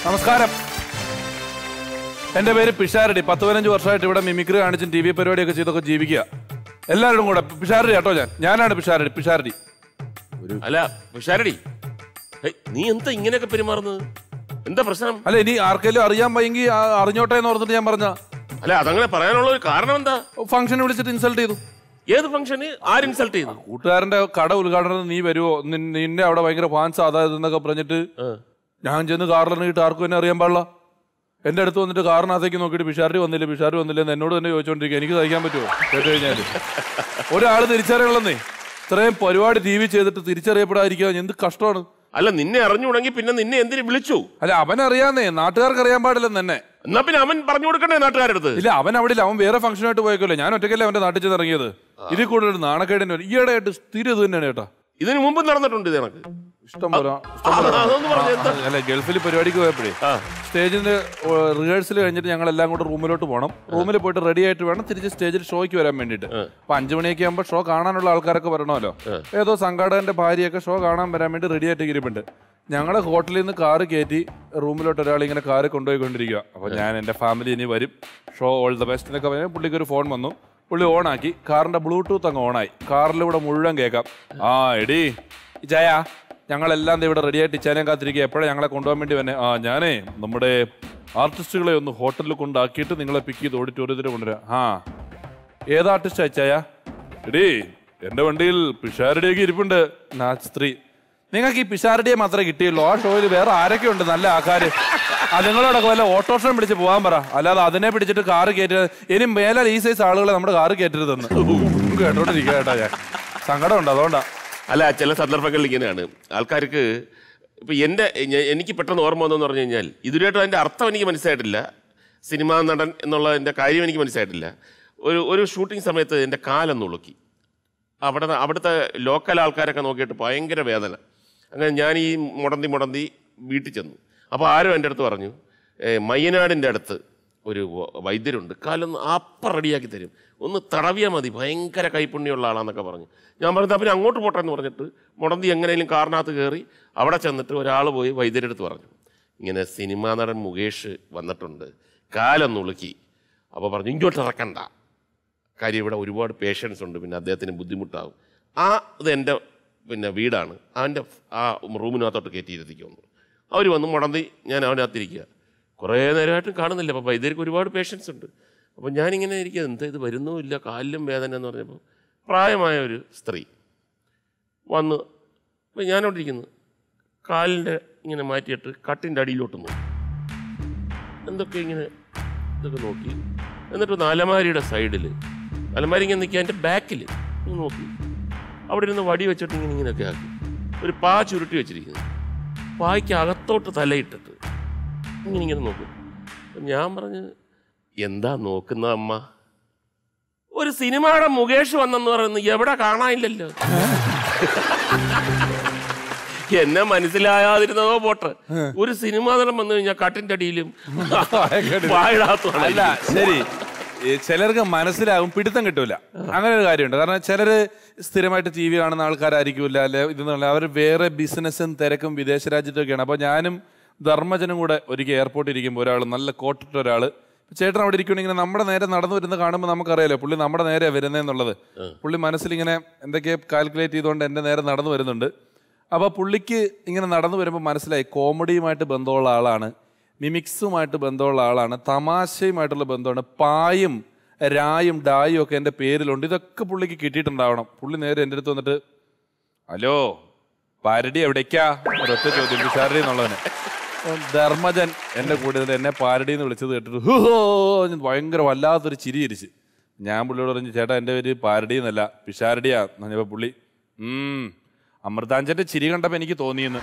നമസ്കാരം എന്റെ പേര് പിഷാരടി പത്ത് പതിനഞ്ച് വർഷമായിട്ട് ഇവിടെ മിമിക്രി കാണിച്ചും ടി വി പരിപാടിയൊക്കെ ചെയ്തൊക്കെ ജീവിക്കുക എല്ലാവരും കൂടെ പിഷാരടി കേട്ടോ ഞാൻ ഞാനാണ് പിഷാരടി പിഷാരടി അല്ല ഉഷാരടി ഹേയ്, നീ എന്താ ഇങ്ങനെയൊക്കെ പെരുമാറുന്നത് എന്താ പ്രശ്നം അല്ല ഇനി ആർക്കെങ്കിലും അറിയാൻ വയ്യെങ്കിൽ ആ, അറിഞ്ഞോട്ടെ എന്ന് ഓർത്തിട്ട് ഞാൻ പറഞ്ഞ അല്ല അതങ്ങനെ പറയാനുള്ള ഒരു കാരണം എന്താ ഫംഗ്ഷന് വിളിച്ചിട്ട് ഇൻസൾട്ട് ചെയ്തു ഏത് ഫംഗ്ഷന് ആര് ഇൻസൾട്ട് ചെയ്തു കൂട്ടുകാരന്റെ കട ഉദ്ഘാടനം നീ വരുവോ നിൻ- നിന്നെ അവിടെ ഭയങ്കര ഫാൻസ് അതായത് എന്നൊക്കെ പറഞ്ഞിട്ട് ആ. ഞാൻ ചെന്ന് കാറിലിറങ്ങിയിട്ട് ആർക്കും എന്നെ അറിയാൻ പാടില്ല എന്റെ അടുത്ത് വന്നിട്ട് കാറിനകത്തേക്ക് നോക്കിയിട്ട് പിഷാരി വന്നില്ല പിഷാരി വന്നില്ല എന്ന് എന്നോട് തന്നെ ചോദിച്ചോണ്ടിരിക്കുക എനിക്ക് സഹിക്കാൻ പറ്റുമോ കേട്ട് കഴിഞ്ഞാല് ഒരാള് തിരിച്ചറിയണമെന്നേ ഇത്രയും പരിപാടി ടി വി ചെയ്തിട്ട് തിരിച്ചറിയപ്പെടാതിരിക്കുക എന്ത് കഷ്ടമാണ് അല്ല നിന്നെ അറിഞ്ഞുകൂടെങ്കിൽ പിന്നെ നിന്നെ എന്തിനു വിളിച്ചു അല്ല അവൻ അറിയാന്നേ നാട്ടുകാർക്ക് അറിയാൻ പാടില്ലെന്ന് തന്നെ എന്നാ പിന്നെ അവൻ പറഞ്ഞു കൊടുക്കണ്ടേ നാട്ടുകാരടുത്ത് ഇല്ല അവൻ അവിടെ ഇല്ല അവൻ വേറെ ഫംഗ്ഷനായിട്ട് പോയേക്കല്ലോ ഞാൻ ഒറ്റയ്ക്കല്ലേ അവന്റെ നാട്ടിൽ ചെന്ന് ഇറങ്ങിയത് ഇതിൽ കൂടുതൽ നാണക്കേടിന് ഈയിടെ ആയിട്ട് സ്ഥിരം ഇത് തന്നെയാണ് ചേട്ടാ ഇതിനു മുമ്പ് നടന്നിട്ടുണ്ട് ഇത് കണക്ക് ഇഷ്ടം പോലെ ഇഷ്ടം പോലെ ആ, അതൊന്ന് പറഞ്ഞേ, എന്താ? അല്ല ഗൾഫിൽ പരിപാടിക്ക് പോയപ്പോഴേ ആ. സ്റ്റേജിന്റെ റിഹേഴ്സൽ കഴിഞ്ഞിട്ട് ഞങ്ങൾ എല്ലാം കൂടെ റൂമിലോട്ട് പോകണം റൂമിൽ പോയിട്ട് റെഡി ആയിട്ട് വേണം തിരിച്ച് സ്റ്റേജിൽ ഷോയ്ക്ക് വരാൻ വേണ്ടിയിട്ട് അപ്പൊ അഞ്ചു മണിയൊക്കെ ആകുമ്പോൾ ഷോ കാണാനുള്ള ആൾക്കാരൊക്കെ വരണമല്ലോ ഏതോ സംഘാടകന്റെ ഭാര്യയൊക്കെ ഷോ കാണാൻ വരാൻ വേണ്ടി റെഡി ആയിട്ട് ഇരിപ്പുണ്ട് ഞങ്ങളെ ഹോട്ടലിൽ നിന്ന് കാറ് കയറ്റി റൂമിലോട്ട് ഒരാൾ ഇങ്ങനെ കാറ് കൊണ്ടുപോയിക്കൊണ്ടിരിക്കുക അപ്പൊ ഞാൻ എന്റെ ഫാമിലി ഇനി വരും ഷോ ഓൾ ദ ബെസ്റ്റ് എന്നൊക്കെ പറഞ്ഞ് പുള്ളിക്ക് ഒരു ഫോൺ വന്നു പുള്ളി ഓണാക്കി കാറിന്റെ ബ്ലൂടൂത്ത് അങ്ങ് ഓണായി കാറിലൂടെ മുഴുവൻ കേൾക്കാം ആ എടി ജയ ഞങ്ങളെല്ലാം ദേ ഇവിടെ റെഡി ആയിട്ട് ഇച്ചാനെ കാത്തിരിക്കുക എപ്പോഴാണ് ഞങ്ങളെ കൊണ്ടുപോകാൻ വേണ്ടി വന്നെ ആ ഞാനേ നമ്മുടെ ആർട്ടിസ്റ്റുകളെ ഒന്ന് ഹോട്ടലിൽ കൊണ്ടാക്കിയിട്ട് നിങ്ങളെ പിക്ക് ചെയ്ത് ഓഡിറ്റോറിയത്തിൽ കൊണ്ടുവരാം ആ ഏത് ആർട്ടിസ്റ്റ് അയച്ചായ എടീ എന്റെ വണ്ടിയിൽ പിഷാരടിയൊക്കെ ഇരിപ്പുണ്ട് നാച്ച് സ്ത്രീ നിങ്ങൾക്ക് ഈ പിഷാരടിയെ മാത്രമേ കിട്ടിയുള്ളൂ ആ ഷോയിൽ വേറെ ആരൊക്കെ ഉണ്ട് നല്ല ആൾക്കാര് ആ നിങ്ങളോടൊക്കെ വല്ല ഓട്ടോറിക്ഷ പിടിച്ച് പോകാൻ പറ അല്ലാതെ അതിനെ പിടിച്ചിട്ട് കാറ് കയറ്റരുത് ഇനി മേലാൽ ഈ സൈസ് ആളുകളെ നമ്മുടെ കാറ് കയറ്റരുതെന്ന് കേട്ടോണ്ടിരിക്കുക കേട്ടോ ഞാൻ സങ്കടമുണ്ട് അതുകൊണ്ടാ അല്ല ചില സന്ദർഭങ്ങളിൽ ഇങ്ങനെയാണ് ആൾക്കാർക്ക് ഇപ്പൊ എന്റെ ഞ- എനിക്ക് പെട്ടെന്ന് ഓർമ്മ വന്നെന്ന് പറഞ്ഞു കഴിഞ്ഞാൽ ഇതുവരെയായിട്ടും അതിന്റെ അർത്ഥം എനിക്ക് മനസ്സിലായിട്ടില്ല സിനിമാ നടൻ എന്നുള്ളതിന്റെ കാര്യം എനിക്ക് മനസ്സിലായിട്ടില്ല ഒരു ഒരു ഷൂട്ടിംഗ് സമയത്ത് എൻ്റെ കാലൊന്ന് ഉളുക്കി അവിടെ അവിടുത്തെ ലോക്കൽ ആൾക്കാരൊക്കെ നോക്കിയിട്ട് ഭയങ്കര വേദന അങ്ങനെ ഞാൻ ഈ മുടന്തി മുടന്തി വീട്ടിൽ ചെന്നു അപ്പോൾ ആരും എൻ്റെ അടുത്ത് പറഞ്ഞു "ഏ, മയ്യനാടിൻ്റെ അടുത്ത് ഒരു വ- വൈദ്യരുണ്ട് കാലൊന്ന് അപ്പം റെഡിയാക്കി തരും ഒന്ന് തടവിയാൽ മതി ഭയങ്കര കൈപ്പുണ്യമുള്ള ആളാന്നൊക്കെ പറഞ്ഞു ഞാൻ പറഞ്ഞത് പിന്നെ അങ്ങോട്ട് പോട്ടെ എന്ന് പറഞ്ഞിട്ട് മുടന്തി എങ്ങനെയും കാറിനകത്ത് കയറി അവിടെ ചെന്നിട്ട് ഒരാൾ പോയി വൈദ്യരെടുത്ത് പറഞ്ഞു ഇങ്ങനെ സിനിമാ നടൻ മുകേഷ് വന്നിട്ടുണ്ട് കാലൊന്ന് ഉളുക്കി അപ്പോൾ പറഞ്ഞു ഇങ്ങോട്ട് ഇറക്കണ്ട കാര്യം ഇവിടെ ഒരുപാട് പേഷ്യൻസ് ഉണ്ട് പിന്നെ അദ്ദേഹത്തിന് ബുദ്ധിമുട്ടാവും ആ ഇത് എൻ്റെ പിന്നെ വീടാണ് അവൻ്റെ ആ റൂമിനകത്തോട്ട് കയറ്റിയിരുത്തിക്കുന്നു അവർ വന്ന് മുടന്തി ഞാൻ അവനകത്തിരിക്കുക കുറേ നേരമായിട്ടും കാണുന്നില്ല അപ്പോൾ വൈദ്യർക്ക് ഒരുപാട് പേഷ്യൻസ് ഉണ്ട് അപ്പോൾ ഞാനിങ്ങനെ ഇരിക്കുക എന്താ ഇത് വരുന്നുമില്ല കാലിലും വേദന എന്ന് പറഞ്ഞപ്പോൾ പ്രായമായ ഒരു സ്ത്രീ വന്ന് അപ്പോൾ ഞാനവിടെ ഇരിക്കുന്നു കാലിൻ്റെ ഇങ്ങനെ മാറ്റിയിട്ട് കട്ടിൻ്റെ അടിയിലോട്ട് നോക്കി എന്തൊക്കെ ഇങ്ങനെ ഇതൊക്കെ നോക്കി എന്നിട്ട് ഒന്ന് അലമാരിയുടെ സൈഡിൽ അലമാരി ഇങ്ങനെ നിൽക്കുക എൻ്റെ ബാക്കിൽ നോക്കി അവിടെ ഇരുന്ന് വടി വെച്ചിട്ട് ഇങ്ങനെ ഇങ്ങനെയൊക്കെ ആക്കി ഒരു പാ ചുരുട്ടി വെച്ചിരിക്കുന്നു പായ്ക്ക് അകത്തോട്ട് തലയിട്ടിട്ട് ഇങ്ങനെ ഇങ്ങനെ നോക്കും അപ്പം ഞാൻ പറഞ്ഞു എന്താ നോക്കുന്ന അമ്മ ഒരു സിനിമയുടെ മുകേഷ് വന്നെന്ന് പറയുന്നത് എവിടെ കാണാനില്ലല്ലോ എന്നെ മനസ്സിലായാതിരുന്നതോ പോട്ടെ ഒരു സിനിമാ നടൻ വന്നു കഴിഞ്ഞാൽ കട്ടിന്റെ അടിയിലും അല്ല വാഴാത്തുമാണ് ശരി ഈ ചിലർക്ക് മനസ്സിലാകും പിടുത്തം കിട്ടൂല അങ്ങനെ ഒരു കാര്യമുണ്ട് കാരണം ചിലര് സ്ഥിരമായിട്ട് ടി വി കാണുന്ന ആൾക്കാരായിരിക്കില്ല അല്ലെ ഇതെന്നുള്ള അവർ വേറെ ബിസിനസ്സും തിരക്കും വിദേശ രാജ്യത്തൊക്കെയാണ് അപ്പൊ ഞാനും ധർമ്മജനും കൂടെ ഒരിക്കൽ എയർപോർട്ടിൽ ഇരിക്കുമ്പോൾ ഒരാൾ നല്ല കോട്ടിട്ട ഒരാള് ചേട്ടൻ അവിടെ ഇരിക്കുകയാണെങ്കിൽ ഇങ്ങനെ നമ്മുടെ നേരെ നടന്നു വരുന്നത് കാണുമ്പോൾ നമുക്കറിയാലോ പുള്ളി നമ്മുടെ നേരെ വരുന്നതെന്നുള്ളത് പുള്ളി മനസ്സിലിങ്ങനെ എന്തൊക്കെയോ കാൽക്കുലേറ്റ് ചെയ്തുകൊണ്ട് എൻ്റെ നേരെ നടന്നു വരുന്നുണ്ട് അപ്പോൾ പുള്ളിക്ക് ഇങ്ങനെ നടന്നു വരുമ്പോൾ മനസ്സിലായി കോമഡിയുമായിട്ട് ബന്ധമുള്ള ആളാണ് മിമിക്സുമായിട്ട് ബന്ധമുള്ള ആളാണ് തമാശയുമായിട്ടുള്ള ബന്ധമാണ് പായും രായും ഡായും ഒക്കെ എൻ്റെ പേരിലുണ്ട് ഇതൊക്കെ പുള്ളിക്ക് കിട്ടിയിട്ടുണ്ടാവണം പുള്ളി നേരെ എൻ്റെ അടുത്ത് വന്നിട്ട് ഹലോ പാരടി എവിടേക്കാ ഒരൊറ്റ ചോദ്യം പിഷാരടി എന്നുള്ളവന് അപ്പം ധർമ്മജൻ എൻ്റെ കൂടെ ഇരുന്നിട്ട് എന്നെ പാരടി എന്ന് വിളിച്ചത് കേട്ടിട്ട് ഹോ എന്ന് ഭയങ്കര വല്ലാത്തൊരു ചിരി ചിരിച്ച് ഞാൻ പുള്ളിയോട് പറഞ്ഞു ചേട്ടാ എൻ്റെ പേര് പാരടി എന്നല്ല പിഷാരടിയാ എന്ന് പറഞ്ഞപ്പോൾ പുള്ളി ഉം അമൃതാഞ്ചന്റെ ചിരി കണ്ടപ്പോൾ എനിക്ക് തോന്നിയെന്ന്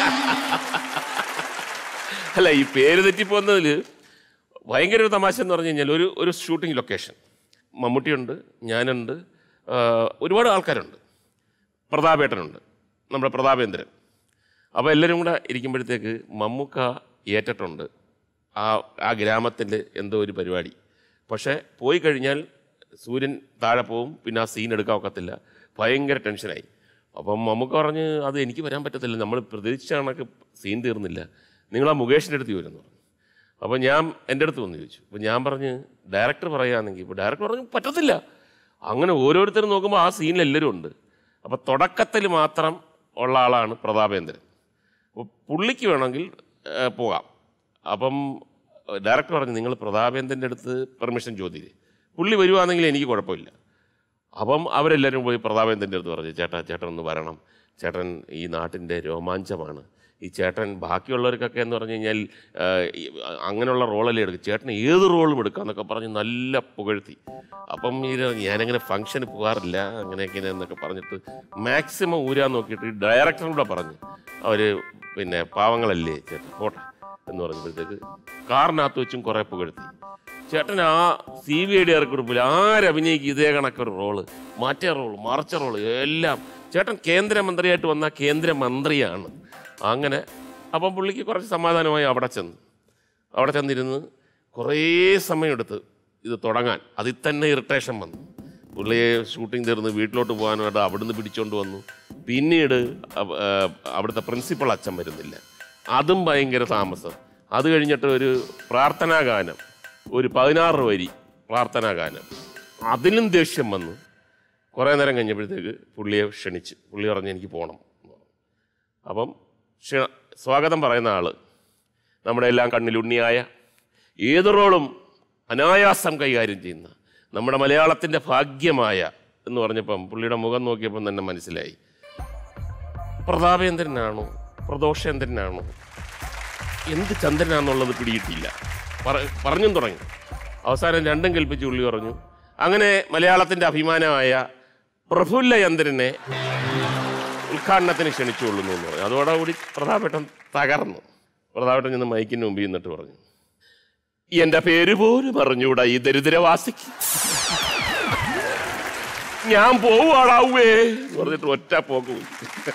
അല്ല ഈ പേര് തെറ്റിപ്പോന്നതിൽ ഭയങ്കര ഒരു തമാശ എന്ന് പറഞ്ഞു കഴിഞ്ഞാൽ ഒരു ഒരു ഷൂട്ടിംഗ് ലൊക്കേഷൻ മമ്മൂട്ടിയുണ്ട് ഞാനുണ്ട് ആ, ഒരുപാട് ആൾക്കാരുണ്ട് പ്രതാപേട്ടനുണ്ട് നമ്മുടെ പ്രതാപേന്ദ്രൻ അപ്പോൾ എല്ലാവരും കൂടെ ഇരിക്കുമ്പോഴത്തേക്ക് മമ്മൂക്ക ഏറ്റിട്ടുണ്ട് ആ ആ ഗ്രാമത്തിൻ്റെ എന്തോ ഒരു പരിപാടി പക്ഷേ പോയി കഴിഞ്ഞാൽ സൂര്യൻ താഴെ പോവും പിന്നെ ആ സീൻ എടുക്കാൻ ഒക്കത്തില്ല ഭയങ്കര ടെൻഷനായി അപ്പം മമ്മൂക്ക പറഞ്ഞ് അത് എനിക്ക് വരാൻ പറ്റത്തില്ല നമ്മൾ പ്രതീക്ഷിച്ച കണക്ക് സീൻ തീർന്നില്ല നിങ്ങൾ ആ മുകേഷിൻ്റെ അടുത്ത് വരുന്നു അപ്പോൾ ഞാൻ എൻ്റെ അടുത്ത് വന്ന് ചോദിച്ചു അപ്പോൾ ഞാൻ പറഞ്ഞ് ഡയറക്ടർ പറയുകയാണെങ്കിൽ ഇപ്പോൾ ഡയറക്ടർ പറഞ്ഞു പറ്റത്തില്ല അങ്ങനെ ഓരോരുത്തരും നോക്കുമ്പോൾ ആ സീനിൽ എല്ലാവരും ഉണ്ട് അപ്പോൾ തുടക്കത്തിൽ മാത്രം ഉള്ള ആളാണ് പ്രതാപേന്ദ്രൻ അപ്പോൾ പുള്ളിക്ക് വേണമെങ്കിൽ ഏ, പോകാം അപ്പം ഡയറക്ടർ പറഞ്ഞു നിങ്ങൾ പ്രതാപേന്ദ്രൻ്റെ അടുത്ത് പെർമിഷൻ ചോദിച്ചില്ലേ പുള്ളി വരുവാണെങ്കിൽ എനിക്ക് കുഴപ്പമില്ല അപ്പം അവരെല്ലാവരും പോയി പ്രതാപേന്ദ്രൻ്റെ അടുത്ത് പറഞ്ഞു ചേട്ടാ ചേട്ടൻ ഒന്ന് വരണം ചേട്ടൻ ഈ നാട്ടിൻ്റെ രോമാഞ്ചമാണ് ഈ ചേട്ടൻ ബാക്കിയുള്ളവർക്കൊക്കെ എന്ന് പറഞ്ഞു കഴിഞ്ഞാൽ ആ, ഈ അങ്ങനെയുള്ള റോളല്ലേ എടുക്കും ചേട്ടൻ ഏത് റോളും എടുക്കാം എന്നൊക്കെ പറഞ്ഞ് നല്ല പുകഴ്ത്തി അപ്പം ഇത് ഞാനങ്ങനെ ഫംഗ്ഷന് പോകാറില്ല അങ്ങനെയൊക്കെ എന്നൊക്കെ പറഞ്ഞിട്ട് മാക്സിമം ഊരാൻ നോക്കിയിട്ട് ഈ ഡയറക്ടറിനൂടെ പറഞ്ഞു അവർ പിന്നെ പാവങ്ങളല്ലേ ചേട്ടൻ പോട്ടെ എന്ന് പറഞ്ഞപ്പോഴത്തേക്ക് കാറിനകത്ത് വെച്ചും കുറേ പുകഴ്ത്തി ചേട്ടൻ ആ സി ബി ഐ ഡി ഇറക്കിടുമ്പിൽ ആരഭിനയിക്കും ഇതേ കണക്കൊരു റോള് മാറ്റ റോള് മറച്ച റോള് എല്ലാം ചേട്ടൻ കേന്ദ്രമന്ത്രിയായിട്ട് വന്ന കേന്ദ്രമന്ത്രിയാണ് അങ്ങനെ അപ്പം പുള്ളിക്ക് കുറച്ച് സമാധാനമായി അവിടെ ചെന്ന് അവിടെ ചെന്നിരുന്ന് കുറേ സമയമെടുത്ത് ഇത് തുടങ്ങാൻ അതിൽ തന്നെ ഇറിറ്റേഷൻ വന്നു പുള്ളിയെ ഷൂട്ടിംഗ് തീർന്ന് വീട്ടിലോട്ട് പോകാനായിട്ട് അവിടുന്ന് പിടിച്ചോണ്ട് വന്നു പിന്നീട് അവ- ആ, അവിടുത്തെ പ്രിൻസിപ്പൾ അച്ഛൻ വരുന്നില്ല അതും ഭയങ്കര താമസം അത് കഴിഞ്ഞിട്ട് ഒരു പ്രാർത്ഥനാ ഗാനം ഒരു പതിനാറ് വരി പ്രാർത്ഥനാ ഗാനം അതിലും ദേഷ്യം വന്നു കുറേ നേരം കഴിഞ്ഞപ്പോഴത്തേക്ക് പുള്ളിയെ ക്ഷണിച്ച് പുള്ളി പറഞ്ഞ് എനിക്ക് പോകണം അപ്പം ക്ഷ സ്വാഗതം പറയുന്ന ആള് നമ്മുടെ എല്ലാം കണ്ണിലുണ്ണിയായ ഏത് റോളും അനായാസം കൈകാര്യം ചെയ്യുന്ന നമ്മുടെ മലയാളത്തിൻ്റെ ഭാഗ്യമായ എന്ന് പറഞ്ഞപ്പം പുള്ളിയുടെ മുഖം നോക്കിയപ്പം തന്നെ മനസ്സിലായി പ്രതാപേന്ദ്രനാണോ പ്രദോഷേന്ദ്രനാണോ എന്ത് ചന്ദ്രനാന്നുള്ളത് പിടിയിട്ടില്ല പറ- പറഞ്ഞും തുടങ്ങി അവസാനം രണ്ടും കൽപ്പിച്ച് പുള്ളി പറഞ്ഞു അങ്ങനെ മലയാളത്തിൻ്റെ അഭിമാനമായ പ്രഫുല്ല ചന്ദ്രനെ ഉദ്ഘാടനത്തിന് ക്ഷണിച്ചുകൊള്ളുന്നു എന്ന് പറഞ്ഞു അതോടുകൂടി പ്രതാപേട്ടൻ തകർന്നു പ്രതാപേട്ടൻ ചെന്ന് മൈക്കിന് മുമ്പിൽ നിന്നിട്ട് പറഞ്ഞു എന്റെ പേര് പോലും അറിഞ്ഞൂടാ ഈ ദരിദ്രവാസിക്ക് ഞാൻ പോവാളാവേ എന്ന് പറഞ്ഞിട്ട് ഒറ്റ പോക്ക് പോയി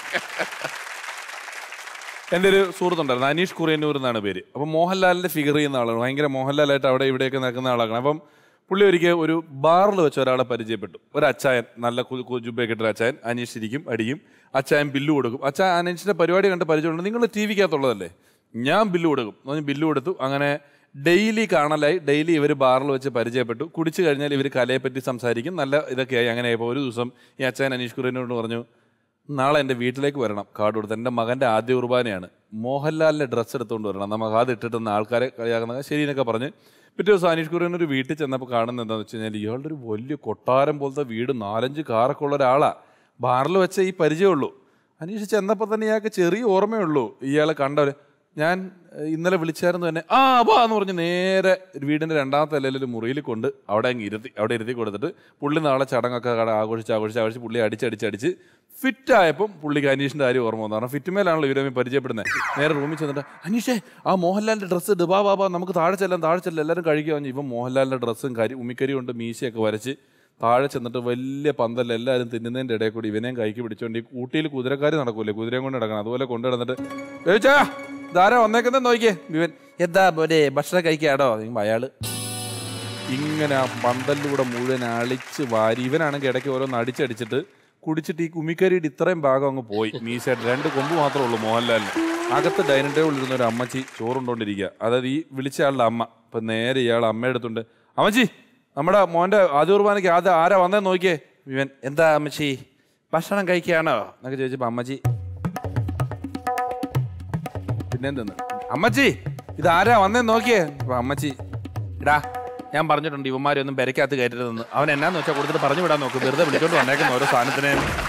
എൻ്റെ ഒരു സുഹൃത്തുണ്ടായിരുന്നു അനീഷ് കുറിയന്നൂർ എന്നാണ് പേര് അപ്പം മോഹൻലാലിന്റെ ഫിഗർ ചെയ്യുന്ന ആളാണ് ഭയങ്കര മോഹൻലാലായിട്ട് അവിടെ ഇവിടെയൊക്കെ നിൽക്കുന്ന ആളാണ് അപ്പം പുള്ളി ഒരിക്കൽ ഒരു ബാറിൽ വെച്ച് ഒരാളെ പരിചയപ്പെട്ടു ഒരു അച്ചായൻ നല്ല കു- കു- ജുബ്ബയൊക്കെ ഇട്ട അച്ചായൻ അനീഷ് ഇരിക്കും അടിക്കും അച്ചായൻ ബില്ല് കൊടുക്കും അച്ചായൻ അനീഷിന്റെ പരിപാടി കണ്ട് പരിചയമുണ്ട് നിങ്ങൾ ടി വിക്കകത്തുള്ളതല്ലേ ഞാൻ ബില്ല് കൊടുക്കും എന്ന് പറഞ്ഞ് ബില്ല് കൊടുത്തു അങ്ങനെ ഡെയിലി കാണലായി ഡെയിലി ഇവർ ബാറിൽ വെച്ച് പരിചയപ്പെട്ടു കുടിച്ചു കഴിഞ്ഞാൽ ഇവർ കലയെപ്പറ്റി സംസാരിക്കും നല്ല ഇതൊക്കെയായി അങ്ങനെ ആയപ്പോൾ ഒരു ദിവസം ഈ അച്ചായൻ അനീഷ് കുറിയനോട് പറഞ്ഞു നാളെ എൻ്റെ വീട്ടിലേക്ക് വരണം കാർഡ് കൊടുത്ത് എൻ്റെ മകൻ്റെ ആദ്യ കുർബാനയാണ് മോഹൻലാലിൻ്റെ ഡ്രസ്സ് എടുത്തുകൊണ്ട് വരണം നമുക്ക് അത് ഇട്ടിട്ട് ആൾക്കാരെ കളിയാക്കുന്ന ശരി എന്നൊക്കെ പറഞ്ഞ് പിറ്റേ ദിവസം അനീഷ് കുര്യൻ ഒരു വീട്ടിൽ ചെന്നപ്പോൾ കാണുന്നത് എന്താണെന്ന് വെച്ച് കഴിഞ്ഞാൽ ഇയാളുടെ ഒരു വലിയ കൊട്ടാരം പോലത്തെ വീട് നാലഞ്ച് കാറൊക്കെ ഉള്ള ഒരാളാണ് ബാറിൽ വെച്ച ഈ പരിചയമുള്ളൂ അനീഷ് ചെന്നപ്പോൾ തന്നെ ഇയാൾക്ക് ചെറിയ ഓർമ്മയുള്ളൂ ഇയാളെ കണ്ടവര് ഞാൻ ഏഹ്, ഇന്നലെ വിളിച്ചായിരുന്നു തന്നെ ആ വാ എന്ന് പറഞ്ഞ് നേരെ വീടിൻ്റെ രണ്ടാമത്തെ നിലയിൽ ഒരു മുറിയിൽ കൊണ്ട് അവിടെ അങ്ങ് ഇരുത്തി അവിടെ ഇരുത്തി കൊടുത്തിട്ട് പുള്ളി നാളെ ചടങ്ങൊക്കെ കട ആഘോഷിച്ച് ആഘോഷിച്ച് ആഘോഷിച്ച് പുള്ളി അടിച്ചടിച്ചടിച്ച് ഫിറ്റ് ആയപ്പം പുള്ളിക്ക് അനീഷിൻ്റെ കാര്യം ഓർമ്മ വന്നു കാരണം ഫിറ്റ് മേലാണല്ലോ ഇവരെ പരിചയപ്പെടുന്നത് നേരെ റൂമിൽ ചെന്നിട്ട് അനീഷേ ആ മോഹൻലാലിൻ്റെ ഡ്രസ്സ് ഇട് ബാ ബാ ബാ നമുക്ക് താഴെ ചെല്ലാം താഴെ ചെല്ലാം എല്ലാവരും കഴിക്കുക പറഞ്ഞു ഇവൻ മോഹൻലാലിൻ്റെ ഡ്രസ്സും കരി ഉമ്മിക്കരി കൊണ്ട് മീശയൊക്കെ വരച്ച് താഴെ ചെന്നിട്ട് വലിയ പന്തൽ എല്ലാവരും തിന്നുന്നതിൻ്റെ ഇടയിൽ കൂടി ഇവനെയും കൈക്ക് പിടിച്ചോണ്ട് ഈ കൂട്ടിയിൽ കുതിരക്കാർ നടക്കൂലേ കുതിരയും കൊണ്ട് നടക്കണം അതുപോലെ കൊണ്ടു നടന്നിട്ട് ചോദിച്ചാ ധാരാ വന്നേക്കുന്നത് നോക്കിയേ ഇവൻ എന്താ പോലെ ഭക്ഷണം കഴിക്കാടോ അയാള് ഇങ്ങനെ ആ പന്തലിലൂടെ മുഴുവൻ അളിച്ച് വാരി ഇവനാണെങ്കിൽ ഇടയ്ക്ക് ഓരോന്ന് അടിച്ചടിച്ചിട്ട് കുടിച്ചിട്ട് ഈ കുമിക്കരിയുടെ ഇത്രയും ഭാഗം അങ്ങ് പോയി മീശയായിട്ട് രണ്ട് കൊമ്പ് മാത്രമേ ഉള്ളൂ മോഹൻലാലിന് അകത്ത് ഡൈനിങ് ടേബിളിൽ ഇരുന്ന ഒരു അമ്മച്ചി ചോറുണ്ടോണ്ടിരിക്കുക അതായത് ഈ വിളിച്ച ആളുടെ അമ്മ ഇപ്പൊ നേരെ ഇയാൾ അമ്മ എടുത്തുണ്ട് അമ്മച്ചി നമ്മുടെ മോന്റെ ആദ്യ കുർബാനയ്ക്ക് ആദ്യം ആരാ വന്നേ നോക്കിയേ ഇവൻ എന്താ അമ്മച്ചി ഭക്ഷണം കഴിക്കുകയാണോ എന്നൊക്കെ ചോദിച്ചപ്പോ അമ്മച്ചി പിന്നെ എന്തെന്ന് അമ്മച്ചി ഇത് ആരാ വന്നേ നോക്കിയേ അപ്പൊ അമ്മച്ചി ഇടാ ഞാൻ പറഞ്ഞിട്ടുണ്ട് ഇവന്മാരൊന്നും പെരക്കകത്ത് കയറ്റരുതെന്ന് അവൻ എന്നാന്ന് വെച്ചാൽ കൊടുത്തിട്ട് പറഞ്ഞു വിടാൻ നോക്കും വെറുതെ വിളിച്ചോണ്ട് വന്നേക്കുന്ന ഓരോ സാധനത്തിനെ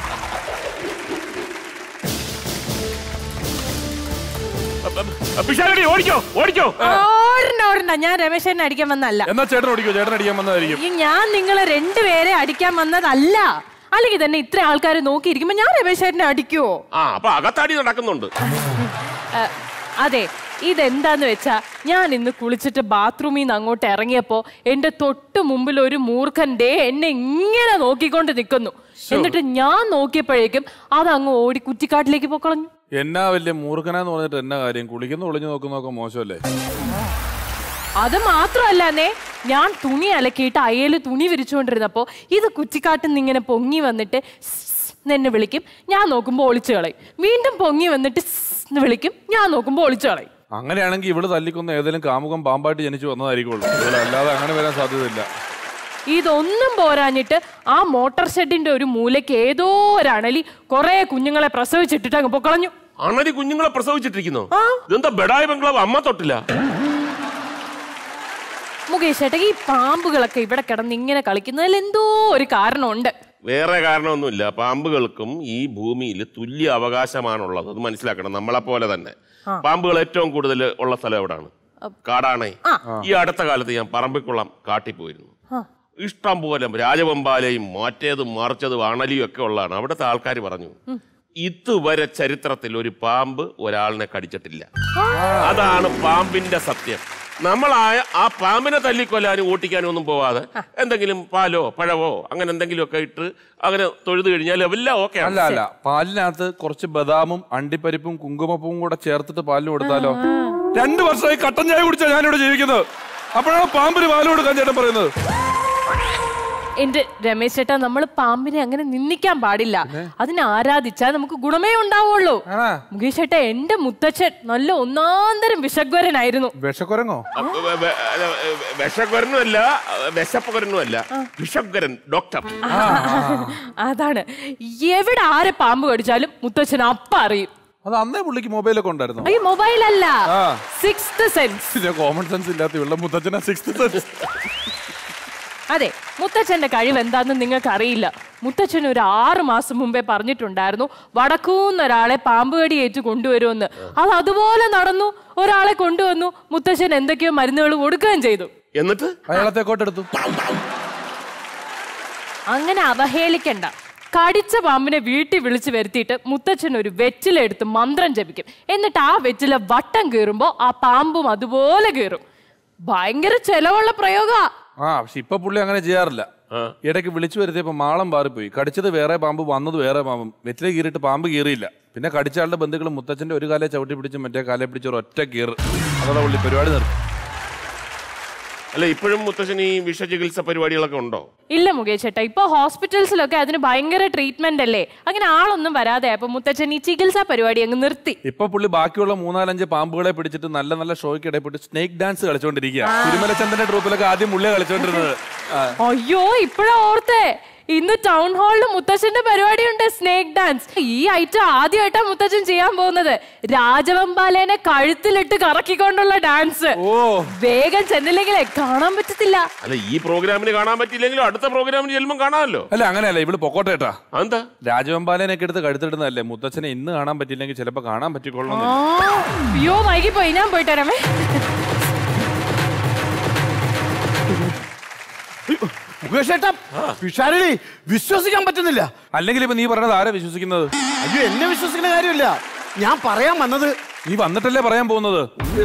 പിഷാരടി ഓടിക്കോ ഓടിക്കോ ഓരണ്ട ഓരണ്ട ഞാൻ രമേശനെ അടിക്കാൻ വന്നല്ല എന്നാ ചേട്ടൻ ഓടിക്കോ ചേട്ടൻ അടിക്കാൻ വന്നതായിരിക്കും ഈ ഞാൻ നിങ്ങളെ രണ്ടുപേരെ അടിക്കാൻ വന്നതല്ല അല്ലെങ്കിൽ തന്നെ ഇത്ര ആൾക്കാർ നോക്കിയിരിക്കുമ്പോ ഞാൻ രമേശേട്ടനെ അടിക്കുവോ ആ അപ്പൊ അകത്താടി നടക്കുന്നുണ്ട് ഏ, അതെ ഇതെന്താന്ന് വെച്ചാ ഞാൻ ഇന്ന് കുളിച്ചിട്ട് ബാത്റൂമിൽ നിന്ന് അങ്ങോട്ട് ഇറങ്ങിയപ്പോ എന്റെ തൊട്ട് മുമ്പിൽ ഒരു മൂർഖൻ ദേ എന്നെ ഇങ്ങനെ നോക്കിക്കൊണ്ട് നിൽക്കുന്നു എന്നിട്ട് ഞാൻ നോക്കിയപ്പോഴേക്കും അത് അങ്ങ് ഓടി കുറ്റിക്കാട്ടിലേക്ക് പൊക്കളഞ്ഞു എന്നാ വലിയ മൂർഖനാന്ന് പറഞ്ഞിട്ട് എന്നാ കാര്യം കുളിക്കുന്ന ഒളിഞ്ഞു നോക്കുന്നതൊക്കെ മോശമല്ലേ അത് മാത്രമല്ലേ ഞാൻ തുണി അലക്കിയിട്ട് അയല് തുണി വിരിച്ചുകൊണ്ടിരുന്നപ്പോ ഇത് കുറ്റിക്കാട്ടിൽ നിന്ന് ഇങ്ങനെ പൊങ്ങി വന്നിട്ട് സ് ന്ന് എന്നെ വിളിക്കും ഞാൻ നോക്കുമ്പോൾ ഒളിച്ചു കളയും വീണ്ടും പൊങ്ങി വന്നിട്ട് സ് എന്ന് വിളിക്കും ഞാൻ നോക്കുമ്പോൾ ഒളിച്ചു കളയും അങ്ങനെയാണെങ്കിൽ ഇവള് തല്ലിക്കൊന്ന ഏതെങ്കിലും കാമുകം പാമ്പായിട്ട് ജനിച്ചു വന്നതായിരിക്കുള്ളൂ ഇവിടെ അല്ലാതെ അങ്ങനെ വരാൻ സാധ്യതയില്ല ഇതൊന്നും പോരാഞ്ഞിട്ട് ആ മോട്ടോർ ഷെഡിന്റെ ഒരു മൂലയ്ക്ക് ഏതോ ഒരണലി കുറെ കുഞ്ഞുങ്ങളെ പ്രസവിച്ചിട്ടിട്ട് അങ്ങ് പൊക്കളഞ്ഞു അണലി കുഞ്ഞുങ്ങളെ പ്രസവിച്ചിട്ടിരിക്കുന്നു ഇതെന്താ ബെഡായി ബംഗ്ലാവ് അമ്മ തൊട്ടില്ല മുകേഷ് ചേട്ടാ ഈ പാമ്പുകളൊക്കെ ഇവിടെ കിടന്ന് ഇങ്ങനെ കളിക്കുന്നതിൽ എന്തോ ഒരു കാരണമുണ്ട് വേറെ കാരണമൊന്നുമില്ല പാമ്പുകൾക്കും ഈ ഭൂമിയിൽ തുല്യ അവകാശമാണുള്ളത് അത് മനസ്സിലാക്കണം നമ്മളെ പോലെ തന്നെ പാമ്പുകൾ ഏറ്റവും കൂടുതൽ ഉള്ള സ്ഥലം എവിടാണ് കാടാണേ ഈ അടുത്ത കാലത്ത് ഞാൻ പറമ്പിക്കുളം കാട്ടിൽ പോയിരുന്നു ഇഷ്ടം പോലെ രാജവെമ്പാലയും മാറ്റേതും മറിച്ചതും അണലിയും ഒക്കെ ഉള്ളതാണ് അവിടുത്തെ ആൾക്കാർ പറഞ്ഞു ഇതുവരെ ചരിത്രത്തിൽ ഒരു പാമ്പ് ഒരാളിനെ കടിച്ചിട്ടില്ല അതാണ് പാമ്പിന്റെ സത്യം നമ്മളായ ആ പാമ്പിനെ തല്ലിക്കൊല്ലാനും ഓട്ടിക്കാനും ഒന്നും പോവാതെ എന്തെങ്കിലും പാലോ പഴവോ അങ്ങനെ എന്തെങ്കിലും ഒക്കെ ഇട്ട് അങ്ങനെ തൊഴുതു കഴിഞ്ഞാൽ എല്ലാം ഓക്കെ അല്ല അല്ല പാലിനകത്ത് കുറച്ച് ബദാമും അണ്ടിപ്പരിപ്പും കുങ്കുമപ്പൂവും കൂടെ ചേർത്തിട്ട് പാലിന് കൊടുത്താലോ രണ്ടു വർഷമായി കട്ടൻ ചായ കുടിച്ചാ ഞാനിവിടെ ജീവിക്കുന്നത് അപ്പോഴാണ് പാമ്പിന് പാല് കൊടുക്കാൻ ചേട്ടൻ പറയുന്നത് എന്റെ രമേശ് ചേട്ടാ നമ്മൾ പാമ്പിനെ അങ്ങനെ നിന്ദിക്കാൻ പാടില്ല അതിനെ ആരാധിച്ചാൽ നമുക്ക് ഗുണമേ ഉണ്ടാവുള്ളൂ ആണാ? മുകേഷ് ചേട്ടാ എന്റെ മുത്തച്ഛൻ നല്ല ഒന്നാന്തരം വിഷഗ്വരനായിരുന്നു വിഷക്കുരങ്ങോ വിഷക്കുരനുമല്ല വിശപ്പുകരനുമല്ല വിഷക്കുരൻ ഡോക്ടർ അതാണ് എവിടെ ആരെ പാമ്പ് കടിച്ചാലും മുത്തച്ഛൻ അപ്പ അറിയും അത് അന്നേ പുള്ളിക്ക് മൊബൈലൊക്കെ ഉണ്ടായിരുന്നു ഈ മൊബൈൽ അല്ല ആ. സിക്സ്ത് സെൻസ് പിന്നെ കോമൺ സെൻസ് ഇല്ലാത്ത ഇവളുടെ മുത്തച്ഛന സിക്സ് സെൻസ് അതെ മുത്തച്ഛന്റെ കഴിവ് എന്താന്ന് നിങ്ങൾക്ക് അറിയില്ല മുത്തച്ഛൻ ഒരു ആറ് മാസം മുമ്പേ പറഞ്ഞിട്ടുണ്ടായിരുന്നു വടക്കൂന്ന് ഒരാളെ പാമ്പ് കടി ഏറ്റു കൊണ്ടുവരുമെന്ന് അത് അതുപോലെ നടന്നു ഒരാളെ കൊണ്ടുവന്നു മുത്തച്ഛൻ എന്തൊക്കെയോ മരുന്നുകൾ കൊടുക്കുകയും ചെയ്തു എന്നിട്ട് അയാളെ തെക്കോട്ടെടുത്തു അങ്ങനെ അവഹേളിക്കണ്ട കടിച്ച പാമ്പിനെ വീട്ടിൽ വിളിച്ചു വരുത്തിയിട്ട് മുത്തച്ഛൻ ഒരു വെറ്റിലെടുത്ത് മന്ത്രം ജപിക്കും എന്നിട്ട് ആ വെറ്റിലെ വട്ടം കീറുമ്പോ ആ പാമ്പും അതുപോലെ കീറും ഭയങ്കര ചെലവുള്ള പ്രയോഗ ആ പക്ഷെ ഇപ്പൊ പുള്ളി അങ്ങനെ ചെയ്യാറില്ല ഇടയ്ക്ക് വിളിച്ചു വരുത്തിയപ്പോ മാളം പാറിപ്പോയി കടിച്ചത് വേറെ പാമ്പ് വന്നത് വേറെ പാമ്പും വെറ്റിലെ കീറിയിട്ട് പാമ്പ് കീറിയില്ല പിന്നെ കടിച്ച ആളുടെ ബന്ധുക്കൾ മുത്തച്ഛന്റെ ഒരു കാലെ ചവിട്ടി പിടിച്ച് മറ്റേ കാലെ പിടിച്ച് ഒരു ഒറ്റ കീറ് അതോടെ പുള്ളി പരിപാടി നിർത്തി അല്ല ഇപ്പോഴും മുത്തശ്ശൻ ഈ വിഷചികിത്സ പരിപാടികളൊക്കെ ഉണ്ടോ ഇല്ല മുകേഷ് ചേട്ടാ ഇപ്പൊ ഹോസ്പിറ്റൽസിലൊക്കെ അതിന് ഭയങ്കര ട്രീറ്റ്മെന്റ് അല്ലേ അങ്ങനെ ആളൊന്നും വരാതെ അപ്പൊ മുത്തച്ഛൻ ഈ ചികിത്സാ പരിപാടി അങ്ങ് നിർത്തി ഇപ്പൊ പുള്ളി ബാക്കിയുള്ള മൂന്നാലഞ്ച് പാമ്പുകളെ പിടിച്ചിട്ട് നല്ല നല്ല ഷോയ്ക്ക് ഇടപെട്ട് സ്നേക്ക് ഡാൻസ് കളിച്ചോണ്ടിരിക്കുക തിരുമലച്ചന്ദ്രന്റെ ട്രൂപ്പിലൊക്കെ ആദ്യം മുള്ളിയെ കളിച്ചോണ്ടിരുന്നത് ആ. അയ്യോ ഇപ്പഴാ ഓർത്തേ ഇന്ന് ടൗൺ ഹാളിൽ മുത്തച്ഛന്റെ പരിപാടിയുണ്ട് സ്നേക്ക് ഡാൻസ് ഈ ഐറ്റം ആദ്യമായിട്ടാ മുത്തച്ഛൻ ചെയ്യാൻ പോകുന്നത് രാജവെമ്പാലേനെ കഴുത്തിലിട്ട് കറക്കിക്കൊണ്ടുള്ള ഡാൻസ് ഓ വേഗം ചെന്നില്ലെങ്കിലേ കാണാൻ പറ്റത്തില്ല അല്ല ഈ പ്രോഗ്രാമിന് കാണാൻ പറ്റിയില്ലെങ്കിലും അടുത്ത പ്രോഗ്രാമിന് ചെല്ലുമ്പോൾ കാണാമല്ലോ അല്ല അങ്ങനെയല്ല ഇവള് പൊക്കോട്ടെ ഏട്ടാ അതെന്താ രാജവെമ്പാലനൊക്കെ എടുത്ത് കഴുത്തിടുന്നതല്ലേ മുത്തച്ഛനെ ഇന്ന് കാണാൻ പറ്റില്ലെങ്കിൽ ചിലപ്പോ കാണാൻ പറ്റിക്കൊള്ളണം ആ, അയ്യോ വൈകിപ്പോയി ഞാൻ പോയിട്ട് വരാമേ മുകേഷ് ഏട്ടാ പിഷാരടി വിശ്വസിക്കാൻ പറ്റുന്നില്ല അല്ലെങ്കിൽ ഇപ്പൊ നീ പറഞ്ഞത് ആരാ വിശ്വസിക്കുന്നത് അയ്യോ എന്നെ വിശ്വസിക്കുന്ന കാര്യമില്ല ഞാൻ പറയാൻ വന്നത് നീ വന്നിട്ടല്ലേ പറയാൻ പോകുന്നത്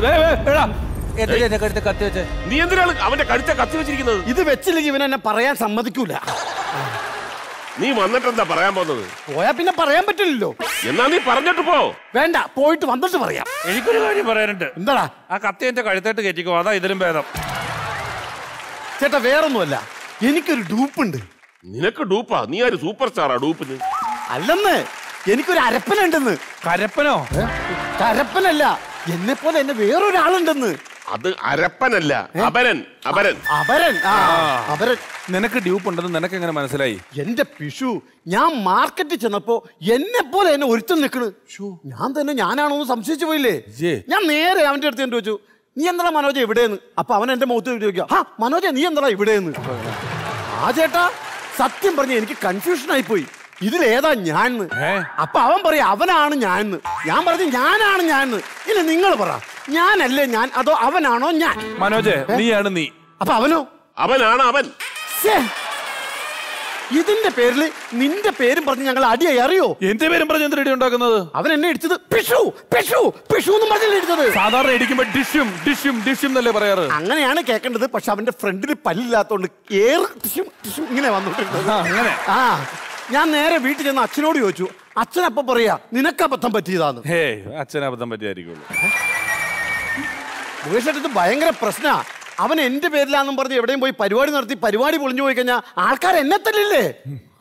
കത്തി വെച്ചേ നീ എന്തിനാണ് അവന്റെ കഴുത്ത കത്തി വെച്ചിരിക്കുന്നത് ഇത് വെച്ചില്ലെങ്കിൽ ഇവൻ എന്നെ പറയാൻ സമ്മതിക്കൂല നീ വന്നിട്ട് എന്താ പറയാൻ പോകുന്നത് പോയാ പിന്നെ പറയാൻ പറ്റില്ലല്ലോ എന്നാ നീ പറഞ്ഞിട്ട് പോ വേണ്ട പോയിട്ട് വന്നിട്ട് പറയാം എനിക്കൊരു കാര്യം പറയാനുണ്ട് എന്താടാ ആ കത്തി എന്റെ കഴുത്തായിട്ട് കയറ്റിക്കോ അതാ ഇതിലും ഭേദം ചേട്ടാ വേറൊന്നുമല്ല എനിക്കൊരു ഡൂപ്പുണ്ട് നിനക്ക് ഡൂപ്പാ നീ ആര് സൂപ്പർ സ്റ്റാറാ ഡൂപ്പിന് അല്ലെന്ന് എനിക്കൊരു അരപ്പനുണ്ടെന്ന് കരപ്പനോ കരപ്പനല്ല എന്നെ പോലെ എന്നെ വേറൊരാളുണ്ടെന്ന് അത് അരപ്പനല്ല അപരൻ അപരൻ അവരൻ ആ അവരൻ നിനക്ക് ഡ്യൂപ്പ് ഉണ്ടെന്ന് നിനക്ക് എങ്ങനെ മനസ്സിലായി എന്റെ പിഷു ഞാൻ മാർക്കറ്റിൽ ചെന്നപ്പോ എന്നെ പോലെ എന്നെ ഒരുത്തം നിക്കണ് ഞാൻ തന്നെ ഞാനാണോ എന്ന് സംശയിച്ചു പോയില്ലേ ഇജ്ജേ. ഞാൻ നേരെ അവന്റെ അടുത്ത് എന്നിട്ട് വെച്ചു നീ എന്താ മനോജ എവിടെയെന്ന് അപ്പൊ അവൻ എന്റെ മുഖത്ത് ചോദിക്കുക ആ മനോജ നീ എന്താ ഇവിടെയെന്ന് ആ ചേട്ടാ സത്യം പറഞ്ഞ എനിക്ക് കൺഫ്യൂഷൻ ആയി പോയി ഇതിലേതാ ഞാൻ ഏ? അപ്പൊ അവൻ പറയാ അവനാണ് ഞാൻ ഞാൻ പറഞ്ഞു ഞാനാണ് ഞാൻ ഇനി നിങ്ങൾ പറ ഞാനല്ലേ ഞാൻ അതോ അവനാണോ ഞാൻ മനോജെ നീയാണ് നീ അപ്പൊ അവനോ അവനാണ് അവൻ ശ്ശേ. ഇതിന്റെ പേരിൽ നിന്റെ പേരും പറഞ്ഞ് ഞങ്ങൾ അടിയായി അറിയോ എന്റെ പേരും പറഞ്ഞ് എന്ത് റെഡി ഉണ്ടാക്കുന്നത് അവൻ എന്നെ ഇടിച്ചത് പിഷു പിഷു പിഷു എന്ന് പറഞ്ഞല്ലേ ഇടിച്ചത് സാധാരണ ഇടിക്കുമ്പോ ഡിഷും ഡിഷും ഡിഷും എന്നല്ലേ പറയാറ് അങ്ങനെയാണ് കേൾക്കേണ്ടത് പക്ഷെ അവന്റെ ഫ്രണ്ടിൽ പല്ലില്ലാത്തോണ്ട് ഏറ് ടിഷും ടിഷും ഇങ്ങനെ വന്നിട്ടുണ്ട് ആ, അങ്ങനെ ആ ഞാൻ നേരെ വീട്ടിൽ ചെന്ന് അച്ഛനോട് ചോദിച്ചു അച്ഛനപ്പം പറയാ നിനക്ക് അബദ്ധം പറ്റിയതാന്ന് ഹേ അച്ഛനെ അബദ്ധം പറ്റിയായിരിക്കുള്ളൂ മുകേഷ് ഇത് ഭയങ്കര പ്രശ്നാ അവൻ എന്റെ പേരിലാന്നും പറഞ്ഞ് എവിടെയും പോയി പരിപാടി നടത്തി പരിപാടി പൊളിഞ്ഞു പോയി കഴിഞ്ഞാൽ ആൾക്കാർ എന്നെ തല്ലില്ലേ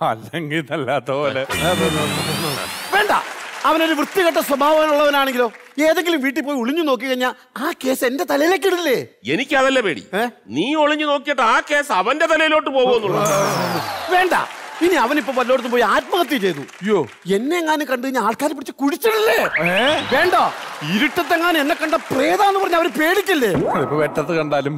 അല്ലെങ്കിൽ അല്ലാത്ത പോലെ വേണ്ട അവനൊരു വൃത്തികെട്ട സ്വഭാവമുള്ളവനാണെങ്കിലോ ഏതെങ്കിലും വീട്ടിൽ പോയി ഒളിഞ്ഞു നോക്കി കഴിഞ്ഞാൽ ആ കേസ് എന്റെ തലയിലേക്ക് ഇടില്ലേ എനിക്കതല്ല പേടി ഏ? നീ ഒളിഞ്ഞു നോക്കിയിട്ട് ആ കേസ് അവന്റെ തലയിലോട്ട് പോകുമെന്നുള്ളത് വേണ്ട ഇനി അവനിപ്പോ വല്ലയിടത്തും പോയി ആത്മഹത്യ ചെയ്തു അയ്യോ എന്നെ എങ്ങാനും കണ്ടു കഴിഞ്ഞാൽ ആൾക്കാർ പിടിച്ച് കുടിച്ചിടല്ലേ വേണ്ട ഇരുട്ടത്തെങ്ങാനും എന്നെ കണ്ട പ്രേതാന്ന് പറഞ്ഞ അവര് പേടിക്കില്ലേ ഇപ്പൊ വെട്ടത്ത് കണ്ടാലും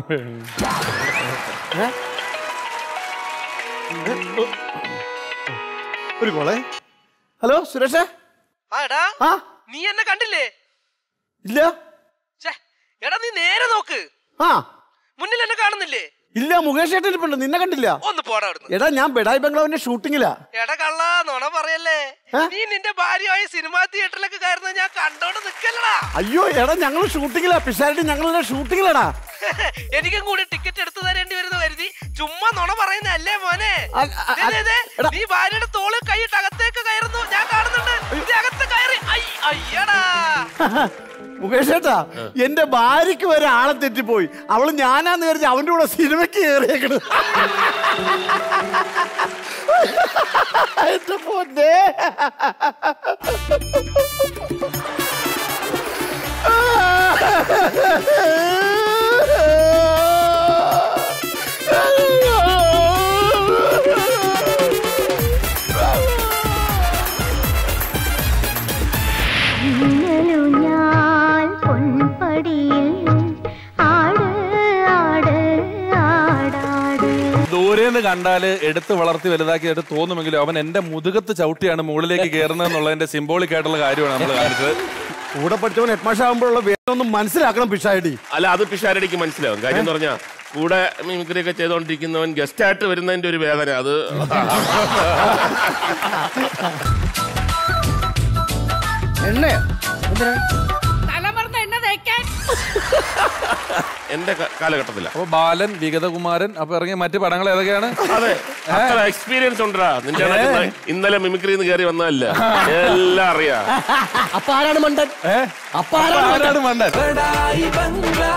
ഒരു കോളെ ഹലോ സുരേഷേ ആ എടാ ആ നീ എന്നെ കണ്ടില്ലേ ഇല്ല ഛേ, എടാ നീ നേരെ നോക്ക് ആ മുന്നിൽ എന്നെ കാണുന്നില്ലേ ഇല്ല മുകേഷ് ഏട്ടൻ ഇരിപ്പുണ്ട് നിന്നെ കണ്ടില്ല ഒന്ന് പോടാ അവിടുന്ന് എടാ ഞാൻ ബെഡായി ബംഗ്ലാവിന്റെ ഷൂട്ടിങ്ങിലാ എടാ കള്ള നുണ പറയല്ലേ ഏ? നീ നിന്റെ ഭാര്യയായി സിനിമാ തിയേറ്ററിലേക്ക് കയറുന്നത് ഞാൻ കണ്ടോണ്ട് നിക്കല്ലടാ അയ്യോ എടാ ഞങ്ങൾ ഷൂട്ടിങ്ങിലാ പിഷാരടി ഞങ്ങളുടെ ഷൂട്ടിങ്ങിലാടാ എനിക്കും കൂടി ടിക്കറ്റ് എടുത്തു തരേണ്ടി വരുന്ന കരുതി ചുമ്മാ നുണ പറയുന്നല്ലേ മോനെ അ- അ- ദേ, ദേ, ദേ, എടാ. നീ ഭാര്യയുടെ തോള് കൈയിട്ട് അകത്തേക്ക് കയറുന്നു ഞാൻ കാണുന്നുണ്ട് നീ അകത്ത് കയറി ഐ, അയ്യടാ മുകേഷ് ഏട്ടാ എന്റെ ഭാര്യക്ക് വരെ ആളെ തെറ്റിപ്പോയി അവള് ഞാനാന്ന് കരുതി അവന്റെ കൂടെ സിനിമയ്ക്ക് കയറിയേക്കണ് എന്റെ പൊന്നേ മിന്നലുഞ്ഞാൽ പൊൻപടിയിൽ ആട് ആട് ആടാട് ദൂരേന്ന് കണ്ടാല് എടുത്ത് വളർത്തി വലുതാക്കിയിട്ട് തോന്നുമെങ്കിലും അവൻ എന്റെ മുതുകത്ത് ചവിട്ടിയാണ് മുകളിലേക്ക് കയറുന്നത് എന്നുള്ളതിന്റെ സിംബോളിക് ആയിട്ടുള്ള കാര്യമാണ് നമ്മൾ കാണിച്ചത് കൂടെ പഠിച്ചവൻ ഹെഡ്മാഷ് ആകുമ്പോഴുള്ള വേറൊന്നും മനസ്സിലാക്കണം പിഷായടി അല്ല അത് പിഷാരടിക്ക് മനസ്സിലാവും കാര്യം എന്ന് പറഞ്ഞാൽ കൂടെ മിമിക്രി ഒക്കെ ചെയ്തോണ്ടിരിക്കുന്നവൻ ഗസ്റ്റ് ആയിട്ട് വരുന്നതിന്റെ ഒരു വേദന അത് എണ്ണ തലമറന്ന് എണ്ണ തേക്കാൻ എന്റെ ക- കാലഘട്ടത്തില അപ്പൊ ബാലൻ വിഗതകുമാരൻ അപ്പൊ ഇറങ്ങിയ മറ്റു പടങ്ങൾ ഏതൊക്കെയാണ് അതെ അത്ര എക്സ്പീരിയൻസ് ഉണ്ടാ നിന്റെ ഇടയ്ക്ക് ഇന്നലെ മിമിക്രിന്ന് നിന്ന് കയറി വന്നതല്ല എല്ലാം അറിയാം അപ്പൊ ആരാണ് മണ്ടൻ ഏ? അപ്പൊ ആരാണ് മണ്ടൻ? ആരാണ് മണ്ടൻ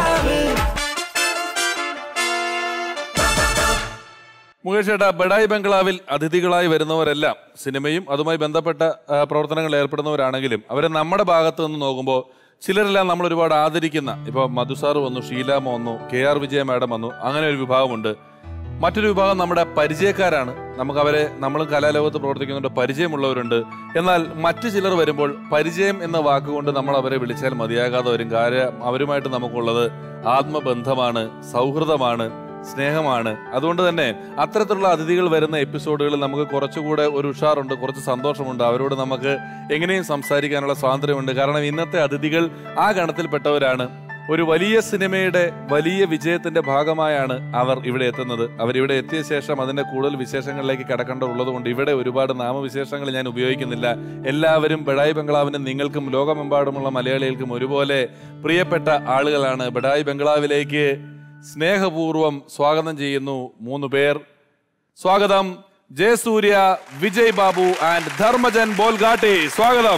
മുകേഷ് ചേട്ടാ ബഡായി ബംഗ്ലാവിൽ അതിഥികളായി വരുന്നവരെല്ലാം സിനിമയും അതുമായി ബന്ധപ്പെട്ട ആ, പ്രവർത്തനങ്ങളിൽ ഏർപ്പെടുന്നവരാണെങ്കിലും അവരെ നമ്മുടെ ഭാഗത്ത് നിന്ന് നോക്കുമ്പോൾ ചിലരെല്ലാം നമ്മൾ ഒരുപാട് ആദരിക്കുന്ന ഇപ്പൊ മധുസാർ വന്നു ഷീലാമ വന്നു കെ ആർ വിജയ മാഡം വന്നു അങ്ങനെ ഒരു വിഭാഗമുണ്ട് മറ്റൊരു വിഭാഗം നമ്മുടെ പരിചയക്കാരാണ് നമുക്ക് അവരെ നമ്മളും കലാലോകത്ത് പ്രവർത്തിക്കുന്നുണ്ട് പരിചയമുള്ളവരുണ്ട് എന്നാൽ മറ്റു ചിലർ വരുമ്പോൾ പരിചയം എന്ന വാക്കുകൊണ്ട് നമ്മൾ അവരെ വിളിച്ചാൽ മതിയാകാതെ വരും കാര്യം അവരുമായിട്ട് നമുക്കുള്ളത് ആത്മബന്ധമാണ് സൗഹൃദമാണ് സ്നേഹമാണ് അതുകൊണ്ട് തന്നെ അത്തരത്തിലുള്ള അതിഥികൾ വരുന്ന എപ്പിസോഡുകളിൽ നമുക്ക് കുറച്ചുകൂടെ ഒരു ഉഷാറുണ്ട് കുറച്ച് സന്തോഷമുണ്ട് അവരോട് നമുക്ക് എങ്ങനെയും സംസാരിക്കാനുള്ള സ്വാതന്ത്ര്യമുണ്ട് കാരണം ഇന്നത്തെ അതിഥികൾ ആ ഗണത്തിൽപ്പെട്ടവരാണ് ഒരു വലിയ സിനിമയുടെ വലിയ വിജയത്തിന്റെ ഭാഗമായാണ് അവർ ഇവിടെ എത്തുന്നത് അവരിവിടെ എത്തിയ ശേഷം അതിന്റെ കൂടുതൽ വിശേഷങ്ങളിലേക്ക് കടക്കേണ്ടതുള്ളത് കൊണ്ട് ഇവിടെ ഒരുപാട് നാമവിശേഷങ്ങൾ ഞാൻ ഉപയോഗിക്കുന്നില്ല എല്ലാവരും ബഡായി ബംഗ്ലാവിനും നിങ്ങൾക്കും ലോകമെമ്പാടുമുള്ള മലയാളികൾക്കും ഒരുപോലെ പ്രിയപ്പെട്ട ആളുകളാണ് ബഡായി ബംഗ്ലാവിലേക്ക് സ്നേഹപൂർവം സ്വാഗതം ചെയ്യുന്നു മൂന്ന് പേർ സ്വാഗതം ജയസൂര്യ വിജയ് ബാബു ആൻഡ് ധർമ്മജൻ ബോൽഗാട്ടി സ്വാഗതം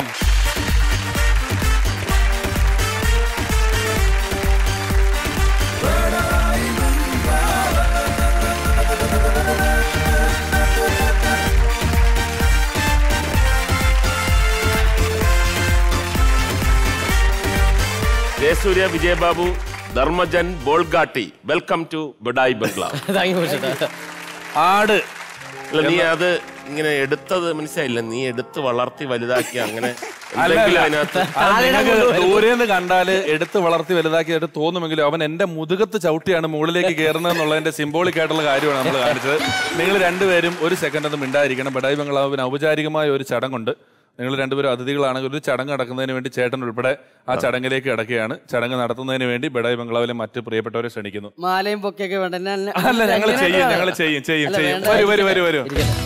ജയസൂര്യ വിജയബാബു ധർമ്മജൻ ബോൾഗാട്ടി വെൽക്കം ടു ബഡായി ബംഗ്ലാവ് ആട് അല്ല നീ അത് ഇങ്ങനെ എടുത്തത് മനസ്സിലായില്ല നീ എടുത്ത് വളർത്തി വലുതാക്കി അങ്ങനെ അല്ല, എന്തെങ്കിലും അല്ല. അതിനകത്ത് അത് നിങ്ങൾക്ക് ദൂരേന്ന് കണ്ടാല് എടുത്ത് വളർത്തി വലുതാക്കിയിട്ട് തോന്നുമെങ്കിലും അവൻ എന്റെ മുതുകത്ത് ചവിട്ടിയാണ് മുകളിലേക്ക് കയറുന്നത് എന്നുള്ളതിന്റെ സിംബോളിക് ആയിട്ടുള്ള കാര്യമാണ് നമ്മൾ കാണിച്ചത് നിങ്ങൾ രണ്ടുപേരും ഒരു സെക്കൻഡ് ഒന്നും മിണ്ടായിരിക്കണം ബഡായി ബംഗ്ലാവിന് ഔപചാരികമായ ഒരു ചടങ്ങുണ്ട് നിങ്ങൾ രണ്ടുപേരും അതിഥികളാണെങ്കിൽ ഒരു ചടങ്ങ് നടക്കുന്നതിന് വേണ്ടി ചേട്ടൻ ഉൾപ്പെടെ ആ ചടങ്ങിലേക്ക് കിടക്കുകയാണ് ചടങ്ങ് നടത്തുന്നതിന് വേണ്ടി ബഡായി ബംഗ്ലാവിലെ മറ്റ് പ്രിയപ്പെട്ടവരെ ക്ഷണിക്കുന്നു മാലയും പൊക്കെയൊക്കെ വേണ്ട ഞാൻ- അല്ല ഞങ്ങൾ എങ്ങനെ ചെയ്യും വേണം? ഞങ്ങൾ ചെയ്യും ചെയ്യും അല്ല, ചെയ്യും വേണ്ട. വരൂ വരൂ വരൂ വരൂ ഇരിക്കട്ടെ.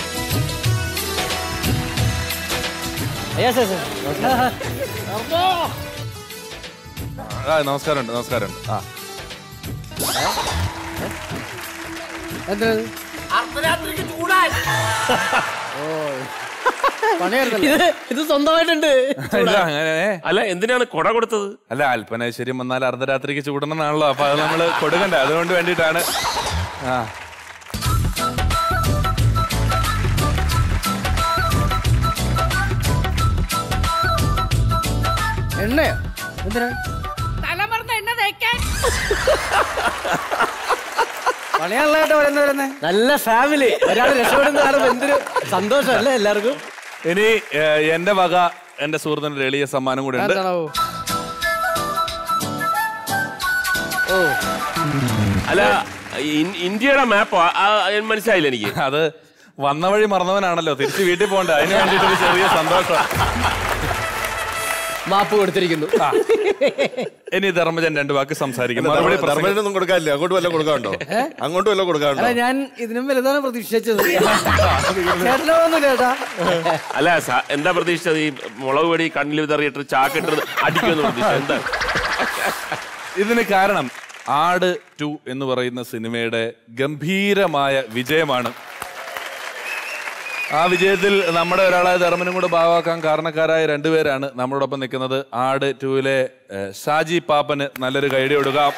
Yes, yes, yes. ആ നമസ്കാരമുണ്ട് നമസ്കാരമുണ്ട് ആ എന്ത്? പണിയായിരുന്നല്ലോ ഇത് ഇത് സ്വന്തമായിട്ടുണ്ട് ഇല്ല അങ്ങനെ അല്ല എന്തിനാണ് കൊട കൊടുത്തത് അല്ല അല്പനൈശ്വര്യം വന്നാൽ അർദ്ധരാത്രിക്ക് ചൂടണമെന്നാണല്ലോ അപ്പൊ അത് നമ്മൾ കൊടുക്കണ്ടേ അതുകൊണ്ട് വേണ്ടിയിട്ടാണ് ആ എണ്ണയോ എന്തിനാ തലമറന്ന് എണ്ണ തേക്കാൻ പണിയാളായിട്ട് വരുന്ന വരുന്നേ നല്ല ഫാമിലി ഒരാൾ രക്ഷപ്പെടുന്ന കാണുമ്പോ എന്തൊരു സന്തോഷമല്ലേ എല്ലാവർക്കും ഇനി ഏ, എന്റെ വക എന്റെ സുഹൃത്തിന് എളിയ സമ്മാനം കൂടെ ഉണ്ട് എന്താണോ ഓ അല്ല ഇൻ- ഇന്ത്യയുടെ മാപ്പ് മനസ്സിലായില്ല എനിക്ക് അത് വന്ന വഴി മറന്നവനാണല്ലോ തിരിച്ച് വീട്ടിൽ പോകണ്ട അതിന് വേണ്ടിയിട്ട് ഒരു ചെറിയ സന്തോഷം മാപ്പ് കൊടുത്തിരിക്കുന്നു ഇനി ധർമ്മജൻ രണ്ട് വാക്ക് സംസാരിക്കും മറുപടി പ്രസംഗം- ധർമ്മനൊന്നും കൊടുക്കാനില്ല അങ്ങോട്ട് വല്ലതും കൊടുക്കാനുണ്ടോ അങ്ങോട്ട് വല്ലതും കൊടുക്കാനുണ്ടോ അല്ല ഞാൻ ഇതിനും വലുതാണ് പ്രതീക്ഷിച്ചത് ചേട്ടനോ ഒന്നും ചേട്ടാ അല്ല സ- എന്താ പ്രതീക്ഷിച്ചത് ഈ മുളക് പൊടി കണ്ണിൽ വിതറിയിട്ട് ചാക്കിട്ട് അടിക്കുമെന്ന് പ്രതീക്ഷ എന്താ ഇതിന് കാരണം ആട് ടു എന്ന് പറയുന്ന സിനിമയുടെ ഗംഭീരമായ വിജയമാണ് ആ വിജയത്തിൽ നമ്മുടെ ഒരാളായ ധർമ്മനും കൂടെ ഭാഗമാക്കാൻ കാരണക്കാരായ രണ്ടുപേരാണ് നമ്മളോടൊപ്പം നിൽക്കുന്നത് ആട് ടൂവിലെ ഏഹ്, ഷാജി പാപ്പന് നല്ലൊരു കൈഡി കൊടുക്കാം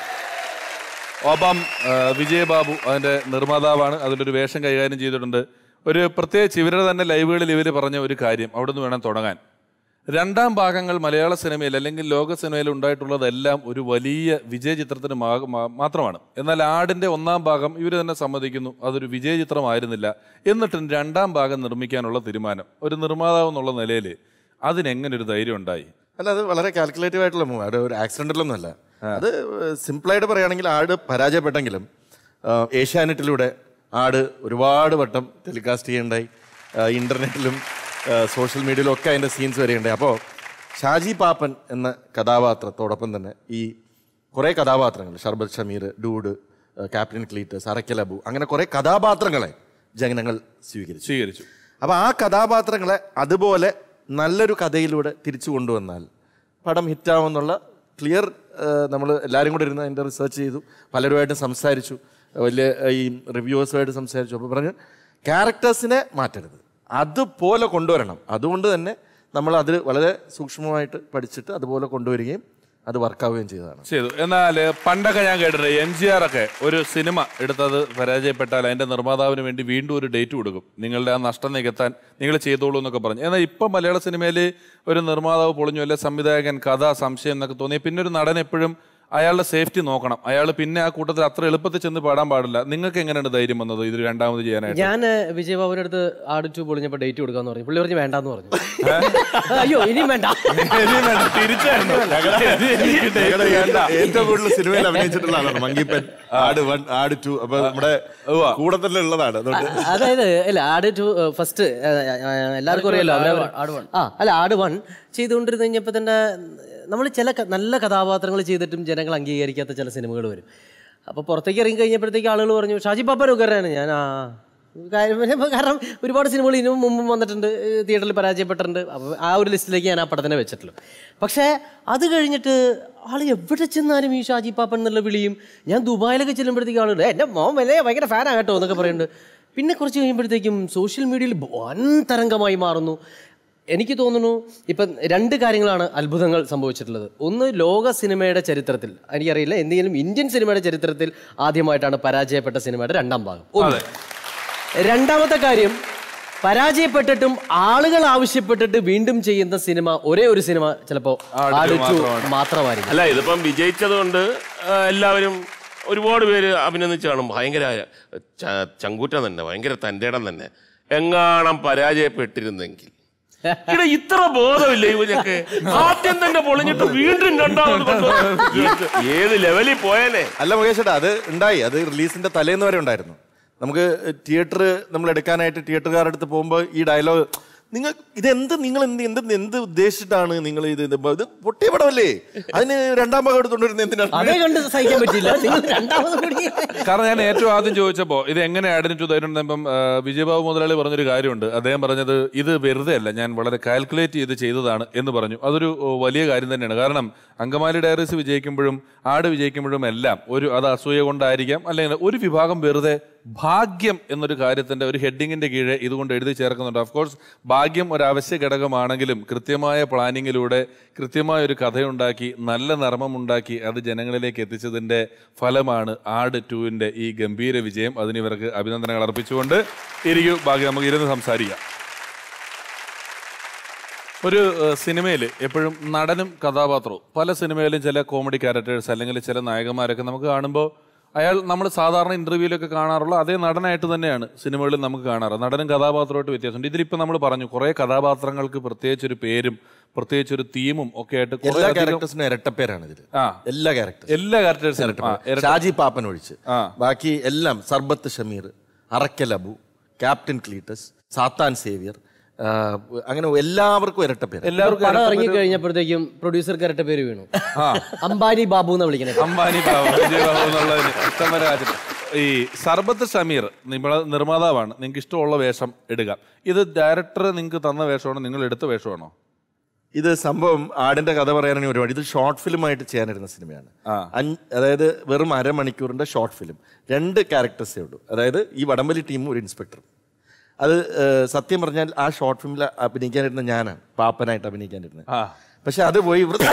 ഒപ്പം ഏഹ്, വിജയബാബു അതിന്റെ നിർമ്മാതാവാണ് അതിലൊരു വേഷം കൈകാര്യം ചെയ്തിട്ടുണ്ട് ഒരു പ്രത്യേകിച്ച് ഇവരുടെ തന്നെ ലൈവുകളിൽ ഇവർ പറഞ്ഞ ഒരു കാര്യം അവിടെ നിന്ന് വേണം തുടങ്ങാൻ രണ്ടാം ഭാഗങ്ങൾ മലയാള സിനിമയിൽ അല്ലെങ്കിൽ ലോക സിനിമയിൽ ഉണ്ടായിട്ടുള്ളതെല്ലാം ഒരു വലിയ വിജയ ചിത്രത്തിന് മാ- മാ- മാത്രമാണ് എന്നാൽ ആടിന്റെ ഒന്നാം ഭാഗം ഇവർ തന്നെ സമ്മതിക്കുന്നു അതൊരു വിജയ ചിത്രമായിരുന്നില്ല എന്നിട്ടും രണ്ടാം ഭാഗം നിർമ്മിക്കാനുള്ള തീരുമാനം ഒരു നിർമ്മാതാവ് എന്നുള്ള നിലയിൽ അതിനെങ്ങനെ ഒരു ധൈര്യം ഉണ്ടായി അല്ല അത് വളരെ കാൽക്കുലേറ്റീവ് ആയിട്ടുള്ള മൂവ് അത് ഒരു ആക്സിഡന്റലൊന്നും അല്ല അത് സിമ്പിളായിട്ട് പറയുകയാണെങ്കിൽ ആട് പരാജയപ്പെട്ടെങ്കിലും ആ, ഏഷ്യാനെറ്റിലൂടെ ആട് ഒരുപാട് വട്ടം ടെലികാസ്റ്റ് ചെയ്യണ്ടായി ആ, ഇന്റർനെറ്റിലും ആ, സോഷ്യൽ മീഡിയയിലും ഒക്കെ അതിൻ്റെ സീൻസ് വരെയുണ്ടായി അപ്പോൾ ഷാജി പാപ്പൻ എന്ന കഥാപാത്രത്തോടൊപ്പം തന്നെ ഈ കുറേ കഥാപാത്രങ്ങൾ ഷർബത് ഷമീർ ഡൂഡ് ആ, ക്യാപ്റ്റൻ ക്ലീറ്റസ് അറക്കലബു അങ്ങനെ കുറേ കഥാപാത്രങ്ങളെ ജനങ്ങൾ സ്വീകരിച്ചു സ്വീകരിച്ചു അപ്പോൾ ആ കഥാപാത്രങ്ങളെ അതുപോലെ നല്ലൊരു കഥയിലൂടെ തിരിച്ചു കൊണ്ടുവന്നാൽ പടം ഹിറ്റാവുമെന്നുള്ള ക്ലിയർ നമ്മൾ എല്ലാവരും കൂടെ ഇരുന്ന് അതിൻ്റെ റിസർച്ച് ചെയ്തു പലരുമായിട്ട് സംസാരിച്ചു വലിയ ഏഹ്, ഈ റിവ്യൂവേഴ്സുമായിട്ട് സംസാരിച്ചു അപ്പോൾ പറഞ്ഞു ക്യാരക്ടേഴ്സിനെ മാറ്റരുത് അതുപോലെ കൊണ്ടുവരണം അതുകൊണ്ട് തന്നെ നമ്മൾ അത് വളരെ സൂക്ഷ്മമായിട്ട് പഠിച്ചിട്ട് അതുപോലെ കൊണ്ടുവരികയും അത് വർക്കാവുകയും ചെയ്തതാണ് ചെയ്തു എന്നാൽ പണ്ടൊക്കെ ഞാൻ കേട്ടിട്ടുണ്ട് എം ജി ആർ ഒക്കെ ഒരു സിനിമ എടുത്തത് പരാജയപ്പെട്ടാൽ അതിന്റെ നിർമ്മാതാവിന് വേണ്ടി വീണ്ടും ഒരു ഡേറ്റ് കൊടുക്കും നിങ്ങളുടെ ആ നഷ്ടം നികത്താൻ നിങ്ങൾ ചെയ്തോളൂ എന്നൊക്കെ പറഞ്ഞു എന്നാൽ ഇപ്പം മലയാള സിനിമയിൽ ഒരു നിർമ്മാതാവ് പൊളിഞ്ഞു അല്ലെ സംവിധായകൻ കഥ സംശയം എന്നൊക്കെ തോന്നി പിന്നെ ഒരു നടൻ എപ്പോഴും അയാളുടെ സേഫ്റ്റി നോക്കണം അയാൾ പിന്നെ ആ കൂട്ടത്തിൽ അത്ര എളുപ്പത്തിൽ ചെന്ന് പാടാൻ പാടില്ല നിങ്ങൾക്ക് എങ്ങനെയാണ് ധൈര്യം വന്നത് ഇത് രണ്ടാമത് ചെയ്യാനായിട്ട് ഞാൻ വിജയബാബുവിന്റെ അടുത്ത് ആട് ടു പൊളിഞ്ഞപ്പോ ഡേറ്റ് കൊടുക്കാന്ന് പറഞ്ഞു പുള്ളി പറഞ്ഞു വേണ്ടാന്ന് പറഞ്ഞു അയ്യോ ഇനിയും വേണ്ട ഇനിയും വേണ്ട, തിരിച്ചായിരുന്നു. എനിക്ക് date ഞങ്ങളുടെ വേണ്ട. ഏറ്റവും കൂടുതൽ സിനിമയിൽ അഭിനയിച്ചിട്ടുള്ള ആളാണ് മങ്കിപ്പൻ ആട് വൺ ആട് ടു അപ്പൊ നമ്മുടെ കൂടെ തന്നെ ഉള്ളതാണ് അതുകൊണ്ട് അതായത് അല്ല ആട് ടു ഫസ്റ്റ് എല്ലാവർക്കും അറിയാലോ അവരവർ- ആ അല്ല ആട് വൺ ചെയ്തുകൊണ്ടിരുന്ന് കഴിഞ്ഞപ്പോൾ തന്നെ നമ്മൾ ചില ക- നല്ല കഥാപാത്രങ്ങൾ ചെയ്തിട്ടും ജനങ്ങൾ അംഗീകരിക്കാത്ത ചില സിനിമകൾ വരും അപ്പോൾ പുറത്തേക്ക് ഇറങ്ങി കഴിഞ്ഞപ്പോഴത്തേക്ക് ആളുകൾ പറഞ്ഞു ഷാജി പാപ്പൻ ഉഗ്രനാണ് ഞാൻ ആ കാര്യം കാരണം ഒരുപാട് സിനിമകൾ ഇതിനു മുമ്പും വന്നിട്ടുണ്ട് തിയേറ്ററിൽ പരാജയപ്പെട്ടിട്ടുണ്ട് അപ്പോൾ ആ ഒരു ലിസ്റ്റിലേക്ക് ഞാൻ ആ പടത്തിനെ വെച്ചിട്ടുള്ളൂ പക്ഷേ അത് കഴിഞ്ഞിട്ട് ആൾ എവിടെ ചെന്നാലും ഈ ഷാജി പാപ്പൻ എന്നുള്ള വിളിയും ഞാൻ ദുബായിലൊക്കെ ചെല്ലുമ്പോഴത്തേക്കും ആളുണ്ട് എൻ്റെ മോൻ വലിയ ഭയങ്കര ഫാനാ കേട്ടോ എന്നൊക്കെ പറയുന്നുണ്ട് പിന്നെ കുറച്ച് കഴിയുമ്പോഴത്തേക്കും സോഷ്യൽ മീഡിയയിൽ വൻ തരംഗമായി മാറുന്നു എനിക്ക് തോന്നുന്നു ഇപ്പം രണ്ട് കാര്യങ്ങളാണ് അത്ഭുതങ്ങൾ സംഭവിച്ചിട്ടുള്ളത് ഒന്ന് ലോക സിനിമയുടെ ചരിത്രത്തിൽ എനിക്കറിയില്ല എന്തെങ്കിലും ഇന്ത്യൻ സിനിമയുടെ ചരിത്രത്തിൽ ആദ്യമായിട്ടാണ് പരാജയപ്പെട്ട സിനിമയുടെ രണ്ടാം ഭാഗം ഒന്ന്. രണ്ടാമത്തെ കാര്യം പരാജയപ്പെട്ടിട്ടും ആളുകൾ ആവശ്യപ്പെട്ടിട്ട് വീണ്ടും ചെയ്യുന്ന സിനിമ ഒരേ ഒരു സിനിമ ചിലപ്പോ ആട് ആട് two two മാത്രമാണ്. മാത്രമായിരിക്കും അല്ല ഇതിപ്പം വിജയിച്ചത് കൊണ്ട് എല്ലാവരും ഒരുപാട് പേര് അഭിനന്ദിച്ച് കാണും ഭയങ്കര ച- ചങ്കൂറ്റം തന്നെ ഭയങ്കര തൻ്റെ ഇടം തന്നെ എങ്ങാണം പരാജയപ്പെട്ടിരുന്നെങ്കിൽ ഇവിടെ ഇത്ര ബോധമില്ല ഇവനൊക്കെ ആദ്യം തന്നെ പൊളിഞ്ഞിട്ട് വീണ്ടും രണ്ടാമത് കൊണ്ടുവന്നു. ഏത് ലെവലിൽ പോയാലേ അല്ല മുകേഷ് ഏട്ടാ അത് ഉണ്ടായി അത് റിലീസിന്റെ തലേന്ന് വരെ ഉണ്ടായിരുന്നു നമുക്ക് തിയേറ്റർ നമ്മൾ എടുക്കാനായിട്ട് തിയേറ്ററുകാരുടെ അടുത്ത് പോകുമ്പോൾ ഈ ഡയലോഗ് നിങ്ങൾ ഇതെന്ത് നിങ്ങൾ എന്ത് എന്ത് എന്ത് ഉദ്ദേശിച്ചിട്ടാണ് നിങ്ങൾ ഇത് ഇത് ഇത് പൊട്ടിയ പടമല്ലേ അതിന് രണ്ടാം ഭാഗം എടുത്തോണ്ടിരുന്നത് അതേ എന്തിനാണ് കണ്ട് സഹിക്കാൻ പറ്റില്ല നിങ്ങൾ രണ്ടാമത് കൂടി കാരണം ഞാൻ ഏറ്റവും ആദ്യം ചോദിച്ചപ്പോ ഇത് എങ്ങനെ ആഡിനിറ്റു തരുന്നപ്പം വിജയബാബു മുതലാളി പറഞ്ഞൊരു കാര്യമുണ്ട് അദ്ദേഹം പറഞ്ഞത് ഇത് വെറുതെ അല്ല ഞാൻ വളരെ കാൽക്കുലേറ്റ് ചെയ്ത് ചെയ്തതാണ് എന്ന് പറഞ്ഞു അതൊരു ഓ, വലിയ കാര്യം തന്നെയാണ് കാരണം അങ്കമാലി ഡയറീസ് വിജയിക്കുമ്പോഴും ആട് വിജയിക്കുമ്പോഴും എല്ലാം ഒരു അത് അസൂയ കൊണ്ടായിരിക്കാം അല്ലെങ്കിൽ ഒരു വിഭാഗം വെറുതെ ഭാഗ്യം എന്നൊരു കാര്യത്തിന്റെ ഒരു ഹെഡിങ്ങിന്റെ കീഴെ ഇതുകൊണ്ട് എഴുതി ചേർക്കുന്നുണ്ട് ഓഫ് കോഴ്സ് ഭാഗ്യം ഒരു അവശ്യ ഘടകമാണെങ്കിലും കൃത്യമായ പ്ലാനിങ്ങിലൂടെ കൃത്യമായ ഒരു കഥയുണ്ടാക്കി നല്ല നർമ്മമുണ്ടാക്കി അത് ജനങ്ങളിലേക്ക് എത്തിച്ചതിന്റെ ഫലമാണ് ആട് ടുവിന്റെ ഈ ഗംഭീര വിജയം അതിന് ഇവർക്ക് അഭിനന്ദനങ്ങൾ അർപ്പിച്ചുകൊണ്ട് ഇരിക്കും ബാക്കി നമുക്ക് ഇരുന്ന് സംസാരിക്കാം ഒരു സിനിമയിൽ എപ്പോഴും നടനും കഥാപാത്രവും പല സിനിമയിലും ചില കോമഡി ക്യാരക്ടേഴ്സ് അല്ലെങ്കിൽ ചില നായകന്മാരൊക്കെ നമുക്ക് കാണുമ്പോൾ അയാൾ നമ്മൾ സാധാരണ ഇന്റർവ്യൂലൊക്കെ കാണാറുള്ള അതേ നടനായിട്ട് തന്നെയാണ് സിനിമകളിൽ നമുക്ക് കാണാറ് നടനും കഥാപാത്രമായിട്ട് വ്യത്യാസമുണ്ട് ഇതിലിപ്പോൾ നമ്മൾ പറഞ്ഞു കുറേ കഥാപാത്രങ്ങൾക്ക് പ്രത്യേകിച്ച് ഒരു പേരും പ്രത്യേകിച്ച് ഒരു തീമും ഒക്കെ ആയിട്ട് കുറേ എല്ലാ അധികം- ക്യാരക്ടേഴ്സിനും ഇരട്ടപ്പേരാണ് ഇതിൽ ആ. എല്ലാ ക്യാരക്ടേഴ്സും എല്ലാ ക്യാരക്ടേഴ്സും ഷാജി പാപ്പൻ ഒഴിച്ച് ആ. ബാക്കി എല്ലാം സർബത്ത് ഷമീർ അറക്കൽ അബു ക്യാപ്റ്റൻ ക്ലീറ്റസ് സാത്താൻ സേവിയർ ആ, അങ്ങനെ എല്ലാവർക്കും ഇരട്ടപ്പേര് എല്ലാവർക്കും പടം ഇറങ്ങി കഴിഞ്ഞപ്പോഴത്തേക്കും പ്രൊഡ്യൂസർക്ക് ഇരട്ട പേര് വീണു അംബാനി ബാബു എന്ന് വിളിക്കണേ അംബാനി ബാബു വിജയ് ബാബു എന്നുള്ളതിന് ഇഷ്ടംവരെ ആചരണം. ഈ സർബത്ത് ഷമീർ നിങ്ങളെ നിർമ്മാതാവാണ് നിങ്ങൾക്ക് ഇഷ്ടമുള്ള വേഷം ഇടുക ഇത് ഡയറക്ടർ നിങ്ങൾക്ക് തന്ന വേഷമാണോ നിങ്ങൾ എടുത്ത വേഷമാണോ ഇത് സംഭവം ആടിന്റെ കഥ പറയാനാണെങ്കിൽ ഒരുപാട് ഇത് ഷോർട്ട് ഫിലിം ആയിട്ട് ചെയ്യാനിരുന്ന സിനിമയാണ് ആ. അഞ്ച് അതായത് വെറും അരമണിക്കൂറിന്റെ ഷോർട്ട് ഫിലിം രണ്ട് ക്യാരക്ടേഴ്സേ ഉള്ളൂ അതായത് ഈ വടംവലി ടീമും ഒരു ഇൻസ്പെക്ടറും അത് ഏഹ്, സത്യം പറഞ്ഞാൽ ആ ഷോർട്ട് ഫിലിമിൽ അഭിനയിക്കാനിരുന്ന ഞാനാണ് പാപ്പനായിട്ട് അഭിനയിക്കാനിരുന്നത് ആ. പക്ഷെ അത് പോയി ഇവിടെ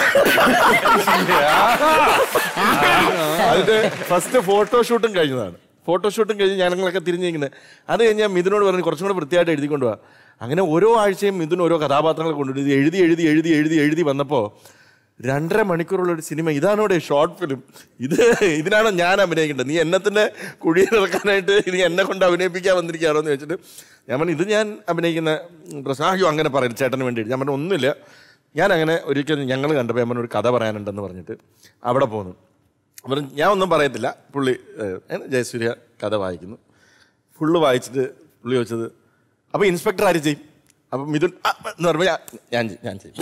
അതിന്റെ ഫസ്റ്റ് ഫോട്ടോഷൂട്ടും കഴിഞ്ഞതാണ് ഫോട്ടോഷൂട്ടും കഴിഞ്ഞ് ഞങ്ങളൊക്കെ തിരിഞ്ഞിരിക്കുന്നത് അത് കഴിഞ്ഞ് ഞാൻ മിഥുനോട് പറഞ്ഞു കുറച്ചും കൂടെ വൃത്തിയായിട്ട് എഴുതി കൊണ്ടുപോവാ അങ്ങനെ ഓരോ ആഴ്ചയും മിഥുൻ ഓരോ കഥാപാത്രങ്ങൾ കൊണ്ടുവരും ഇത് എഴുതി എഴുതി എഴുതി എഴുതി എഴുതി വന്നപ്പോൾ രണ്ടര മണിക്കൂറുള്ള ഒരു സിനിമ ഇതാണ് ഇവിടെ ഷോർട്ട് ഫിലിം ഇത് ഇതിനാണോ ഞാൻ അഭിനയിക്കേണ്ടത് നീ എന്നത്തിൻ്റെ കുഴിയിൽ ഇറക്കാനായിട്ട് നീ എന്നെ കൊണ്ട് അഭിനയിപ്പിക്കാൻ വന്നിരിക്കുകയാണോ എന്ന് വെച്ചിട്ട് ഞാൻ പറഞ്ഞു ഇത് ഞാൻ അഭിനയിക്കുന്ന പ്രശ്നം അയ്യോ അങ്ങനെ പറയില്ല ചേട്ടന് വേണ്ടി ഞാൻ പറഞ്ഞു ഒന്നുമില്ല ഞാൻ അങ്ങനെ ഒരിക്കലും ഞങ്ങൾ കണ്ടപ്പോൾ ഞാൻ പറഞ്ഞു, ഒരു കഥ പറയാനുണ്ടെന്ന് പറഞ്ഞിട്ട് അവിടെ പോന്നു അപ്പം ഞാൻ ഒന്നും പറയത്തില്ല പുള്ളി ഏഹ്, ജയസൂര്യ കഥ വായിക്കുന്നു ഫുള്ള് വായിച്ചിട്ട് പുള്ളി ചോദിച്ചത് അപ്പോൾ ഇൻസ്പെക്ടർ ആര് ചെയ്യും അപ്പം മിഥുൻ "ആ, എന്ന് പറയുമ്പോൾ ഞാൻ- ഞാൻ ചെയ്യും, ഞാൻ ചെയ്യും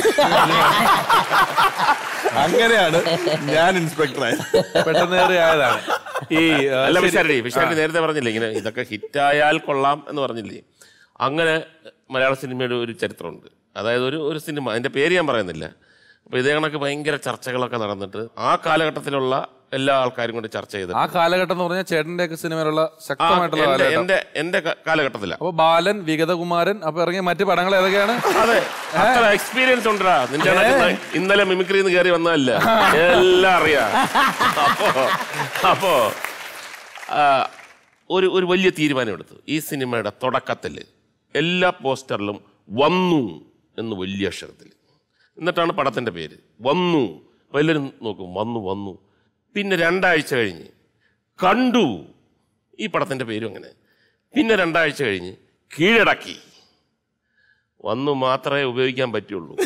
അങ്ങനെയാണ് ഞാൻ ഇൻസ്പെക്ടർ ആയത് പെട്ടെന്ന് കയറി ആയതാണ് ഈ ആ, അല്ല ശരി. വിശാരടി വിശാരടി നേരത്തെ പറഞ്ഞില്ലേ ഇങ്ങനെ ഇതൊക്കെ ഹിറ്റായാൽ കൊള്ളാം എന്ന് പറഞ്ഞില്ലേ അങ്ങനെ മലയാള സിനിമയുടെ ഒരു ചരിത്രമുണ്ട് അതായത് ഒരു ഒരു സിനിമ അതിന്റെ പേര് ഞാൻ പറയുന്നില്ല അപ്പൊ ഇതേ കണക്ക് ഭയങ്കര ചർച്ചകളൊക്കെ നടന്നിട്ട് ആ കാലഘട്ടത്തിലുള്ള എല്ലാ ആൾക്കാരും കൂടി ചർച്ച ചെയ്ത് ആ കാലഘട്ടം എന്ന് പറഞ്ഞാൽ ചേട്ടന്റെ ഒക്കെ സിനിമയിലുള്ള ശക്തമായിട്ടുള്ള എന്റെ കാലഘട്ടം എന്റെ എന്റെ ക- കാലഘട്ടത്തിലാ അപ്പൊ ബാലൻ വിഗതകുമാരൻ അപ്പൊ ഇറങ്ങിയ മറ്റു പടങ്ങൾ ഏതൊക്കെയാണ് അതെ അത്ര എക്സ്പീരിയൻസ് ഉണ്ടാ നിന്റെ കണക്ക് ഇന്ന- ഇന്നലെ മിമിക്രിന്ന് കയറി വന്നതല്ല എല്ലാം അറിയാം അപ്പോ അപ്പോ ആ, ഒരു ഒരു വലിയ തീരുമാനം എടുത്തു ഈ സിനിമയുടെ തുടക്കത്തിൽ എല്ലാ പോസ്റ്ററിലും വന്നു എന്ന് വലിയ അക്ഷരത്തിൽ എന്നിട്ടാണ് പടത്തിന്റെ പേര് വന്നു അപ്പൊ എല്ലാവരും നോക്കും വന്നു വന്നു പിന്നെ രണ്ടാഴ്ച കഴിഞ്ഞ് കണ്ടു ഈ പടത്തിന്റെ പേരും അങ്ങനെ പിന്നെ രണ്ടാഴ്ച കഴിഞ്ഞ് കീഴടക്കി വന്നു മാത്രമേ ഉപയോഗിക്കാൻ പറ്റുള്ളൂ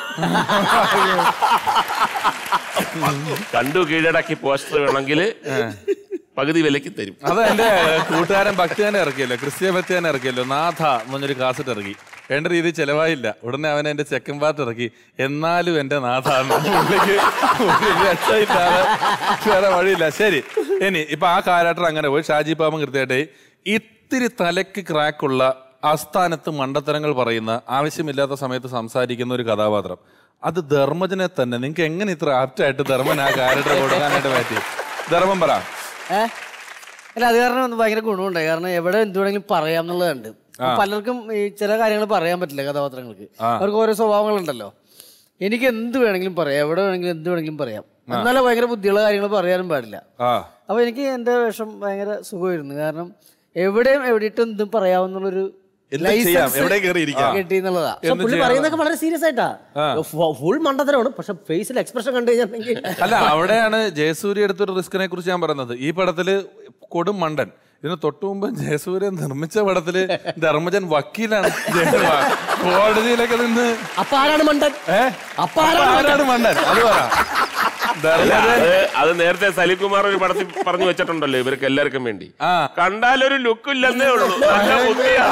കണ്ടു കീഴടക്കി പോസ്റ്റർ വേണമെങ്കിൽ പകുതി വിലക്ക് തരും അത് എന്റെ കൂട്ടുകാരൻ ഭക്തിയാനെ ഇറക്കിയല്ലോ ക്രിസ്ത്യ ഭക്തിയാനെ ഇറക്കിയല്ലോ നാഥ എന്ന് പറഞ്ഞൊരു കാസറ്റ് ഇറക്കി വേണ്ട രീതിയിൽ ചെലവായില്ല ഉടനെ അവൻ എന്റെ ചെക്കൻ പാട്ട് ഇറക്കി എന്നാലും എന്റെ നാഥ എന്ന് പുള്ളിക്ക് ഒരു രക്ഷയില്ലാതെ വേറെ വഴിയില്ല ശരി ഇനി ഇപ്പൊ ആ കാലഘട്ടം അങ്ങനെ പോയി ഷാജി പാമ്പൻ കൃത്യമായിട്ട് ഇത്തിരി തലക്ക് ക്രാക്കുള്ള ആസ്ഥാനത്ത് മണ്ടത്തരങ്ങൾ പറയുന്ന ആവശ്യമില്ലാത്ത സമയത്ത് സംസാരിക്കുന്ന ഒരു കഥാപാത്രം അത് ധർമ്മജനെ തന്നെ നിങ്ങൾക്ക് എങ്ങനെ ഇത്ര ആപ്റ്റായിട്ട് ധർമ്മൻ ആ ക്യാരക്ടർ കൊടുക്കാനായിട്ട് പറ്റി ധർമ്മം പറ ഏ അല്ല അത് കാരണം ഒന്ന് ഭയങ്കര ഗുണമുണ്ടായി കാരണം എവിടെ എന്ത് വേണമെങ്കിലും പറയാം എന്നുള്ളതുണ്ട് ഇപ്പൊ പലർക്കും ഈ ചില കാര്യങ്ങൾ പറയാൻ പറ്റില്ല കഥാപാത്രങ്ങൾക്ക് അവർക്ക് ഓരോ സ്വഭാവങ്ങളുണ്ടല്ലോ എനിക്ക് എന്ത് വേണമെങ്കിലും പറയാം എവിടെ വേണമെങ്കിലും എന്ത് വേണമെങ്കിലും പറയാം എന്നാലും ഭയങ്കര ബുദ്ധിയുള്ള കാര്യങ്ങൾ പറയാനും പാടില്ല ആ അപ്പൊ എനിക്ക് എന്റെ വേഷം ഭയങ്കര സുഖമായിരുന്നു കാരണം എവിടെയും എവിടെയിട്ടും എന്തും പറയാവുന്നുള്ളൊരു എന്തും ചെയ്യാം, എവിടെയും കയറി ഇരിക്കാം. കിട്ടി എന്നുള്ളതാ പക്ഷെ പുള്ളി പറയുന്നതൊക്കെ വളരെ സീരിയസ് ആയിട്ടാ ഫുൾ മണ്ടത്തരമാണ് പക്ഷെ ഫേസിൽ എക്സ്പ്രഷൻ കണ്ടു കഴിഞ്ഞിട്ടുണ്ടെങ്കിൽ അല്ല അവിടെയാണ് ജയസൂര്യ എടുത്തൊരു റിസ്കിനെ കുറിച്ച് ഞാൻ പറയുന്നത് ഈ പടത്തില് കൊടും മണ്ടൻ ഇതിന് തൊട്ടു മുമ്പ് ജയസൂര്യ നിർമ്മിച്ച പടത്തില് ധർമ്മജൻ വക്കീലാണ് ജയ- കോടതിയിലൊക്കെ നിന്ന് അപ്പൊ ആരാണ് മണ്ടൻ ഏ അപ്പൊ ആരാണ് ആരാണ് മണ്ടൻ അത് പറ ധർമ്മജൻ അത് അത് നേരത്തെ സലീം കുമാർ ഒരു പടത്തിൽ പറഞ്ഞു വെച്ചിട്ടുണ്ടല്ലോ ഇവർക്ക് എല്ലാവർക്കും വേണ്ടി ആ. കണ്ടാലൊരു ലുക്ക് ഇല്ലെന്നേ ഉള്ളൂ നല്ല ബുദ്ധിയാ.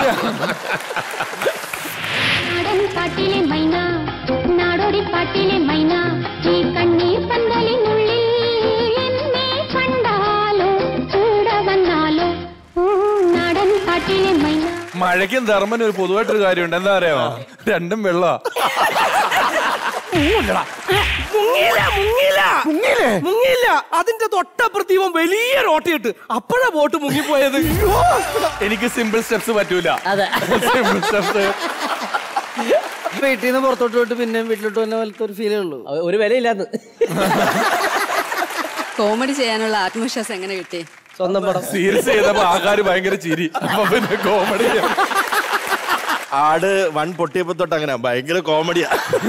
നാടൻ പാട്ടിലെ മൈന നാടോടി പാട്ടിലെ മൈന ഈ കണ്ണീർ പന്തലിനുള്ളിൽ എന്നെ കണ്ടാലോ ചൂട വന്നാലോ ഊ, നാടൻ പാട്ടിലെ മൈന മഴയ്ക്കും ധർമ്മനും ഒരു പൊതുവായിട്ടൊരു കാര്യമുണ്ട് എന്താ അറിയാമോ രണ്ടും വെള്ളമാ മുങ്ങിയില്ല മുങ്ങിയില്ല മുങ്ങിയില്ല അതിന്റെ തൊട്ടപ്പുറത്ത് ഇവൻ വലിയ റോട്ടിട്ട് അപ്പോഴാ ബോട്ട് മുങ്ങിപ്പോയത് എനിക്ക് സിമ്പിൾ സ്റ്റെപ്സ് പറ്റൂല അതെ സിമ്പിൾ സ്റ്റെപ്സ് വീട്ടിൽ നിന്ന് പുറത്തോട്ട് പോയിട്ട് പിന്നെ വീട്ടിലോട്ട് വന്ന പോലത്തെ ഒരു ഫീലേ ഉള്ളൂ ഒരു വിലയില്ലാന്ന് കോമഡി ചെയ്യാനുള്ള ആത്മവിശ്വാസം എങ്ങനെ കിട്ടി സ്വന്തം പടം സീരിയസ് ചെയ്തപ്പോ ആൾക്കാർ ഭയങ്കര ചിരി അപ്പൊ പിന്നെ കോമഡി ആട് വൺ പൊട്ടിയപ്പോ തൊട്ട് അങ്ങനെ ഭയങ്കര കോമഡിയാ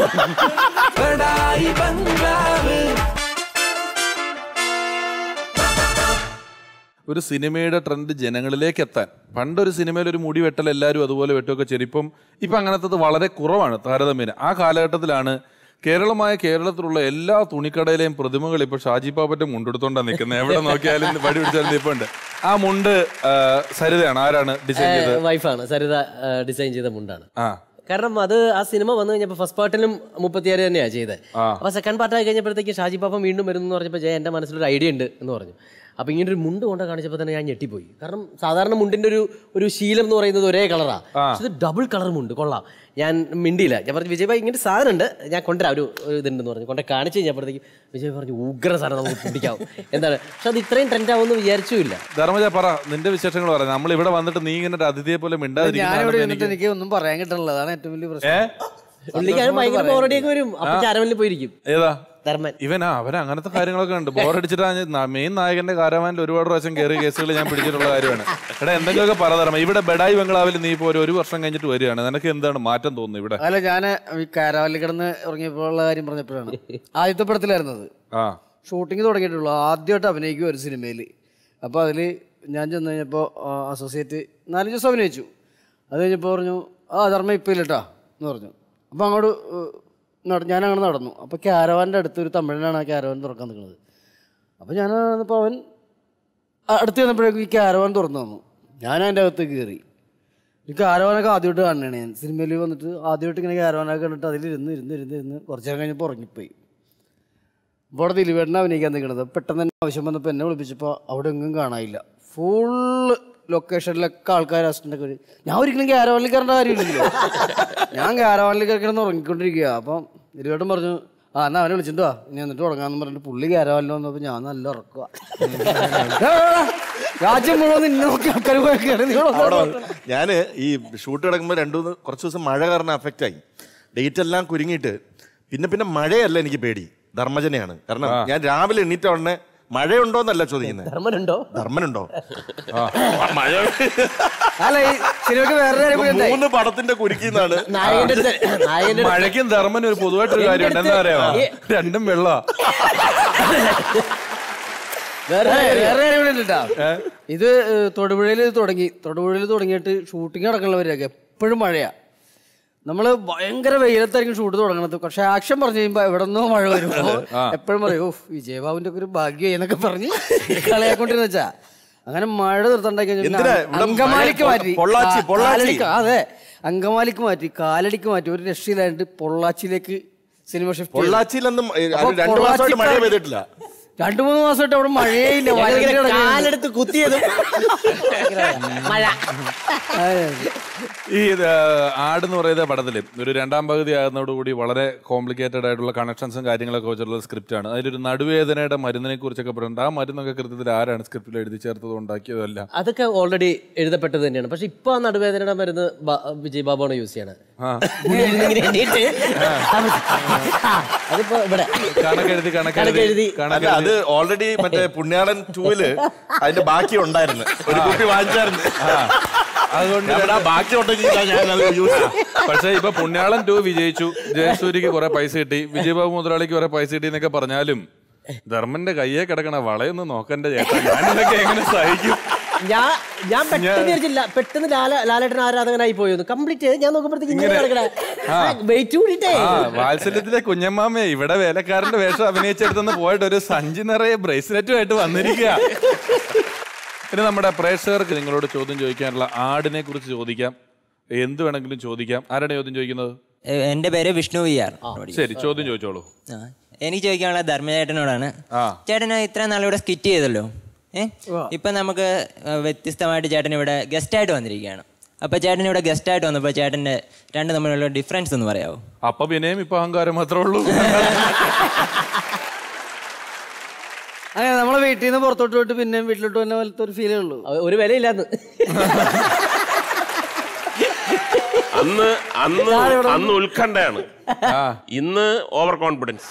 ഒരു സിനിമയുടെ ട്രെൻഡ് ജനങ്ങളിലേക്ക് എത്താൻ പണ്ടൊരു സിനിമയിൽ ഒരു മുടി വെട്ടൽ എല്ലാവരും അതുപോലെ വെട്ടുമൊക്കെ ചെയ്യും ഇപ്പം ഇപ്പം അങ്ങനത്തത് വളരെ കുറവാണ് താരതമ്യേന ആ കാലഘട്ടത്തിലാണ് കേരളമായ കേരളത്തിലുള്ള എല്ലാ തുണിക്കടയിലെയും പ്രതിമകൾ ഇപ്പോൾ ഷാജി പാപ്പന്റെ മുണ്ടെടുത്തോണ്ടാണ് നിൽക്കുന്നത് എവിടെ നോക്കിയാലും വടി പിടിച്ചാലും നിൽപ്പുണ്ട് ആ മുണ്ട് ആ, സരിതയാണ് ആരാണ് ഡിസൈൻ ചെയ്തത് വൈഫാണ് സരിത ഡിസൈൻ ചെയ്ത മുണ്ടാണ് ആ കാരണം അത് ആ സിനിമ വന്നു കഴിഞ്ഞപ്പോൾ ഫസ്റ്റ് പാർട്ടിലും മുപ്പത്തിയാറ് തന്നെയാണ് ചെയ്തത് അപ്പൊ സെക്കൻഡ് പാർട്ട് ആയി കഴിഞ്ഞപ്പോഴത്തേക്ക് ഷാജി പാപ്പൻ വീണ്ടും വരുന്നു എന്ന് പറഞ്ഞപ്പോൾ ജയ എൻ്റെ മനസ്സിലൊരു ഐഡിയ ഉണ്ട് എന്ന് പറഞ്ഞു അപ്പൊ ഇങ്ങനെ ഒരു മുണ്ട് കൊണ്ട് കാണിച്ചപ്പോൾ തന്നെ ഞാൻ ഞെട്ടിപ്പോയി കാരണം സാധാരണ മുണ്ടിന്റെ ഒരു ഒരു ശീലം എന്ന് പറയുന്നത് ഒരേ കളറാ പക്ഷെ ഇത് ഡബിൾ കളർ മുണ്ട് കൊള്ളാം ഞാൻ മിണ്ടിയില്ല ഞാൻ പറഞ്ഞു വിജയ് ഭായി ഇങ്ങനെ സാധനം ഉണ്ട് ഞാൻ കൊണ്ടുവരാം ഒരു ഒരു ഇതുണ്ടെന്ന് പറഞ്ഞു കൊണ്ടേ കാണിച്ചു കഴിഞ്ഞപ്പോഴത്തേക്ക് വിജയ് പറഞ്ഞു ഉഗ്ര സാധനം നമുക്ക് പിടിക്കാം എന്താണ് പക്ഷെ അത് ഇത്രയും ട്രെൻഡ് ആവുമെന്ന് വിചാരിച്ചുമില്ല ധർമ്മജ പറ നിന്റെ വിശേഷങ്ങൾ പറയാം നമ്മൾ ഇവിടെ വന്നിട്ട് നീ ഇങ്ങനെ ഒരു അതിഥിയെ പോലെ ഞാനിവിടെ മിണ്ടാതിരിക്കുന്ന ഇരുന്നിട്ട് എനിക്ക് ഒന്നും പറയാൻ കിട്ടണില്ല അതാണ് ഏറ്റവും വലിയ ഏ പ്രശ്നം പുള്ളിക്കാരൻ ഭയങ്കര ബോറടിയൊക്കെ വരും അപ്പൊ ചാരവനിൽ പോയിരിക്കും ഏതാ ധർമ്മൻ ഇവനാ അവൻ അങ്ങനത്തെ കാര്യങ്ങളൊക്കെ ഉണ്ട് ബോറടിച്ചിട്ടാണ് മെയിൻ നായകന്റെ കാരവാനിൽ ഒരുപാട് പ്രാവശ്യം കയറിയ കേസുകൾ ഞാൻ പിടിച്ചിട്ടുള്ള കാര്യമാണ് എടാ എന്തെങ്കിലുമൊക്കെ പറ ധർമ്മ ഇവിടെ ബെഡായി ബംഗ്ലാവിൽ നീ ഇപ്പോൾ ഒരു ഒരു വർഷം കഴിഞ്ഞിട്ട് വരികയാണ് നിനക്ക് എന്താണ് മാറ്റം തോന്നുന്നു ഇവിടെ അല്ല ഞാൻ ഈ കാരാവലിൽ കിടന്ന് ഇറങ്ങിയപ്പോൾ ഉള്ള കാര്യം പറഞ്ഞപ്പോഴാണ് ആദ്യത്തെ പടത്തിലായിരുന്നത് ആ ഷൂട്ടിംഗ് തുടങ്ങിയിട്ടുള്ളൂ ആദ്യമായിട്ട് അഭിനയിക്കും ഒരു സിനിമയിൽ അപ്പോൾ അതിൽ ഞാൻ ചെന്ന് കഴിഞ്ഞപ്പോൾ അസോസിയേറ്റ് നാലഞ്ച് ദിവസം അഭിനയിച്ചു അത് കഴിഞ്ഞപ്പോൾ പറഞ്ഞു ആ ധർമ്മ ഇപ്പം ഇല്ലട്ടാ എന്ന് പറഞ്ഞു അപ്പോൾ അങ്ങോട്ട് ഏഹ്, നട- ഞാൻ അങ്ങനെ നടന്നു അപ്പോൾ ക്യാരവാൻ്റെ അടുത്ത് ഒരു തമിഴനാണ് ആ ക്യാരവാൻ തുറക്കാൻ നിൽക്കുന്നത് അപ്പോൾ ഞാൻ അപ്പോൾ അവൻ ആ അടുത്ത് ചെന്നപ്പോഴേക്കും ഈ ക്യാരവാൻ തുറന്നു തന്നു ഞാൻ അതിൻ്റെ അകത്ത് കയറി ഈ ക്യാരവാനൊക്കെ ആദ്യമായിട്ട് കാണണേ ഞാൻ സിനിമയിൽ വന്നിട്ട് ആദ്യമായിട്ട് ഇങ്ങനെ ക്യാരവാനൊക്കെ കണ്ടിട്ട് അതിൽ ഇരുന്ന് ഇരുന്ന് ഇരുന്ന് ഇരുന്ന് കുറച്ച് നേരം കഴിഞ്ഞപ്പോൾ ഉറങ്ങിപ്പോയി അപ്പോൾ അവിടെ ദിലീപേട്ടനെ അഭിനയിക്കാൻ നിൽക്കുന്നത് പെട്ടെന്ന് തന്നെ ആവശ്യം വന്നപ്പോൾ എന്നെ വിളിപ്പിച്ചപ്പോൾ അവിടെ എങ്ങും കാണാനില്ല ഫുള്ള് ലൊക്കേഷനിലൊക്കെ ആൾക്കാർ അസിസ്റ്റൻ്റൊക്കെ വരും ഞാൻ ഒരിക്കലും ക്യാരവാനിൽ കയറേണ്ട കാര്യമില്ലല്ലോ ഞാൻ ക്യാരവാനിൽ കിടന്ന് ഉറങ്ങിക്കൊണ്ടിരിക്കുക അപ്പം ദിലീപേട്ടൻ പറഞ്ഞു ആ എന്നാ അവനെ വിളിച്ചിട്ട് വാ ഇനി എന്നിട്ട് തുടങ്ങാന്ന് പറഞ്ഞിട്ട് പുള്ളി ക്യാരവാനിൽ വന്നപ്പോൾ ഞാൻ നല്ല ഉറക്കുക രാജ്യം മുഴുവൻ നിന്നെ നോക്കി ആൾക്കാർ പോയൊക്കെയാണ് നീ ഇവിടെ അവിടെ വന്നത്. വന്ന് ഞാന് ഈ ഷൂട്ട് കിടക്കുമ്പോൾ രണ്ടു മൂന്ന് കുറച്ച് ദിവസം മഴ കാരണം അഫക്റ്റ് ആയി ഡേറ്റ് എല്ലാം കുരുങ്ങിയിട്ട് പിന്നെ പിന്നെ മഴയല്ല എനിക്ക് പേടി ധർമ്മജനെയാണ് കാരണം ഞാൻ രാവിലെ എണീറ്റ ഉടനെ മഴയുണ്ടോന്നല്ല ചോദിക്കുന്നത് ധർമ്മനുണ്ടോ ധർമ്മനുണ്ടോ മഴ അല്ല ഈ സിനിമയ്ക്ക് വേറെ കാര്യം കൂടി ഉണ്ടായി. മൂന്ന് പടത്തിന്റെ കുരുക്കിന്നാണ് നായകന്റെ അടുത്ത് നായകന്റെ അടുത്ത് മഴയ്ക്കും ധർമ്മനും ഒരു പൊതുവായിട്ടൊരു കാര്യമുണ്ട് എന്താ അറിയാമോ രണ്ടും വെള്ള വേറെ അതെ, വേറെ കാര്യം കൂടി ഉണ്ട് ട്ടാ. ഇത് തൊടുപുഴയിൽ തുടങ്ങി തൊടുപുഴയിൽ തുടങ്ങിയിട്ട് ഷൂട്ടിംഗ് നടക്കുന്നവരൊക്കെ എപ്പോഴും മഴയാ നമ്മള് ഭയങ്കര വെയിലത്തായിരിക്കും ഷൂട്ട് തുടങ്ങണത് പക്ഷെ ആക്ഷൻ പറഞ്ഞു കഴിയുമ്പോ എവിടെ നിന്നോ മഴ വരുമ്പോ എപ്പോഴും പറയും ഓ വിജയബാബുന്റെ ഒക്കെ ഒരു ഭാഗ്യം എന്നൊക്കെ പറഞ്ഞ് കളിയാക്കൊണ്ടിരുന്ന വെച്ചാ അങ്ങനെ മഴ നിർത്തണ്ടാക്കി എന്തിനാ? ഇവിടെ അങ്കമാലിക്ക് മഴ മാറ്റി പൊള്ളാച്ചി, കാ- പൊള്ളാച്ചി. കാലടിക്ക് അതെ അങ്കമാലിക്ക് മാറ്റി കാലടിക്ക് മാറ്റി ഒരു രക്ഷയിലായിട്ട് പൊള്ളാച്ചിയിലേക്ക് സിനിമ ഷിഫ്റ്റ് പൊള്ളാച്ചിയിലൊന്നും ഏ, അപ്പൊ അത് രണ്ടു മാസമായിട്ട് മഴ പൊള്ളാച്ചിക്കാർ- പെയ്തിട്ടില്ല രണ്ടു മൂന്ന് മാസമായിട്ട് അവിടെ മഴയേ ഇല്ല വയനാട്ടിൽ ഞങ്ങളിങ്ങനെ കിടക്കുകയാണ്. കാലെടുത്ത് കുത്തിയതും മഴ അതെ. ഈ ഇത്, ആട് എന്ന് പറയുന്ന പടത്തിൽ ഒരു രണ്ടാം പകുതി ആകുന്നതോടുകൂടി വളരെ കോംപ്ലിക്കേറ്റഡ് ആയിട്ടുള്ള കണക്ഷൻസും കാര്യങ്ങളൊക്കെ വെച്ചിട്ടുള്ള സ്ക്രിപ്റ്റ് ആണ് അതിലൊരു നടുവേദനയുടെ മരുന്നിനെ കുറിച്ചൊക്കെ പറയുന്നുണ്ട് ആ മരുന്നൊക്കെ കൃത്യത്തിൽ ആരാണ് സ്ക്രിപ്റ്റിൽ എഴുതി ചേർത്തത് ഉണ്ടാക്കിയതല്ല അതൊക്കെ ഓൾറെഡി എഴുതപ്പെട്ടത് തന്നെയാണ് പക്ഷെ ഇപ്പൊ ആ നടുവേദനയുടെ മരുന്ന് ബ- വിജയ് ബാബുവാണ് യൂസ് ചെയ്യണത് ഇങ്ങനെ എണ്ണീട്ട് അതിപ്പോ ഇവിടെ കണക്കെഴുതി കണക്കെഴുതി. കണക്കെഴുതി അല്ല കണക്കെഴുതി അത് ഓൾറെഡി മറ്റേ പുണ്യാളൻ ടൂവില് അതിന്റെ ബാക്കി ഉണ്ടായിരുന്നു ഒരു കുപ്പി വാങ്ങിച്ചായിരുന്നു അതുകൊണ്ട് ഞാൻ ആ ബാക്കി ഉണ്ടെങ്കിൽ ഞാൻ അത് യൂസ് പക്ഷേ ഇപ്പൊ പുണ്യാളൻ ടു വിജയിച്ചു ജയസൂര്യക്ക് കുറെ പൈസ കിട്ടി വിജയബാബു മുതലാളിക്ക് കുറെ പൈസ കിട്ടി എന്നൊക്കെ പറഞ്ഞാലും ധർമ്മന്റെ കയ്യെ കിടക്കണ വളയൊന്ന് നോക്കണ്ട ചേട്ടാ ഞാൻ ഇതൊക്കെ എങ്ങനെ സഹിക്കും ഞാൻ ഞാൻ പെട്ടെന്ന് വിചാരിച്ചില്ല പെട്ടെന്ന് ലാല ലാലേട്ടൻ ആരാധകനായി പോയിരുന്നു കംപ്ലീറ്റ് ഞാൻ നോക്കുമ്പോഴത്തേക്ക് ഇങ്ങനെ കിടക്കണേ വെയിറ്റ് കൂടിയിട്ടേ ആ വാത്സല്യത്തിലെ കുഞ്ഞമ്മാമേ ഇവിടെ വേലക്കാരന്റെ വേഷം അഭിനയിച്ചെടുത്തുനിന്ന് പോയിട്ട് ഒരു സഞ്ചി നിറയെ ബ്രേസ്ലെറ്റുമായിട്ട് വന്നിരിക്കുക പിന്നെ നമ്മുടെ പ്രേക്ഷകർക്ക് നിങ്ങളോട് ചോദ്യം ചോദിക്കാനുള്ള ആടിനെ കുറിച്ച് ചോദിക്കാം എന്ത് വേണമെങ്കിലും ചോദിക്കാം ആരാണ് ചോദ്യം ചോദിക്കുന്നത് ഏഹ് എന്റെ പേര് വിഷ്ണു വി ആർ ശരി ചോദ്യം ചോദിച്ചോളൂ ആ. എനിക്ക് ചോദിക്കാനുള്ള ധർമ്മചേട്ടനോടാണ് ആ. ചേട്ടന് ഇത്ര നാളിവിടെ സ്കിറ്റ് ചെയ്തല്ലോ ഏ ഇപ്പൊ നമുക്ക് ഏഹ്, വ്യത്യസ്തമായിട്ട് ചേട്ടൻ ഇവിടെ ഗസ്റ്റ് ആയിട്ട് വന്നിരിക്കുകയാണ് അപ്പൊ ചേട്ടൻ ഇവിടെ ഗസ്റ്റ് ആയിട്ട് വന്നപ്പോൾ ചേട്ടന്റെ രണ്ട് തമ്മിലുള്ള ഡിഫറൻസ് ഒന്ന് പറയാമോ അപ്പൊ പിന്നെയും ഇപ്പൊ അഹങ്കാരം മാത്രമേ ഉള്ളൂ അങ്ങനെ നമ്മളെ വീട്ടിൽ നിന്ന് പുറത്തോട്ട് പോയിട്ട് പിന്നെ വീട്ടിലോട്ട് വന്ന പോലത്തെ ഒരു ഫീലേ ഉള്ളൂ ഒരു വിലയില്ലാന്ന് അന്ന് അന്ന് അന്ന് ഉത്കണ്ഠയാണ് ഇന്ന് ഓവർ കോൺഫിഡൻസ്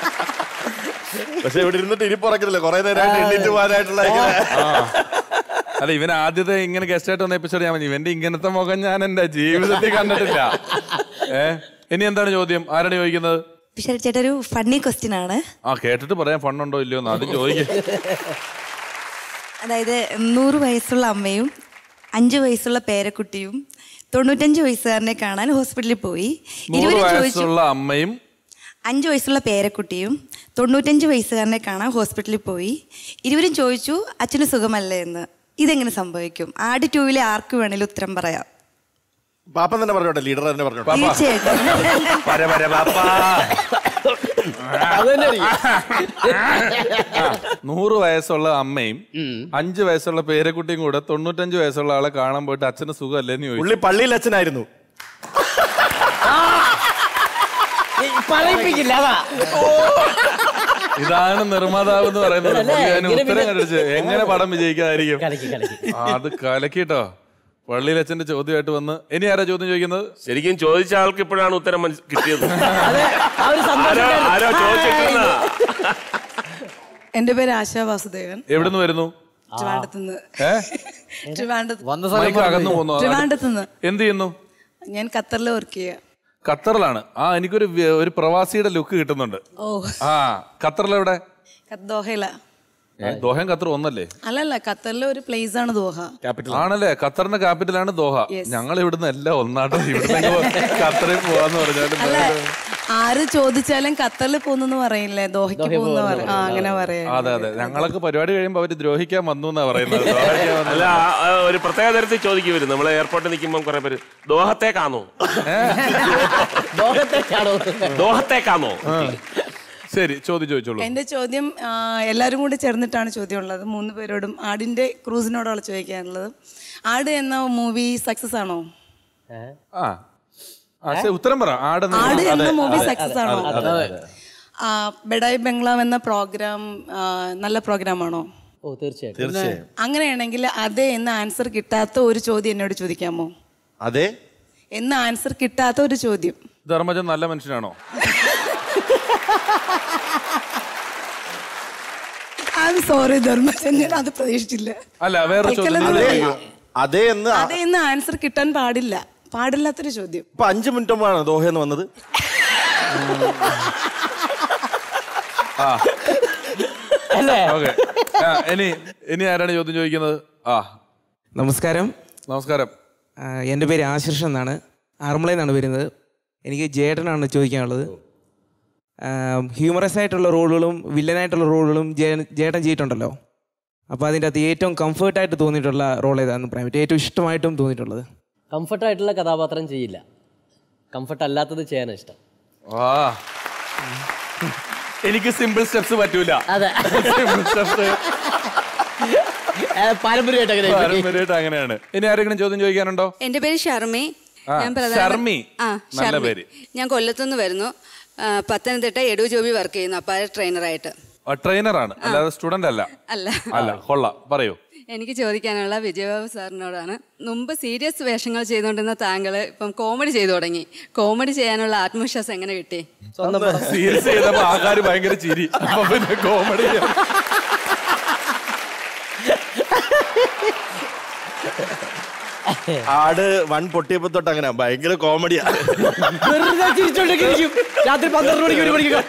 പക്ഷെ ഇവിടെ ഇരുന്നിട്ട് ഇരിപ്പുറക്കുന്നില്ല കുറെ നേരമായിട്ട് എണ്ണീറ്റ് പോകാനായിട്ടുള്ള ഇങ്ങനെ അല്ല ഇവൻ ആദ്യത്തെ ഇങ്ങനെ ഗസ്റ്റ് ആയിട്ട് വന്ന എപ്പിസോഡ് ഞാൻ പറഞ്ഞു ഇവന്റെ ഇങ്ങനത്തെ മുഖം ഞാൻ എന്റെ ജീവിതത്തിൽ കണ്ടിട്ടില്ല ഏ ഇനി എന്താണ് ചോദ്യം ആരാണ് ചോദിക്കുന്നത് പിഷാരി ചേട്ടാ ഒരു ഫണ്ണി ക്വസ്റ്റ്യൻ ആണ് ആ കേട്ടിട്ട് പറയാൻ ഫണ്ണുണ്ടോ ഇല്ലയോ എന്ന് ആദ്യം ചോദിക്കും അതായത് നൂറ് വയസ്സുള്ള അമ്മയും അഞ്ച് വയസ്സുള്ള പേരക്കുട്ടിയും തൊണ്ണൂറ്റഞ്ച് വയസ്സുകാരനെ കാണാൻ ഹോസ്പിറ്റലിൽ പോയി നൂറ് ഇരുവരും ചോദിച്ചു വയസ്സുള്ള അമ്മയും അഞ്ച് വയസ്സുള്ള പേരക്കുട്ടിയും തൊണ്ണൂറ്റഞ്ച് വയസ്സുകാരനെ കാണാൻ ഹോസ്പിറ്റലിൽ പോയി ഇരുവരും ചോദിച്ചു അച്ഛന് സുഖമല്ലേ എന്ന് ഇതെങ്ങനെ സംഭവിക്കും ആട് ടൂവിലെ ആർക്ക് വേണേലും ഉത്തരം പറയാം പാപ്പൻ തന്നെ പറഞ്ഞോട്ടെ ലീഡർ തന്നെ പറഞ്ഞോട്ടെ തീർച്ചയായിട്ടും പര പര പാപ്പാ. നൂറ് വയസ്സുള്ള അമ്മയും അഞ്ച് വയസ്സുള്ള പേരക്കുട്ടിയും കൂടെ തൊണ്ണൂറ്റഞ്ച് വയസ്സുള്ള ആളെ കാണാൻ പോയിട്ട് അച്ഛന് സുഖമല്ലേന്ന് ചോദിച്ചു പുള്ളി പള്ളിയിൽ അച്ഛനായിരുന്നു പറയിപ്പിക്കില്ല അതാ ഇതാണ് നിർമ്മാതാവ് എന്ന് പറയുന്നത് അല്ലേ? പുള്ളി അതിന് ഇങ്ങനെ ഉത്തരം പിന്നെ- കണ്ടുപിടിച്ച് എങ്ങനെ പടം വിജയിക്കാതിരിക്കും കലക്കി കലക്കി ആ, അത് കലക്കിട്ടോ പള്ളിയിൽ അച്ഛന്റെ ചോദ്യമായിട്ട് വന്ന് ഇനി ആരാ ചോദ്യം ചോദിക്കുന്നത് ശരിക്കും ചോദിച്ച ആൾക്ക് ഇപ്പോഴാണ് ഉത്തരം മനസ്സ് കിട്ടിയത് ആ ഒരു ആരോ സന്തോഷം ആരോ ചോദിച്ചിട്ടില്ല എന്റെ പേര് ആശാ വാസുദേവൻ എവിടുന്ന് വരുന്നു ട്രിവാൻഡത്തുനിന്ന് ഏ ട്രിവാൻഡത്ത് വന്ന സ്ഥലം മൈക്ക് അകന്നു പോന്നു ട്രിവാൻഡത്തുനിന്ന് എന്ത് ചെയ്യുന്നു ഞാൻ ഖത്തറിൽ വർക്ക് ചെയ്യാം ഖത്തറിലാണ് ആ എനിക്കൊരു വ്യ- ഒരു പ്രവാസിയുടെ ലുക്ക് കിട്ടുന്നുണ്ട് ഓ ആ ഖത്തറിലെവിടെ ഖ- ദോഹയില ഏ, ദോഹയും ഖത്തർ ഒന്നല്ലേ അല്ലല്ല ഖത്തറിലെ ഒരു പ്ലേസ് ആണ് ദോഹ ആണല്ലേ ഖത്തറിന്റെ ക്യാപിറ്റലാണ് ദോഹ ഞങ്ങൾ ഇവിടുന്ന് എല്ലാം ഒന്നാട്ടോ ഇവിടുന്ന് ഖത്തറിൽ പോവാന്ന് പറഞ്ഞാലും അല്ല ആര് ചോദിച്ചാലും ഖത്തറിൽ പോകുന്നു പറയില്ലേ ദോഹയ്ക്ക് പോകുന്ന പറയും ആ അങ്ങനെ പറയാം അതെ അതെ ഞങ്ങളൊക്കെ പരിപാടി കഴിയുമ്പോ അവര് ദ്രോഹിക്കാൻ വന്നു എന്നാ പറയുന്നത് ദ്രോഹിക്കാൻ വന്നു. അല്ല ആ, ആ, ഒരു പ്രത്യേക തരത്തിൽ ചോദിക്കുവരും നമ്മളെ എയർപോർട്ടിൽ നിൽക്കുമ്പോൾ കുറെ പേര് ദോഹത്തേക്കാണോ ദോഹത്തേക്കാണോ ദോഹത്തേക്കാണോ ശരി ചോദ്യം ചോദിച്ചോളൂ എന്റെ ചോദ്യം ആ, എല്ലാവരും കൂടി ചേർന്നിട്ടാണ് ചോദ്യം ഉള്ളത് മൂന്ന് പേരോടും ആടിന്റെ ക്രൂസിനോടാണ് ചോദിക്കാനുള്ളത് ആട് എന്ന മൂവി സക്സസ് ആണോ ആ ആ, ശരി, ഉത്തരം പറ ആടെന്ന് ആട് എന്ന അതെ, മൂവി അതെ, സക്സസ് ആണോ അതെ, അതെ. ആ, ബെഡായി ബംഗ്ലാവ് എന്ന പ്രോഗ്രാം ആ, നല്ല പ്രോഗ്രാം ആണോ ഓ തീർച്ചയായിട്ടും തീർച്ചയായും അങ്ങനെയാണെങ്കിൽ അതെ എന്ന ആൻസർ കിട്ടാത്ത ഒരു ചോദ്യം എന്നോട് ചോദിക്കാമോ അതെ എന്ന ആൻസർ കിട്ടാത്ത ഒരു ചോദ്യം ധർമ്മജൻ നല്ല മനുഷ്യനാണോ ഐ എം സോറി ധർമ്മജൻ ഞാൻ അത് പ്രതീക്ഷിച്ചില്ല അല്ല വേറെ ചോദ്യം തൽക്കാലം നിങ്ങൾ നിങ്ങൾ- ചോദിക്കൂ. അതെ എന്ന് ആ- അതെ എന്ന ആൻസർ കിട്ടാൻ പാടില്ല പാടില്ലാത്തൊരു ചോദ്യം ഇപ്പൊ അഞ്ചു മിനിറ്റ് മുമ്പാണ് ദോഹയെന്ന് വന്നത് ആ അല്ലേ ഓക്കെ ഇനി ഇനി ആരാണ് ചോദ്യം ചോദിക്കുന്നത് ആ നമസ്കാരം നമസ്കാരം ആ, എൻ്റെ പേര് ആശിർഷ് എന്നാണ് ആറന്മുളയിൽ നിന്നാണ് വരുന്നത് എനിക്ക് ജേട്ടനാണ് ചോദിക്കാനുള്ളത് ഹ്യൂമറസ് ആയിട്ടുള്ള റോളുകളും വില്ലനായിട്ടുള്ള റോളുകളും ജേ- ജേട്ടൻ ചെയ്തിട്ടുണ്ടല്ലോ അപ്പോൾ അതിൻ്റെ അകത്ത് ഏറ്റവും കംഫർട്ടായിട്ട് തോന്നിയിട്ടുള്ള റോൾ ഏതാണെന്ന് പറയാൻ പറ്റും ഏറ്റവും ഇഷ്ടമായിട്ടും തോന്നിയിട്ടുള്ളത് കംഫർട്ടായിട്ടുള്ള കഥാപാത്രം ചെയ്യില്ല കംഫർട്ട് അല്ലാത്തത് ചെയ്യാനാണ് ഇഷ്ടം ആ എനിക്ക് സിമ്പിൾ സ്റ്റെപ്സ് പറ്റൂല അതെ സിമ്പിൾ സ്റ്റെപ്സ് പാരമ്പര്യമായിട്ട് അങ്ങനെ പാരമ്പര്യമായിട്ട് അങ്ങനെയാണ് ഇനി ആരെങ്കിലും ചോദ്യം ചോദിക്കാനുണ്ടോ എന്റെ പേര് ഷർമി ആ, ഞാൻ പ്രധാന- ഷർമി. ആ നല്ല ഷർമി പേര്. ഞാൻ കൊല്ലത്തുനിന്ന് വരുന്നു ആ, പത്തനംതിട്ട എഡു ജോബി വർക്ക് ചെയ്യുന്നു അപ്പാര ട്രെയിനറായിട്ട് ട്രെയിനറാണ് അല്ലാതെ സ്റ്റുഡന്റ് അല്ല അല്ല അല്ല കൊള്ളാം പറയൂ എനിക്ക് ചോദിക്കാനുള്ള വിജയബാബു സാറിനോടാണ് മുമ്പ് സീരിയസ് വേഷങ്ങൾ ചെയ്തുകൊണ്ടിരുന്ന താങ്കൾ ഇപ്പം കോമഡി ചെയ്തു തുടങ്ങി കോമഡി ചെയ്യാനുള്ള ആത്മവിശ്വാസം എങ്ങനെ കിട്ടി സീരിയസ് ചെയ്തപ്പോ ആൾക്കാർ ഭയങ്കര ചിരി അപ്പൊ പിന്നെ കോമഡി ആട് വൺ പൊട്ടിയപ്പോ തൊട്ട് അങ്ങനെ ഭയങ്കര കോമഡിയാ വെറുതെ ചിരിച്ചോണ്ടിരിക്കും രാത്രി പന്ത്രണ്ട് മണിക്ക് ഒരു മണിക്ക്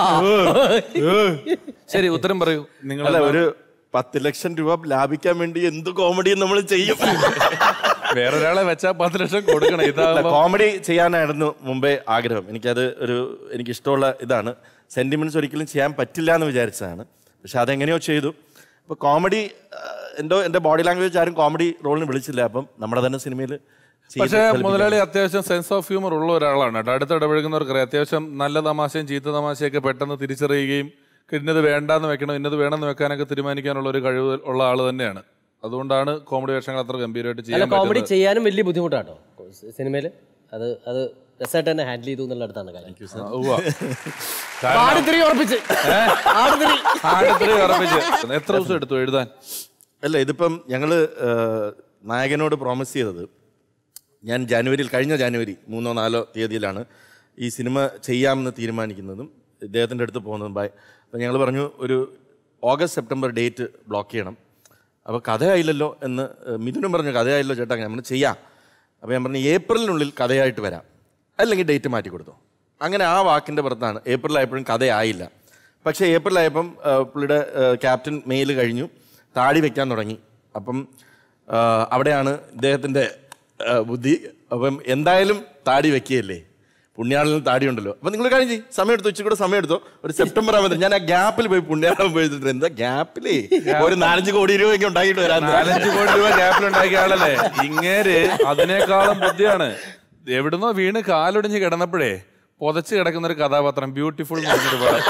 ശരി ഉത്തരം പറയൂ നിങ്ങൾ അല്ല ഒരു പത്ത് ലക്ഷം രൂപ ലാഭിക്കാൻ വേണ്ടി എന്ത് കോമഡിയും നമ്മൾ ചെയ്യും വേറൊരാളെ വെച്ചാ പത്ത് ലക്ഷം കൊടുക്കണം ഇതാകുമ്പോ കോമഡി ചെയ്യാനായിരുന്നു മുമ്പേ ആഗ്രഹം എനിക്കത് ഒരു എനിക്ക് ഇഷ്ടമുള്ള ഇതാണ് സെന്റിമെന്റ്സ് ഒരിക്കലും ചെയ്യാൻ പറ്റില്ല എന്ന് വിചാരിച്ചതാണ് പക്ഷെ അതെങ്ങനെയോ ചെയ്തു അപ്പൊ കോമഡി എന്തോ എന്റെ ബോഡി ലാംഗ്വേജ് ആരും കോമഡി റോളിന് വിളിച്ചില്ല അപ്പം നമ്മുടെ തന്നെ സിനിമയിൽ പക്ഷേ മുതലാളി അത്യാവശ്യം സെൻസ് ഓഫ് ഹ്യൂമർ ഉള്ള ഒരാളാണ് കേട്ടോ അടുത്ത് ഇടപഴകുന്നവർക്കറിയാം അത്യാവശ്യം നല്ല തമാശയും ചീത്ത തമാശയൊക്കെ പെട്ടെന്ന് തിരിച്ചറിയുകയും ഇന്നത് വേണ്ടാന്ന് വെക്കണം ഇന്നത് വേണമെന്ന് വെക്കാനൊക്കെ തീരുമാനിക്കാനുള്ള ഒരു കഴിവ് ഉള്ള ആൾ തന്നെയാണ് അതുകൊണ്ടാണ് കോമഡി വേഷങ്ങൾ അത്ര ഗംഭീരമായിട്ട് അല്ല ചെയ്യാൻ കോമഡി പറ്റുന്നത് ചെയ്യാനും വലിയ ബുദ്ധിമുട്ടാട്ടോ സിനിമയിൽ അത് അത് രസമായിട്ട് തന്നെ ഹാൻഡിൽ ചെയ്തു എന്നുള്ള അടുത്താണ് കാര്യം ഉവ്വ. ആടുതിരി ഉറപ്പിച്ച് ആടുതിരി ആടുതിരി ഉറപ്പിച്ച് എത്ര ദിവസം എടുത്തു എഴുതാൻ അല്ല ഇതിപ്പം ഞങ്ങൾ നായകനോട് പ്രോമിസ് ചെയ്തത് ഞാൻ ജാനുവരിയിൽ കഴിഞ്ഞ ജാനുവരി മൂന്നോ നാലോ തീയതിയിലാണ് ഈ സിനിമ ചെയ്യാമെന്ന് തീരുമാനിക്കുന്നതും ഇദ്ദേഹത്തിൻ്റെ അടുത്ത് പോകുന്നതും ബൈ അപ്പം ഞങ്ങൾ പറഞ്ഞു ഒരു ഓഗസ്റ്റ് സെപ്റ്റംബർ ഡേറ്റ് ബ്ലോക്ക് ചെയ്യണം അപ്പോൾ കഥയായില്ലല്ലോ എന്ന് ഏഹ്, മിഥുനും പറഞ്ഞു കഥയായില്ലോ ചേട്ടാ ഞാൻ പറഞ്ഞു ചെയ്യാം അപ്പോൾ ഞാൻ പറഞ്ഞു ഏപ്രിലിനുള്ളിൽ കഥയായിട്ട് വരാം അല്ലെങ്കിൽ ഡേറ്റ് മാറ്റി കൊടുത്തു അങ്ങനെ ആ വാക്കിൻ്റെ പുറത്താണ് ഏപ്രിലായപ്പോഴും കഥയായില്ല പക്ഷേ ഏപ്രിലായപ്പം ഏഹ്, പുള്ളിയുടെ ഏഹ്, ക്യാപ്റ്റൻ മെയിൽ കഴിഞ്ഞു താടി വെക്കാൻ തുടങ്ങി അപ്പം ഏഹ്, അവിടെയാണ് ഇദ്ദേഹത്തിൻ്റെ ഏഹ്, ബുദ്ധി അപ്പം എന്തായാലും താടി വെക്കുകയല്ലേ പുണ്യാളിന് താടി ഉണ്ടല്ലോ അപ്പൊ നിങ്ങൾ കാര്യം ചെയ്യും സമയം എടുത്തു ഉച്ചക്കൂടെ സമയം എടുത്തോ ഒരു സെപ്റ്റംബർ ആവുമ്പോൾ ഞാൻ ആ ഗ്യാപ്പിൽ പോയി പുണ്യാളം പോയി ഇരുന്നിട്ട് എന്താ ഗ്യാപ്പിലേ ഒരു നാലഞ്ച് കോടി രൂപയൊക്കെ ഉണ്ടാക്കിയിട്ട് വരാൻ നാലഞ്ച് കോടി രൂപ ഗ്യാപ്പിൽ ഉണ്ടാക്കിയ ആളല്ലേ ഇങ്ങേര് അതിനേക്കാളും ബുദ്ധിയാണ് എവിടുന്നോ വീണ് കാലൊടിഞ്ഞ് കിടന്നപ്പോഴേ പുതച്ച് കിടക്കുന്ന ഒരു കഥാപാത്രം ബ്യൂട്ടിഫുൾ എന്ന് പറഞ്ഞൊരു പടം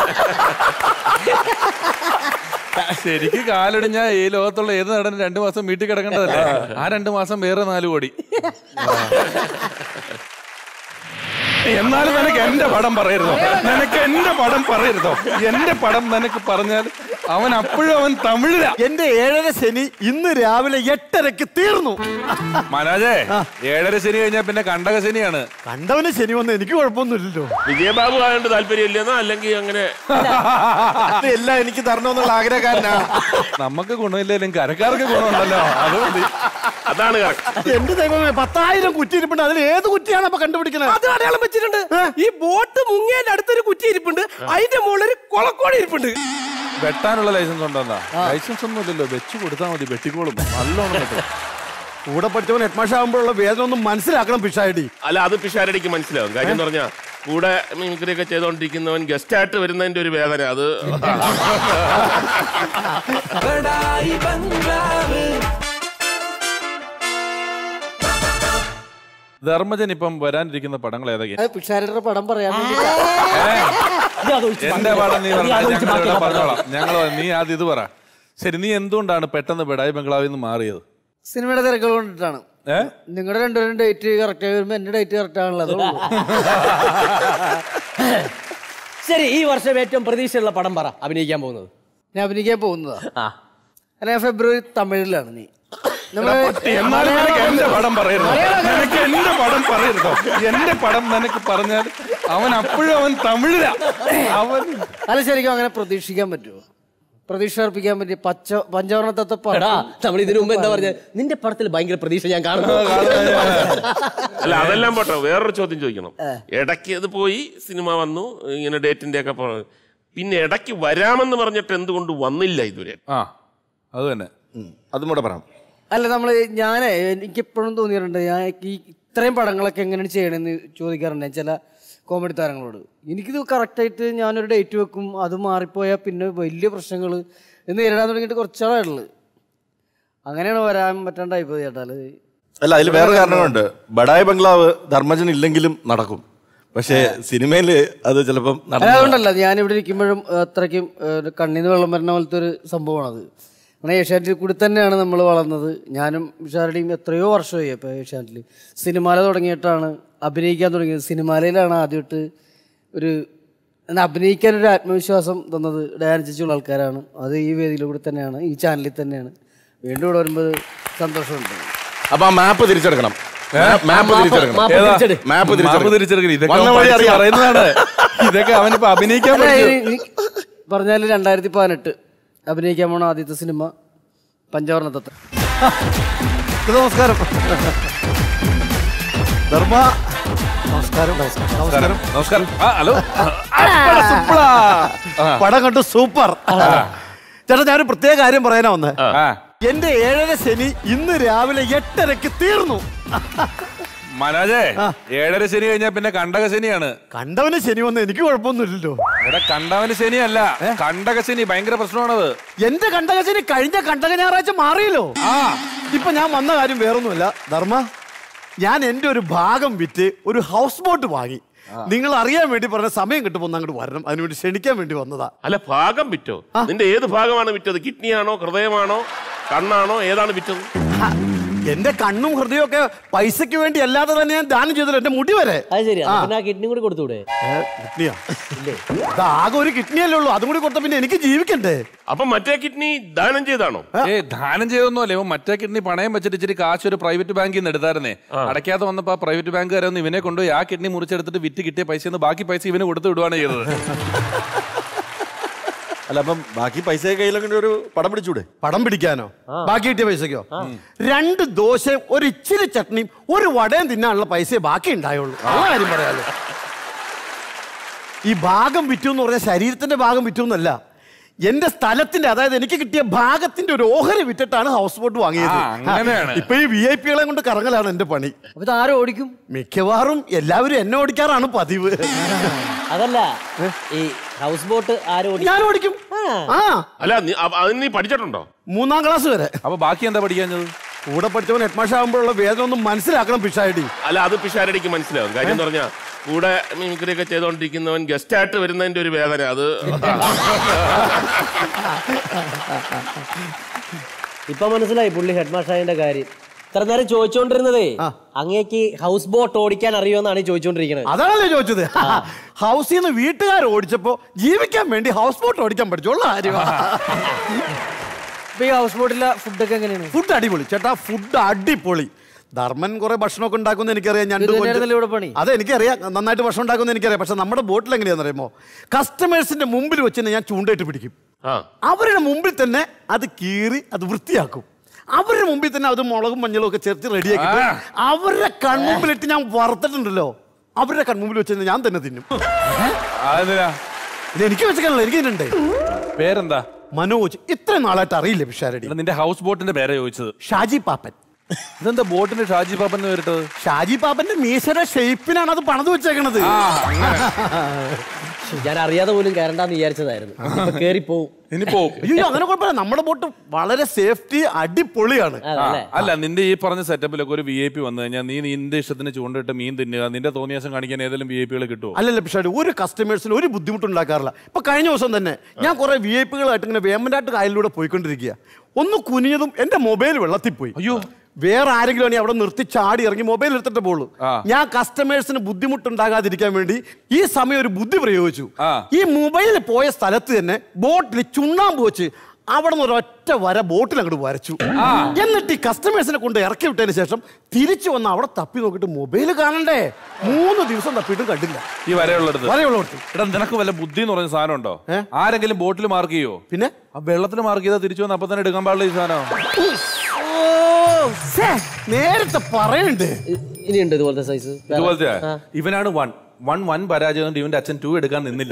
ശരിക്ക് കാലൊടിഞ്ഞ ഈ ലോകത്തുള്ള ഏത് നടനും രണ്ടു മാസം വീട്ടിൽ കിടക്കേണ്ടതല്ലേ ആ രണ്ടു മാസം വേറെ നാല് കോടി എന്നാലും നിനക്ക് എന്റെ പടം പറയരുതോ നിനക്ക് എന്റെ പടം പറയരുതോ എന്റെ പടം നിനക്ക് പറഞ്ഞാൽ അവൻ അപ്പോഴും അവൻ തമിഴിലാ എന്റെ ഏഴര ശനി ഇന്ന് രാവിലെ എട്ടരക്ക് തീർന്നു മനോജേ ഏഴര ശനി കഴിഞ്ഞാൽ പിന്നെ കണ്ടക ശനിയാണ് കണ്ടവന് ശനി വന്ന് എനിക്ക് കുഴപ്പമൊന്നുമില്ലല്ലോ വിജയബാബു ആയതുകൊണ്ട് താല്പര്യമില്ലെന്നോ അല്ലെങ്കിൽ അങ്ങനെ എല്ലാം എനിക്ക് തരണമെന്നുള്ള ആഗ്രഹക്കാരനാ നമുക്ക് ഗുണമില്ലെങ്കിലും കരക്കാർക്ക് ഗുണമുണ്ടല്ലോ അത് മതി അതാണ് correct. എന്റെ ദൈവമേ പത്തായിരം കുറ്റി ഇരിപ്പുണ്ട് അതിൽ ഏത് കുറ്റിയാണ് അപ്പൊ കണ്ടുപിടിക്കുന്നത് അത് അടയാളം വെച്ചിട്ടുണ്ട് ഈ ബോട്ട് മുങ്ങിയതിന്റെ അടുത്തൊരു കുറ്റി ഇരിപ്പുണ്ട് അതിന്റെ മുകളിൽ ഒരു കൊളക്കോടി ഇരിപ്പുണ്ട് വെട്ടാനുള്ള ലൈസൻസ് ഉണ്ടോന്നാ ലൈസൻസ് ഒന്നും ഇല്ലല്ലോ വെച്ച് കൊടുത്താൽ മതി വെട്ടിക്കോളും നല്ലോണം വെട്ടും. കൂടെ പഠിച്ചവൻ ഹെഡ്മാഷ ആകുമ്പോഴുള്ള വേദന ഒന്നും മനസ്സിലാക്കണം പിഷായിടി അല്ല അത് പിഷാരടിക്ക് മനസ്സിലാവും കാര്യം എന്ന് പറഞ്ഞാൽ കൂടെ മിമിക്രി ഒക്കെ ചെയ്തോണ്ടിരിക്കുന്നവൻ ഗസ്റ്റ് ആയിട്ട് വരുന്നതിന്റെ ഒരു വേദന അത് ധർമ്മജൻ ഇപ്പം വരാനിരിക്കുന്ന പടങ്ങൾ ഏതൊക്കെയാ പിഷാരുടെ പടം പറയാൻ എന്റെ പടം നീ പറഞ്ഞാ ഞങ്ങൾ ഇവിടെ പറഞ്ഞോളാം ഞങ്ങൾ നീ ആദ്യം ഇത് പറ ശരി നീ എന്തുകൊണ്ടാണ് പെട്ടെന്ന് ബെഡായി ബംഗ്ലാവിൽ നിന്ന് മാറിയത് സിനിമയുടെ തിരക്കുകൾ കൊണ്ടിട്ടാണ് ഏ നിങ്ങളുടെ രണ്ടുപേരും ഡേറ്റ് കറക്റ്റ് ആയി വരുമ്പോ എന്റെ ഡേറ്റ് കറക്റ്റ് ആണല്ലോ അതേ ഉള്ളൂ. ശരി ഈ വർഷം ഏറ്റവും പ്രതീക്ഷയുള്ള പടം പറ അഭിനയിക്കാൻ പോകുന്നത് ഞാൻ അഭിനയിക്കാൻ പോകുന്നതാ അല്ല ഞാൻ ഫെബ്രുവരി തമിഴിലാണ് നീ നമ്മള് എന്നാലും നിനക്ക് എന്റെ പടം പറയരുതോ നിനക്ക് എന്റെ പടം പറയരുതോ എന്റെ പടം നിനക്ക് പറഞ്ഞാൽ അവൻ അപ്പോഴും അവൻ തമിഴിലാ അവൻ അല്ല ശരിക്കും അങ്ങനെ പ്രതീക്ഷിക്കാൻ പറ്റുമോ പ്രതീക്ഷ അർപ്പിക്കാൻ പറ്റിയ പച്ച പഞ്ചവർണ്ണ തത്വ എടാ നമ്മൾ ഇതിനു മുമ്പ് എന്താ പറഞ്ഞത് നിന്റെ പടത്തിൽ ഭയങ്കര പ്രതീക്ഷ ഞാൻ കാണുന്നു അല്ല അതെല്ലാം പോട്ടെ വേറൊരു ചോദ്യം ചോദിക്കണം ഇടയ്ക്ക് അത് പോയി സിനിമ വന്നു ഇങ്ങനെ ഡേറ്റിന്റെ ഒക്കെ പോ- പിന്നെ ഇടയ്ക്ക് വരാമെന്ന് പറഞ്ഞിട്ട് എന്തുകൊണ്ട് വന്നില്ല ഇതുവരെ ആ അത് തന്നെ അതും കൂടെ പറയാം അല്ല നമ്മൾ ഞാൻ എനിക്കെപ്പോഴും തോന്നിയിട്ടുണ്ട് ഞാൻ ഈ ഇത്രയും പടങ്ങളൊക്കെ എങ്ങനെയാണ് ചെയ്യണമെന്ന് ചോദിക്കാറുണ്ട് ഞാൻ ചില കോമഡി താരങ്ങളോട് എനിക്കിത് കറക്റ്റായിട്ട് ഞാനൊരു ഡേറ്റ് വെക്കും അത് മാറിപ്പോയാൽ പിന്നെ വലിയ പ്രശ്നങ്ങൾ നേരിടാൻ തുടങ്ങിയിട്ട് കുറച്ചാളുള്ളത് അങ്ങനെയാണ് വരാൻ പറ്റാണ്ടായി പോയി ചേട്ടാ അല്ല അതിൽ വേറെ കാരണമുണ്ട് ബഡായി ബംഗ്ലാവ് ധർമ്മജൻ ഇല്ലെങ്കിലും നടക്കും പക്ഷേ സിനിമയിൽ അത് ചിലപ്പം അല്ല നടന്നു അതുകൊണ്ടല്ല ഞാൻ ഇവിടെ ഇരിക്കുമ്പോഴും ഏഹ്, അത്രയ്ക്കും ഏഹ്, ഒരു കണ്ണീന്ന് വെള്ളം വരുന്ന പോലത്തെ ഒരു സംഭവമാണത് കാരണം ഏഷ്യാനെറ്റിൽ കൂടി തന്നെയാണ് നമ്മൾ വളർന്നത് ഞാനും വിഷാരുടെയും എത്രയോ വർഷമായി ഇപ്പോൾ ഏഷ്യാനെറ്റിൽ സിനിമാല തുടങ്ങിയിട്ടാണ് അഭിനയിക്കാൻ തുടങ്ങിയത് സിനിമാലയിലാണ് ആദ്യമായിട്ട് ഒരു എന്നാ അഭിനയിക്കാൻ ഒരു ആത്മവിശ്വാസം തന്നത് ഡയാൻ ചേച്ചിയുള്ള ആൾക്കാരാണ് അത് ഈ വേദിയിലൂടെ തന്നെയാണ് ഈ ചാനലിൽ തന്നെയാണ് വീണ്ടും ഇവിടെ വരുമ്പോൾ സന്തോഷമുണ്ട് അപ്പൊ ആ മാപ്പ് തിരിച്ചെടുക്കണം മാപ്പ് തിരിച്ചെടുക്കണം ഏതാ? മാപ്പ് മാപ്പ് തിരിച്ചെടുക്കണം തിരിച്ചെടുക്കണം ഇതൊക്കെ വന്ന അവൻ വഴി പഠിച്ച് അറിയാം. പറയുന്നതാണ് ഇതൊക്കെ അവനിപ്പോ അഭിനയിക്കാൻ അല്ല, പഠിച്ചു ഇനി- ഇനി പറഞ്ഞാൽ രണ്ടായിരത്തി പതിനെട്ട് അഭിനയിക്കാൻ പോണ ആദ്യത്തെ സിനിമ പഞ്ചവർണ്ണ തത്ത നമസ്കാരം ധർമ്മ നമസ്കാരം നമസ്കാരം നമസ്കാരം നമസ്കാരം ആ ഹലോ പടം കണ്ടു സൂപ്പർ ചേട്ടാ ഞാനൊരു പ്രത്യേക കാര്യം പറയാനാ വന്നേ എന്റെ ഏഴര ശനി ഇന്ന് രാവിലെ എട്ടരക്ക് തീർന്നു മനോജേ ഏഴര ശനി കഴിഞ്ഞാൽ പിന്നെ കണ്ടക ശനിയാണ് കണ്ടവന് ശനി വന്ന് എനിക്ക് കുഴപ്പമൊന്നുമില്ലല്ലോ ഇവിടെ കണ്ടവന് ശനിയല്ല കണ്ടക ശനി ഭയങ്കര പ്രശ്നമാണത് എന്റെ കണ്ടകശനി കഴിഞ്ഞ കണ്ടക ഞായറാഴ്ച മാറിയല്ലോ ആ ഇപ്പൊ ഞാൻ വന്ന കാര്യം വേറൊന്നുമല്ല ധർമ്മ ഞാൻ എന്റെ ഒരു ഭാഗം വിറ്റ് ഒരു ഹൗസ് ബോട്ട് വാങ്ങി നിങ്ങൾ അറിയാൻ വേണ്ടി പറഞ്ഞ സമയം കിട്ടുമ്പോൾ ഒന്ന് അങ്ങോട്ട് വരണം അതിനുവേണ്ടി ക്ഷണിക്കാൻ വേണ്ടി വന്നതാ അല്ല ഭാഗം വിറ്റോ നിന്റെ ഏത് ഭാഗമാണ് വിറ്റത് കിഡ്നിയാണോ ഹൃദയമാണോ കണ്ണാണോ ഏതാണ് വിറ്റത് എന്റെ കണ്ണും ഹൃദയവും ഒക്കെ പൈസക്ക് വേണ്ടി അല്ലാതെ തന്നെ ഞാൻ ദാനം ചെയ്തല്ലോ എന്റെ മുടി വരെ അത് ശരി ആ. പിന്നെ ആ കിഡ്നി കൂടി കൊടുത്തൂടെ ഏ, കിഡ്നിയാ ഇത് ആകെ ഒരു കിഡ്നിയല്ലേ ഉള്ളൂ അതും കൂടി കൊടുത്ത പിന്നെ എനിക്ക് ജീവിക്കണ്ടേ അപ്പൊ മറ്റേ കിഡ്നി ദാനം ചെയ്താണോ ഏ ദാനം ചെയ്തൊന്നുമല്ല ഇവൻ മറ്റേ കിഡ്നി പണയം വെച്ചിട്ട് ഇച്ചിരി കാശ് ഒരു പ്രൈവറ്റ് ബാങ്കിൽ നിന്ന് എടുത്തായിരുന്നേ അടയ്ക്കാതെ വന്നപ്പോ ആ പ്രൈവറ്റ് ബാങ്കുകാരൊന്ന് ഇവനെ കൊണ്ടുപോയി ആ കിഡ്നി മുറിച്ചെടുത്തിട്ട് വിറ്റ് കിട്ടിയ പൈസ ബാക്കി പൈസ ഇവന് കൊടുത്തു വിടുവാണ് ചെയ്തത് അല്ല അപ്പം ബാക്കി പൈസ കയ്യിലൊക്കെ ഒരു പടം പിടിച്ചൂടെ പടം പിടിക്കാനോ ബാക്കി കിട്ടിയ പൈസക്കോ രണ്ട് ദോശയും ഒരു ഇച്ചിരി ചട്നിയും ഒരു വടയും തിന്നാനുള്ള പൈസയെ ബാക്കി ഉണ്ടായുള്ളൂ ആ കാര്യം പറയാലോ ഈ ഭാഗം വിറ്റു എന്ന് പറഞ്ഞാൽ ശരീരത്തിന്റെ ഭാഗം വിറ്റു എന്നല്ല എന്റെ സ്ഥലത്തിന്റെ അതായത് എനിക്ക് കിട്ടിയ ഭാഗത്തിന്റെ ഒരു ഓഹരി വിറ്റിട്ടാണ് ഹൗസ് ബോട്ട് വാങ്ങിയത് ആ, അങ്ങനെയാണ്. ഇപ്പൊ ഈ വി ഐ പികളെ കൊണ്ട് കറങ്ങലാണ് എന്റെ പണി അപ്പൊ ഇത് ആരും ഓടിക്കും മിക്കവാറും എല്ലാവരും എന്നെ ഓടിക്കാറാണ് പതിവ് അതല്ല ഈ ഹൗസ് ബോട്ട് ആരും ഓടി- ഞാൻ ഓടിക്കും ആ അല്ല നീ- അ- അതിന് നീ പഠിച്ചിട്ടുണ്ടോ മൂന്നാം ക്ലാസ് വരെ അപ്പൊ ബാക്കി എന്താ പഠിക്കാഞ്ഞത് കൂടെ പഠിച്ചവൻ ഹെഡ്മാഷ് ആകുമ്പോഴുള്ള വേദന ഒന്നും മനസ്സിലാക്കണം പിഷായിടി അല്ല അത് പിഷാരടിക്ക് മനസ്സിലാവും കാര്യം എന്ന് പറഞ്ഞാൽ കൂടെ മിമിക്രി ഒക്കെ ചെയ്തോണ്ടിരിക്കുന്നവൻ ഗസ്റ്റ് ആയിട്ട് വരുന്നതിന്റെ ഒരു വേദന അത് ഇപ്പൊ മനസ്സിലായി പുള്ളി ഹെഡ് മാഷായന്റെ കാര്യം ഇത്ര നേരം ചോദിച്ചോണ്ടിരുന്നതേ അങ്ങേക്ക് ഹൗസ് ബോട്ട് ഓടിക്കാൻ അറിയുമെന്നാണ് ഈ ചോദിച്ചോണ്ടിരിക്കുന്നത് അതാണല്ലേ ചോദിച്ചത് ഹൗസിൽ നിന്ന് വീട്ടുകാർ ഓടിച്ചപ്പോ ജീവിക്കാൻ വേണ്ടി ഹൗസ് ബോട്ട് ഓടിക്കാൻ പഠിച്ചുള്ള കാര്യമാണ് ഇപ്പൊ ഈ ഹൗസ് ബോട്ടിലെ ഫുഡൊക്കെ എങ്ങനെയാണ് ഫുഡ് അടിപൊളി ചേട്ടാ ഫുഡ് അടിപൊളി ധർമ്മൻ കുറെ ഭക്ഷണമൊക്കെ ഉണ്ടാക്കുന്ന എനിക്കറിയാം ഞാൻ ഇത് തന്നെയായിരുന്നല്ലോ ഇവിടെ പണി. അതെ എനിക്കറിയാം നന്നായിട്ട് ഭക്ഷണം ഉണ്ടാക്കുന്ന എനിക്കറിയാം പക്ഷെ നമ്മുടെ ബോട്ടിൽ എങ്ങനെയാണെന്ന് അറിയുമോ കസ്റ്റമേഴ്സിന്റെ മുമ്പിൽ വെച്ച് തന്നെ ഞാൻ ചൂണ്ടയിട്ട് പിടിക്കും അവരുടെ മുമ്പിൽ തന്നെ അത് കീറി അത് വൃത്തിയാക്കും അവരുടെ മുമ്പിൽ തന്നെ അത് മുളകും മഞ്ഞളും ഒക്കെ ചേർത്ത് റെഡിയാക്കിയിട്ട് അവരുടെ കൺമുമ്പിലിട്ട് ഞാൻ വറുത്തിട്ടുണ്ടല്ലോ അവരുടെ കൺമുമ്പിൽ വെച്ച് തന്നെ ഞാൻ തന്നെ തിന്നും അതെന്തിനാ ഇത് എനിക്ക് വെച്ചേക്കാനല്ലോ എനിക്ക് ഇതിനുണ്ട് പേരെന്താ മനോജ് ഇത്രയും നാളായിട്ട് അറിയില്ല പിഷാരടി നിന്റെ ഹൗസ് ബോട്ടിന്റെ പേരെ ചോദിച്ചത് ഷാജി പാപ്പൻ ഇതെന്താ ബോട്ടിന്റെ ഷാജി പാപ്പൻ എന്ന് പേരിട്ടത് ഷാജി പാപ്പന്റെ മീശയുടെ ഷേപ്പിനാണ് അത് പണിത് വെച്ചേക്കണത് ഞാൻ അറിയാതെ പോലും കയറണ്ടെന്ന് വിചാരിച്ചതായിരുന്നു ഇപ്പൊ കേറി പോവും ഇനി പോവും അയ്യോ അങ്ങനെ കുഴപ്പമില്ല നമ്മുടെ ബോട്ട് വളരെ സേഫ്റ്റി അടിപൊളിയാണ് ആ, അല്ല നിന്റെ ഈ പറഞ്ഞ സെറ്റപ്പിലൊക്കെ ഒരു വി ഐ പി വന്നു കഴിഞ്ഞാൽ നീ നിന്റെ ഇഷ്ടത്തിന് ചൂണ്ടിട്ട് മീൻ തിന്നുക നിന്റെ തോന്നിയാസം കാണിക്കാൻ ഏതെങ്കിലും വി ഐ പികൾ കിട്ടുമോ അല്ലല്ല പിഷാടി ഒരു കസ്റ്റമേഴ്സിന് ഒരു ബുദ്ധിമുട്ടുണ്ടാക്കാറില്ല ഇപ്പൊ കഴിഞ്ഞ ദിവസം തന്നെ ഞാൻ കുറെ വി ഐ പികളായിട്ട് ഇങ്ങനെ വേമ്പനാട്ട് കായലിലൂടെ പോയിക്കൊണ്ടിരിക്കുക ഒന്ന് കുനിഞ്ഞതും എന്റെ മൊബൈൽ വെള്ളത്തിൽ പോയി അയ്യോ വേറെ ആരെങ്കിലും ആണെങ്കിൽ അവിടെ നിർത്തി ചാടി ഇറങ്ങി മൊബൈൽ എടുത്തിട്ട് പോളൂ ഞാൻ കസ്റ്റമേഴ്സിന് ബുദ്ധിമുട്ടുണ്ടാകാതിരിക്കാൻ വേണ്ടി ഈ സമയം ഒരു ബുദ്ധി പ്രയോഗിച്ചു ഈ മൊബൈൽ പോയ സ്ഥലത്ത് തന്നെ ബോട്ടിൽ ചുണ്ണാമ്പ് വെച്ച് അവിടെ നിന്ന് ഒരൊറ്റ വര ബോട്ടിൽ അങ്ങോട്ട് വരച്ചു എന്നിട്ട് ഈ കസ്റ്റമേഴ്സിനെ കൊണ്ട് ഇറക്കി വിട്ടതിന് ശേഷം തിരിച്ചു വന്ന് അവിടെ തപ്പി നോക്കിയിട്ട് മൊബൈൽ കാണണ്ടേ മൂന്ന് ദിവസം തപ്പിയിട്ടും കണ്ടില്ല ഈ വരെയുള്ളടത്ത് വരെയുള്ളടത്ത് എടാ നിനക്ക് വല്ല ബുദ്ധി എന്ന് പറഞ്ഞ സാധനം ഉണ്ടോ ആരെങ്കിലും ബോട്ടിൽ മാർക്ക് ചെയ്യോ പിന്നെ ആ വെള്ളത്തിൽ മാർക്ക് ചെയ്താൽ തിരിച്ചു വന്ന് അപ്പൊ തന്നെ എടുക്കാൻ പാടില്ല ഈ സാധനം നേരത്തെ പറയുന്നുണ്ട് ഇനിയുണ്ട് ഇതുപോലത്തെ സൈസ് ഇതുപോലത്തെ ഇവനാണ് വൺ വൺ വൺ പരാജയം കൊണ്ട് ഇവന്റെ അച്ഛൻ ടു എടുക്കാൻ നിന്നില്ല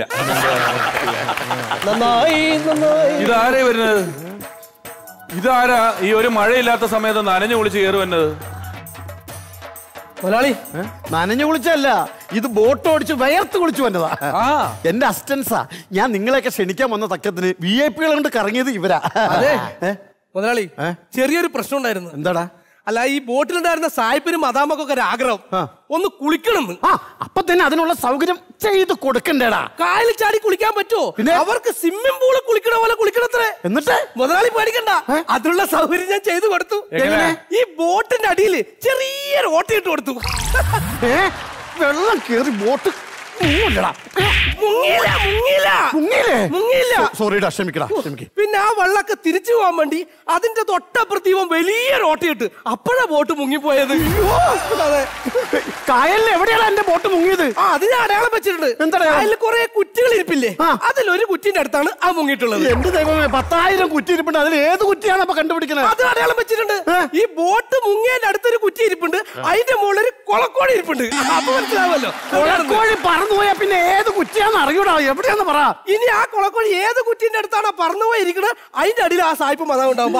നന്നായി നന്നായി ഇതാരേ വരുന്നത് ഇതാരാ ഈ ഒരു മഴയില്ലാത്ത സമയത്ത് നനഞ്ഞു കുളിച്ച് കയറി വന്നത് മുതലാളി നനഞ്ഞു കുളിച്ചല്ല ഇത് ബോട്ട് ഓടിച്ച് വയർത്ത് കുളിച്ചു വന്നതാ എന്റെ അസിസ്റ്റൻസാ ഞാൻ നിങ്ങളെയൊക്കെ ക്ഷണിക്കാൻ വന്ന തക്കത്തിന് വി ഐ പികളെ കൊണ്ട് കറങ്ങിയത് ഇവരാ അതെ മുതലാളി ചെറിയൊരു പ്രശ്നം ഉണ്ടായിരുന്നു എന്താടാ അല്ല ഈ ബോട്ടിലുണ്ടായിരുന്ന സായിപ്പിനും മദാമക്കൊക്കെ ഒരു ആഗ്രഹം ഒന്ന് കുളിക്കണം അപ്പൊ തന്നെ അതിനുള്ള സൗകര്യം ചെയ്ത് കൊടുക്കണ്ടേടാ കായലിൽ ചാടി കുളിക്കാൻ പറ്റുമോ അവർക്ക് സ്വിമ്മിംഗ് പൂളിൽ കുളിക്കണ പോലെ കുളിക്കണത്രേ എന്നിട്ട് മുതലാളി പേടിക്കണ്ട അതിനുള്ള സൗകര്യം ഞാൻ ചെയ്തു കൊടുത്തു എങ്ങനെ? ഈ ബോട്ടിന്റെ അടിയിൽ ചെറിയൊരു ഓട്ടയിട്ട് കൊടുത്തു ഏ വെള്ളം കേറി ബോട്ട് മുങ്ങൂലടാ. മുങ്ങിയില്ല മുങ്ങിയില്ല മുങ്ങിയില്ലേ മുങ്ങിയില്ല സോറിടാ ക്ഷമിക്കടാ ക്ഷമിക്ക് പിന്നെ ആ വെള്ളമൊക്കെ തിരിച്ചു പോകാൻ വേണ്ടി അതിന്റെ തൊട്ടപ്പുറത്ത് ഇവൻ വലിയൊരു ഓട്ടയിട്ട് അപ്പോഴാ ബോട്ട് മുങ്ങിപ്പോയത് അതെ കായലിൽ എവിടെയാണ് എന്റെ ബോട്ട് മുങ്ങിയത് ആ അത് ഞാൻ അടയാളം വെച്ചിട്ടുണ്ട് എന്താ അതിൽ കുറെ കുറ്റികൾ ഇരിപ്പില്ലേ അതിലൊരു കുറ്റിന്റെ അടുത്താണ് ആ മുങ്ങിയിട്ടുള്ളത് എന്ത് ദൈവമേ പത്തായിരം കുറ്റി ഇരിപ്പുണ്ട് അതിൽ ഏത് കുറ്റിയാണ് അപ്പൊ കണ്ടുപിടിക്കുന്നത് അത് അടയാളം വെച്ചിട്ടുണ്ട് ഈ ബോട്ട് മുങ്ങിയതിന്റെ അടുത്തൊരു കുറ്റി ഇരിപ്പുണ്ട് അതിന്റെ മുകളിൽ ഒരു കൊളക്കോടി ഇരിപ്പുണ്ട് അപ്പൊ മനസ്സിലാവല്ലോ കോഴി പറന്നുപോയാ പിന്നെ ഏത് കുറ്റിയാന്ന് അറിയൂടാ എവിടെയാന്ന് പറ ഇനി ആ കൊളക്കോഴി ഏത് കുറ്റിന്റെ അടുത്താണോ പറന്നുപോയി ഇരിക്കുന്നത് അതിന്റെ അടിയിൽ ആ സായിപ്പ് മതം ഉണ്ടാവുമ്പോ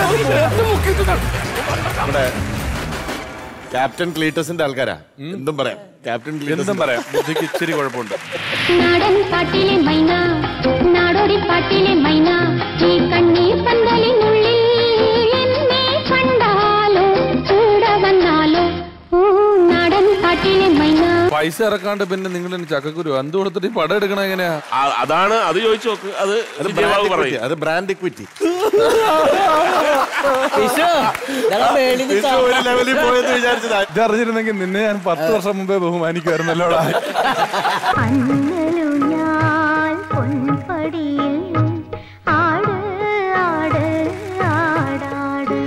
നമ്മുടെ ക്യാപ്റ്റൻ ക്ലീറ്റസിന്റെ ആൾക്കാരാ എന്തും പറയാം ക്യാപ്റ്റൻ എന്തും പറയാം ബുദ്ധിക്ക് ഇച്ചിരി കുഴപ്പമുണ്ട് നാടൻ പാട്ടിലെ മൈന നാടോടി പാട്ടിലെ മൈന ഈ കണ്ണീർ പന്തലിനുള്ളിൽ എന്നെ കണ്ടാലോ കൂടെ വന്നാലോ ഊ, നാടൻ പാട്ടിലെ മൈന പൈസ ഇറക്കാണ്ട് പിന്നെ നിങ്ങൾ ചക്കക്കുരു എന്ത് കൊടുത്തിട്ട് ഈ പടം എടുക്കണ എങ്ങനെയാ ആ- അതാണ് അത് ചോദിച്ചു നോക്ക് അത് അത് വിജയബാബു ബ്രാൻഡ് പറയും ഇക്വിറ്റി അത് ബ്രാൻഡ് ഇക്വിറ്റി ഒരു ലെവലിൽ പോയെന്ന് വിചാരിച്ചതാ ഇത് അറിഞ്ഞിരുന്നെങ്കിൽ നിന്നെ ഞാൻ പത്ത് വർഷം മുമ്പേ ബഹുമാനിക്കുമായിരുന്നല്ലോടാ അന്നലുഞ്ഞാൽ പൊൻപടിയിൽ ആട് ആട് ആടാട്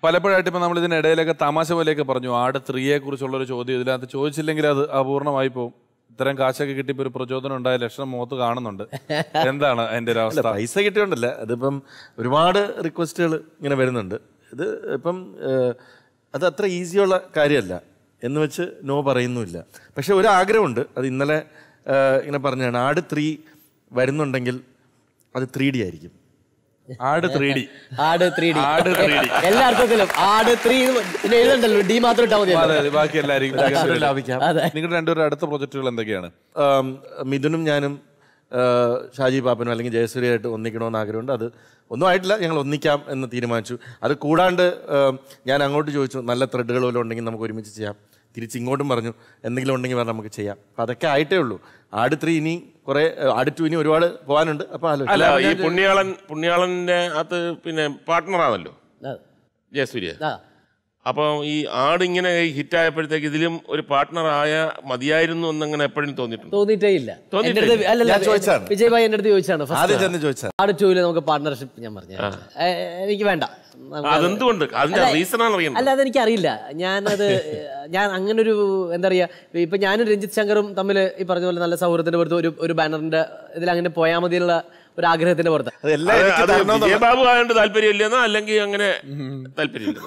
പലപ്പോഴായിട്ട് ഇപ്പൊ നമ്മൾ ഇതിനിടയിലൊക്കെ തമാശ പോലെയൊക്കെ പറഞ്ഞു ആട് ത്രീയെ കുറിച്ചുള്ള ഒരു ചോദ്യം ഇതിനകത്ത് ചോദിച്ചില്ലെങ്കിൽ അത് അപൂർണമായി പോകും ഇത്തരം കാശൊക്കെ കിട്ടിയപ്പോ ഒരു പ്രചോദനം ഉണ്ടായ ലക്ഷണം മുഖത്ത് കാണുന്നുണ്ട് എന്താണ് അതിന്റെ ഒരു അല്ല അവസ്ഥ പൈസ കിട്ടിയോണ്ടല്ല അതിപ്പം ഒരുപാട് റിക്വസ്റ്റുകൾ ഇങ്ങനെ വരുന്നുണ്ട് ഇത് ഇപ്പം ഏഹ്, അത് അത്ര ഈസിയുള്ള കാര്യമല്ല എന്ന് വെച്ച് നോ പറയുന്നുമില്ല പക്ഷെ ഒരു ആഗ്രഹമുണ്ട് അത് ഇന്നലെ ഏഹ്, ഇങ്ങനെ പറഞ്ഞാണ് ആട് ത്രീ വരുന്നുണ്ടെങ്കിൽ അത് ത്രീ ഡി ആയിരിക്കും Aadu three D Aadu three D Aadu 3D. എല്ലാ അർത്ഥത്തിലും ആട് ത്രീ പിന്നെ എഴുതണ്ടല്ലോ ഡി മാത്രം ഇട്ടാൽ മതി അതെ അതെ ബാക്കി എല്ലാവരും അക്ഷരം ലാഭിക്കാം. നിങ്ങളുടെ രണ്ടുപേരുടെ അടുത്ത പ്രൊജക്ടുകൾ എന്തൊക്കെയാണ് ആം, മിഥുനും ഞാനും ആ, ഷാജി പാപ്പനും അല്ലെങ്കിൽ ജയസൂര്യയായിട്ട് ഒന്നിക്കണമെന്ന് ആഗ്രഹമുണ്ട് അത് ഒന്നും ആയിട്ടില്ല ഞങ്ങൾ ഒന്നിക്കാം എന്ന് തീരുമാനിച്ചു അത് കൂടാണ്ട് ആ, ഞാൻ അങ്ങോട്ട് ചോദിച്ചു നല്ല ത്രെഡുകൾ വല്ലതും ഉണ്ടെങ്കിൽ നമുക്ക് ഒരുമിച്ച് ചെയ്യാം തിരിച്ച് ഇങ്ങോട്ടും പറഞ്ഞു എന്തെങ്കിലും ഉണ്ടെങ്കിൽ പറഞ്ഞാൽ നമുക്ക് ചെയ്യാം അപ്പം അതൊക്കെ ആയിട്ടേ ഉള്ളൂ ആട് ത്രീ ഇനി കുറേ ആട് ടു ഇനി ഒരുപാട് പോകാനുണ്ട് അപ്പോൾ അല്ല ആലോചിക്കാം ഈ പുണ്യാളൻ പുണ്യാളന്റെ അകത്ത് പിന്നെ പാർട്ട്ണറാണല്ലോ ജയസൂര്യ അപ്പോൾ ഈ ആട് ഇങ്ങനെ ഹിറ്റ് ആയപ്പോഴത്തേക്ക് ഇതിലും ഒരു പാർട്ട്ണർ ആയ മതിയായിരുന്നു എന്നങ്ങനെ എപ്പോഴും തോന്നിയിട്ടുണ്ട് തോന്നിയിട്ടേ ഇല്ല തോന്നിയിട്ടേ എൻ്റെ അടുത്ത് ഇല്ല. അല്ലല്ല ഞാൻ ചോദിച്ചതാണ്. വിജയ് ഭായി എൻ്റെ അടുത്ത് ചോദിച്ചാണ് ആദ്യം ചെന്ന് ചോദിച്ചതാണ്. ആട് ടൂവില് നമുക്ക് പാർട്ണർഷിപ്പ് ഞാൻ പറഞ്ഞു എനിക്ക് വേണ്ട നമുക്ക് അതെന്തുകൊണ്ട് അതിന്റെ അല്ല, റീസൺ ആണ് അറിയുന്നത് അല്ല അതെനിക്ക് അറിയില്ല ഞാനത് ഞാൻ അങ്ങനെ ഒരു എന്താ പറയാ ഇപ്പൊ ഞാനും രഞ്ജിത്ത് ശങ്കറും തമ്മിൽ ഈ പറഞ്ഞ പോലെ നല്ല സൗഹൃദത്തിന്റെ പുറത്ത് ഒരു ഒരു ബാനറിന്റെ ഇതിൽ അങ്ങനെ പോയാൽ മതി എന്നുള്ള ഒരു ആഗ്രഹത്തിന്റെ പുറത്ത് അത് അത് വിജയബാബു ആയതുകൊണ്ട് താല്പര്യമില്ലെന്നോ അല്ലെങ്കിൽ അങ്ങനെ താല്പര്യമില്ല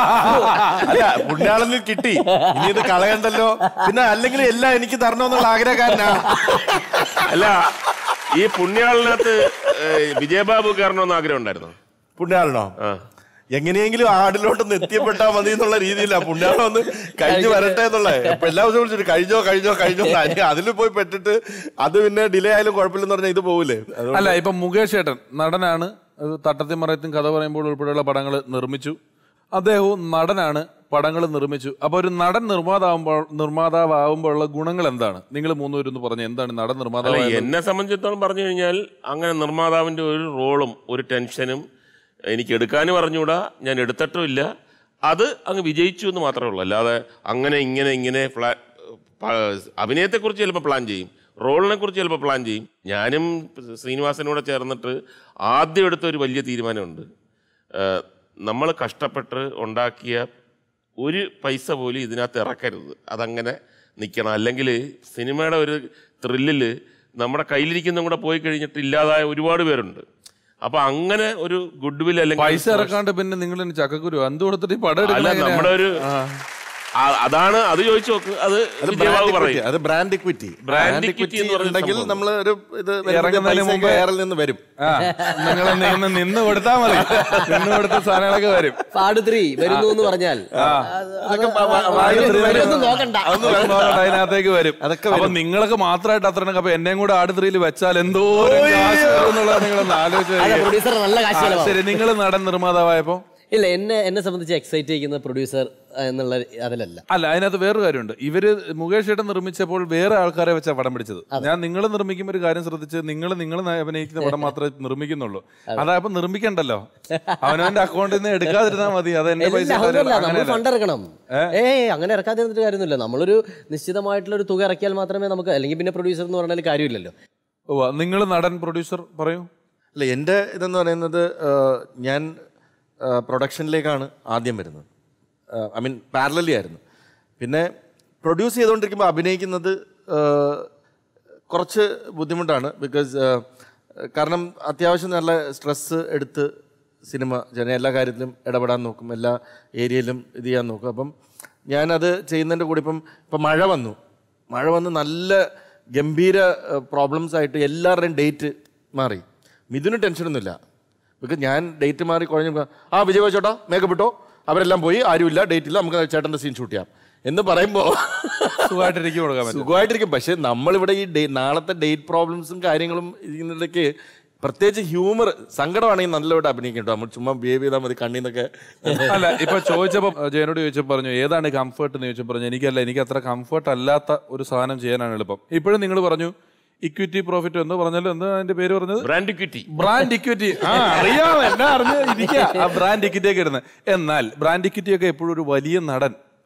അല്ല പുണ്യാളനിൽ കിട്ടി ഇനി ഇത് കളയണ്ടല്ലോ പിന്നെ അല്ലെങ്കിൽ എല്ലാം എനിക്ക് തരണമെന്നുള്ള ആഗ്രഹക്കാരനാ അല്ല ഈ പുണ്യാളിനകത്ത് ഏഹ്, വിജയബാബു കയറണമെന്ന് ആഗ്രഹം ഉണ്ടായിരുന്നു പുണ്യാളനോ എങ്ങനെയെങ്കിലും ആടിലോട്ടൊന്ന് എത്തിയപ്പെട്ടാ മതി എന്നുള്ള രീതിയിലാ പുണ്യാളം ഒന്ന് കഴിഞ്ഞു വരട്ടെ എന്നുള്ള ഇപ്പൊ എല്ലാ ദിവസവും വിളിച്ചിട്ട് കഴിഞ്ഞോ കഴിഞ്ഞോ കഴിഞ്ഞോ അതിൽ പോയി പെട്ടിട്ട് അത് പിന്നെ ഡിലേ ആയാലും കുഴപ്പമില്ലെന്ന് പറഞ്ഞാൽ ഇത് പോവില്ലേ അതുകൊണ്ട് അല്ല ഇപ്പൊ മുകേഷ് ഏട്ടൻ നടനാണ് അത് തട്ടത്തിൻ മറയത്തും കഥ പറയുമ്പോൾ ഉൾപ്പെടെയുള്ള പടങ്ങൾ നിർമ്മിച്ചു അദ്ദേഹവും നടനാണ് പടങ്ങൾ നിർമ്മിച്ചു അപ്പൊ ഒരു നടൻ നിർമ്മാതാവുമ്പോൾ നിർമ്മാതാവുമ്പോൾ ഉള്ള ഗുണങ്ങൾ എന്താണ് നിങ്ങൾ മൂന്നുപേരും ഒന്ന് പറഞ്ഞു എന്താണ് നടൻ അല്ല നിർമ്മാതാവ് എന്നെ സംബന്ധിച്ചിടത്തോളം പറഞ്ഞു കഴിഞ്ഞാൽ അങ്ങനെ നിർമ്മാതാവിന്റെ ഒരു റോളും ഒരു ടെൻഷനും എനിക്ക് എടുക്കാനും അറിഞ്ഞൂടാ ഞാൻ എടുത്തിട്ടുമില്ല അത് അങ്ങ് വിജയിച്ചു എന്ന് മാത്രമേ ഉള്ളൂ അല്ലാതെ അങ്ങനെ ഇങ്ങനെ ഇങ്ങനെ പ്ലാ പ- അഭിനയത്തെക്കുറിച്ച് ചിലപ്പോൾ പ്ലാൻ ചെയ്യും റോളിനെ കുറിച്ച് ചിലപ്പോൾ പ്ലാൻ ചെയ്യും ഞാനും ശ്രീനിവാസനോടെ ചേർന്നിട്ട് ആദ്യം എടുത്ത ഒരു വലിയ തീരുമാനമുണ്ട് നമ്മൾ കഷ്ടപ്പെട്ട് ഉണ്ടാക്കിയ ഒരു പൈസ പോലും ഇതിനകത്ത് ഇറക്കരുത് അതങ്ങനെ നിൽക്കണം അല്ലെങ്കിൽ സിനിമയുടെ ഒരു ത്രില്ലിൽ നമ്മുടെ കയ്യിലിരിക്കുന്നതും കൂടെ പോയി കഴിഞ്ഞിട്ട് ഇല്ലാതായ ഒരുപാട് പേരുണ്ട് അപ്പൊ അങ്ങനെ ഒരു ഗുഡ് വിൽ അല്ലെങ്കിൽ പൈസ ഇറക്കാണ്ട് പിന്നെ നിങ്ങൾ ചക്കക്കുരു എന്ത് കൊടുത്തിട്ട് ഈ പടം അല്ല എടുക്കണ നമ്മുടെ ഒരു ആ- അതാണ് അത് ചോദിച്ചു നോക്ക് അത് അത് വിജയബാബു ബ്രാൻഡ് പറയും ഇക്വിറ്റി അത് ബ്രാൻഡ് ഇക്വിറ്റി ബ്രാൻഡ് ഇക്വിറ്റി എന്ന് പറഞ്ഞ ഉണ്ടെങ്കിൽ സംഭവം. നമ്മൾ ഒരു ഇത് ഇറങ്ങുന്നതിന് പൈസ മുമ്പ് എയറിൽ നിന്ന് വരും നിങ്ങൾ നിന്ന് നിന്ന് കൊടുത്താൽ മതി നിന്ന് കൊടുത്ത സാധനങ്ങളൊക്കെ വരും പാട് ത്രീ വരുന്നു എന്ന് പറഞ്ഞാൽ വരുമെന്ന് നോക്കണ്ട അതൊന്നും വേണ്ട, നോക്കണ്ട, അതിനകത്തേക്ക് വരും അപ്പൊ നിങ്ങൾക്ക് മാത്രമായിട്ട് അത്ര അപ്പൊ എന്നെയും കൂടെ ആട് ത്രീയിൽ വെച്ചാൽ എന്തോരം കാശ് വരും എന്നുള്ളത് നിങ്ങളൊന്ന് ആലോചിച്ച് അല്ല, നോക്കിയേ. producer നല്ല കാശ് ആ, ചെലവാകും. ശരി നിങ്ങൾ നടൻ നിർമ്മാതാവായപ്പോ ഇല്ല എന്നെ എന്നെ സംബന്ധിച്ച് എക്സൈറ്റ് ചെയ്യുന്ന പ്രൊഡ്യൂസർ എന്നുള്ള അതിലല്ല അല്ല അതിനകത്ത് വേറൊരു കാര്യമുണ്ട് ഇവര് മുകേഷ് ഏട്ടൻ നിർമ്മിച്ചപ്പോൾ വേറെ ആൾക്കാരെ വെച്ചാ പടം പിടിച്ചത് ഞാൻ നിങ്ങൾ നിർമ്മിക്കുമ്പോൾ ഒരു കാര്യം ശ്രദ്ധിച്ച് നിങ്ങൾ നിങ്ങൾ അഭിനയിക്കുന്ന പടം മാത്രമേ നിർമ്മിക്കുന്നുള്ളൂ അതായപ്പോ നിർമ്മിക്കണ്ടല്ലോ അവനവന്റെ അക്കൗണ്ടിൽ നിന്ന് എടുക്കാതിരുന്നാ മതി അത് എന്റെ പൈസ എല്ലാം അതല്ല, നമ്മൾ അങ്ങനെയല്ല. ഫണ്ട് ഇറക്കണം ഏയ് അങ്ങനെ ഇറക്കാതെ ഇരുന്നിട്ട് കാര്യമൊന്നുമില്ല നമ്മളൊരു നിശ്ചിതമായിട്ടുള്ള ഒരു തുക ഇറക്കിയാൽ മാത്രമേ നമുക്ക് അല്ലെങ്കിൽ പിന്നെ പ്രൊഡ്യൂസർ എന്ന് പറഞ്ഞാൽ കാര്യമില്ലല്ലോ നിങ്ങൾ നടൻ പ്രൊഡ്യൂസർ പറയൂ അല്ല എൻ്റെ ഇതെന്ന് പറയുന്നത് ആ, ഞാൻ പ്രൊഡക്ഷനിലേക്കാണ് ആദ്യം വരുന്നത് ഐ മീൻ പാരലലി ആയിരുന്നു പിന്നെ പ്രൊഡ്യൂസ് ചെയ്തുകൊണ്ടിരിക്കുമ്പോൾ അഭിനയിക്കുന്നത് ആ, കുറച്ച് ബുദ്ധിമുട്ടാണ് ബിക്കോസ് കാരണം അത്യാവശ്യം നല്ല സ്ട്രെസ്സ് എടുത്ത് സിനിമ ജന എല്ലാ കാര്യത്തിലും ഇടപെടാൻ നോക്കും എല്ലാ ഏരിയയിലും ഇത് ചെയ്യാൻ നോക്കും അപ്പം ഞാനത് ചെയ്യുന്നതിൻ്റെ കൂടെ ഇപ്പം ഇപ്പം മഴ വന്നു മഴ വന്ന് നല്ല ഗംഭീര പ്രോബ്ലംസ് ആയിട്ട് എല്ലാവരുടെയും ഡേറ്റ് മാറി മിഥുന് ടെൻഷനൊന്നുമില്ല ബിക്കോസ് ഞാൻ ഡേറ്റ് മാറി കുഴഞ്ഞ ആ വിജയ് ചേട്ടാ മേക്കപ്പ് ഇട്ടോ അവരെല്ലാം പോയി ആരുമില്ല ഡേറ്റ് ഇല്ല നമുക്ക് ചേട്ടൻ്റെ സീൻ ഷൂട്ട് ചെയ്യാം എന്ന് പറയുമ്പോൾ സുഖമായിട്ടിരിക്കും കൊടുക്കാൻ പറ്റും സുഖമായിട്ടിരിക്കും പക്ഷെ നമ്മളിവിടെ ഈ ഡേ നാളത്തെ ഡേറ്റ് പ്രോബ്ലംസും കാര്യങ്ങളും ഇതിനിടയ്ക്ക് പ്രത്യേകിച്ച് ഹ്യൂമർ സങ്കടമാണെങ്കിൽ നല്ലതായിട്ട് അഭിനയിക്കും കേട്ടോ നമ്മൾ ചുമ്മാ ബിഹേവ് ചെയ്താൽ മതി കണ്ണീന്നൊക്കെ അല്ല ഇപ്പൊ ചോദിച്ചപ്പോ ജയനോട് ചോദിച്ചപ്പോൾ പറഞ്ഞു ഏതാണ് കംഫർട്ട് എന്ന് ചോദിച്ചപ്പോൾ പറഞ്ഞു എനിക്കല്ല എനിക്ക് അത്ര കംഫർട്ട് അല്ലാത്ത ഒരു സാധനം ചെയ്യാനാണ് എളുപ്പം ഇപ്പോഴും നിങ്ങൾ പറഞ്ഞു ഇക്വിറ്റി പ്രോഫിറ്റ് എന്ന് പറഞ്ഞാലും എന്താ അതിന്റെ പേര് പറഞ്ഞത് ബ്രാൻഡ് ഇക്വിറ്റി ബ്രാൻഡ് ഇക്വിറ്റി ആ അറിയാം എല്ലാം അറിഞ്ഞ് ഇരിക്കുക ആ ബ്രാൻഡ് ഇക്വിറ്റി ഒക്കെ ഇടുന്നത് എന്നാൽ ബ്രാൻഡ് ഇക്വിറ്റി ഒക്കെ എപ്പോഴും ഒരു വലിയ നടൻ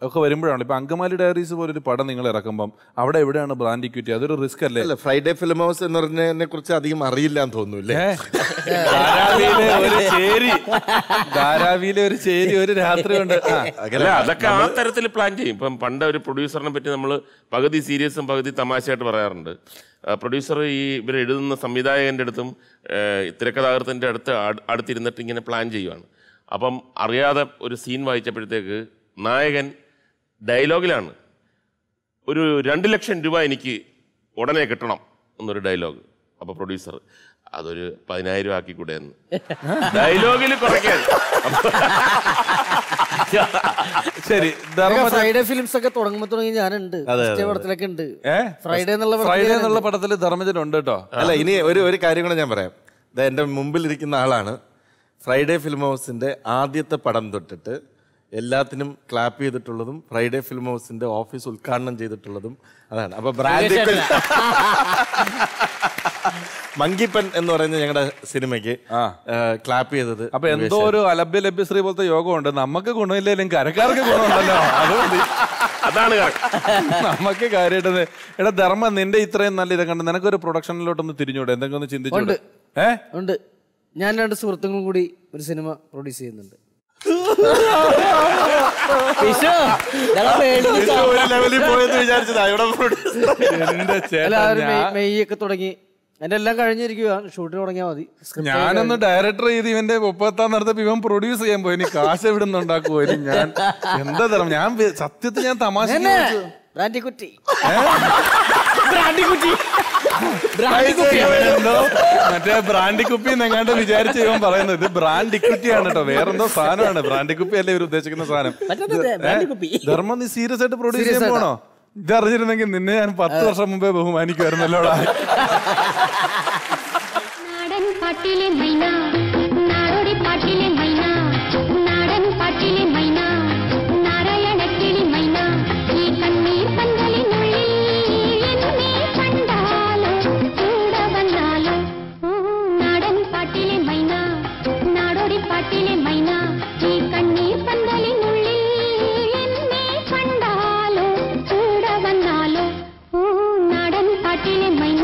ഒക്കെ വരുമ്പോഴാണ് ഇപ്പൊ അങ്കമാലി ഡയറീസ് പോലൊരു പടം നിങ്ങൾ ഇറക്കുമ്പം അവിടെ എവിടെയാണ് ബ്രാൻഡ് ഇക്വിറ്റി അതൊരു റിസ്ക് അല്ലേ അല്ല ഫ്രൈഡേ ഫിലിം ഹൗസ് എന്ന് പറഞ്ഞതിനെ കുറിച്ച് അധികം അറിയില്ല എന്ന് തോന്നുന്നു ധാരാവിയിലെ ഒരു ചേരി ധാരാവിയിലെ ഒരു ചേരി ഒരു രാത്രി കൊണ്ട് ആ. അല്ല അതൊക്കെ ആ തരത്തിൽ പ്ലാൻ ചെയ്യും ഇപ്പം പണ്ട് ഒരു പ്രൊഡ്യൂസറിനെ പറ്റി നമ്മൾ പകുതി സീരിയസും പകുതി തമാശയായിട്ട് പറയാറുണ്ട് പ്രൊഡ്യൂസർ ഈ ഇവർ എഴുതുന്ന സംവിധായകൻ്റെ അടുത്തും ഏഹ്, തിരക്കഥാകൃത്തിൻ്റെ അടുത്ത് അട്- അടുത്തിരുന്നിട്ട് ഇങ്ങനെ പ്ലാൻ ചെയ്യുവാണ് അപ്പം അറിയാതെ ഒരു സീൻ വായിച്ചപ്പോഴത്തേക്ക് നായകൻ ഡയലോഗിലാണ് ഒരു രണ്ട് ലക്ഷം രൂപ എനിക്ക് ഉടനെ കിട്ടണം എന്നൊരു ഡയലോഗ് അപ്പോൾ പ്രൊഡ്യൂസർ അതൊരു പതിനായിരം ആക്കി കൂടെ എന്ന് ഡയലോഗിൽ കുറയ്ക്കാൻ ശരി ഫ്രൈഡേ ഫിലിംസ് ഒക്കെ തുടങ്ങുമ്പോ തുടങ്ങി ഞാനുണ്ട് അതെ, ഫസ്റ്റ് അതെ. പടത്തിലൊക്കെ ഉണ്ട് ഏ ഫ്രൈഡേ എന്നുള്ള പടത്തിൽ ഫ്രൈഡേ ഞാനുണ്ട്. എന്നുള്ള പടത്തിൽ ധർമ്മജൻ ഉണ്ട് കേട്ടോ അല്ല ഇനി ഒരു ഒരു കാര്യം കൂടെ ഞാൻ പറയാം ദാ എൻ്റെ മുമ്പിൽ ഇരിക്കുന്ന ആളാണ് ഫ്രൈഡേ ഫിലിം ഹൗസിന്റെ ആദ്യത്തെ പടം തൊട്ടിട്ട് എല്ലാത്തിനും ക്ലാപ്പ് ചെയ്തിട്ടുള്ളതും ഫ്രൈഡേ ഫിലിം ഹൗസിന്റെ ഓഫീസ് ഉദ്ഘാടനം ചെയ്തിട്ടുള്ളതും അതാണ് അപ്പൊ ബ്രാൻഡ് മങ്കിപ്പൻ എന്ന് പറയുന്ന ഞങ്ങളുടെ സിനിമയ്ക്ക് ക്ലാപ്പ് ചെയ്തത് അപ്പൊ എന്തോ ഒരു അലഭ്യ ലഭ്യശ്രീ പോലത്തെ യോഗമുണ്ട് നമുക്ക് ഗുണമില്ലെങ്കിലും കരക്കാർക്ക് ഗുണമുണ്ടല്ലോ അതുകൊണ്ട് അതാണ് നമുക്ക് കാര്യമായിട്ട് എടാ ധർമ്മ നിന്റെ ഇത്രയും നല്ല ഇത് കണ്ട് നിനക്കൊരു പ്രൊഡക്ഷനിലോട്ടൊന്ന് തിരിഞ്ഞൂടെ എന്തെങ്കിലും ഒന്ന് ചിന്തിച്ചൂടെ ഏ ഉണ്ട് ഞാൻ രണ്ട് സുഹൃത്തുക്കളും കൂടി ഒരു സിനിമ പ്രൊഡ്യൂസ് ചെയ്യുന്നുണ്ട് ഒരു ലെവലിൽ പോയെന്ന് വിചാരിച്ചതാ ഇവിടെ എന്റെ അല്ല ചേട്ടാ ആ ഒരു മെയ് ഞാൻ- മെയ് ഒക്കെ തുടങ്ങി എന്റെ എല്ലാം കഴിഞ്ഞിരിക്കുക ഷൂട്ടിന് തുടങ്ങിയാൽ മതി Script ഞാനൊന്ന് ഡയറക്ടർ ചെയ്ത് ഇവന്റെ ഒപ്പത്താൻ നടത്തപ്പോ ഇവൻ പ്രൊഡ്യൂസ് ചെയ്യാൻ പോയി ഇനി കാശ് എവിടെ നിന്ന് ഉണ്ടാക്കുമോ ഇനി ഞാൻ എന്താ തരം ഞാൻ വി- സത്യത്തിൽ ഞാൻ തമാശ തന്നെ. ബ്രാൻഡി കുറ്റി ബ്രാൻഡി കുറ്റി എന്തോ മറ്റേ ബ്രാൻഡി കുപ്പി എന്നെങ്ങാണ്ട് വിചാരിച്ച് ഇവൻ പറയുന്നത് ഇത് ബ്രാൻഡ് ഇക്വിറ്റി ആണ് കേട്ടോ വേറെന്തോ സാധനമാണ് ബ്രാൻഡി കുപ്പി അല്ലേ ഇവർ ഉദ്ദേശിക്കുന്ന സാധനം മറ്റേത് ബ്രാൻഡി കുപ്പി. ധർമ്മം നീ സീരിയസ് ആയിട്ട് പ്രൊഡ്യൂസ് Serious ചെയ്യാൻ ആയിട്ടാ. പോണോ ഇതറിഞ്ഞിരുന്നെങ്കിൽ നിന്നെ ഞാൻ പത്ത് വർഷം മുമ്പേ ബഹുമാനിക്കുമായിരുന്നല്ലോടാ നാടൻ പാട്ടിലെ മൈന നാടോടി പാട്ടിലെ മൈന നാടൻ പാട്ടിലെ മൈന നാരായണക്കിളി മൈന ഈ കണ്ണീർ പന്തലിനുള്ളിൽ എന്നെ കണ്ടാലോ കൂടെ വന്നാലോ നാടൻ പാട്ടിലെ മൈന നാടോടി പാട്ടിലെ മൈന ഈ കണ്ണീർ പന്തലിനുള്ളിൽ എന്നെ കണ്ടാലോ കൂടെ വന്നാലോ നാടൻ പാട്ടിലെ മൈന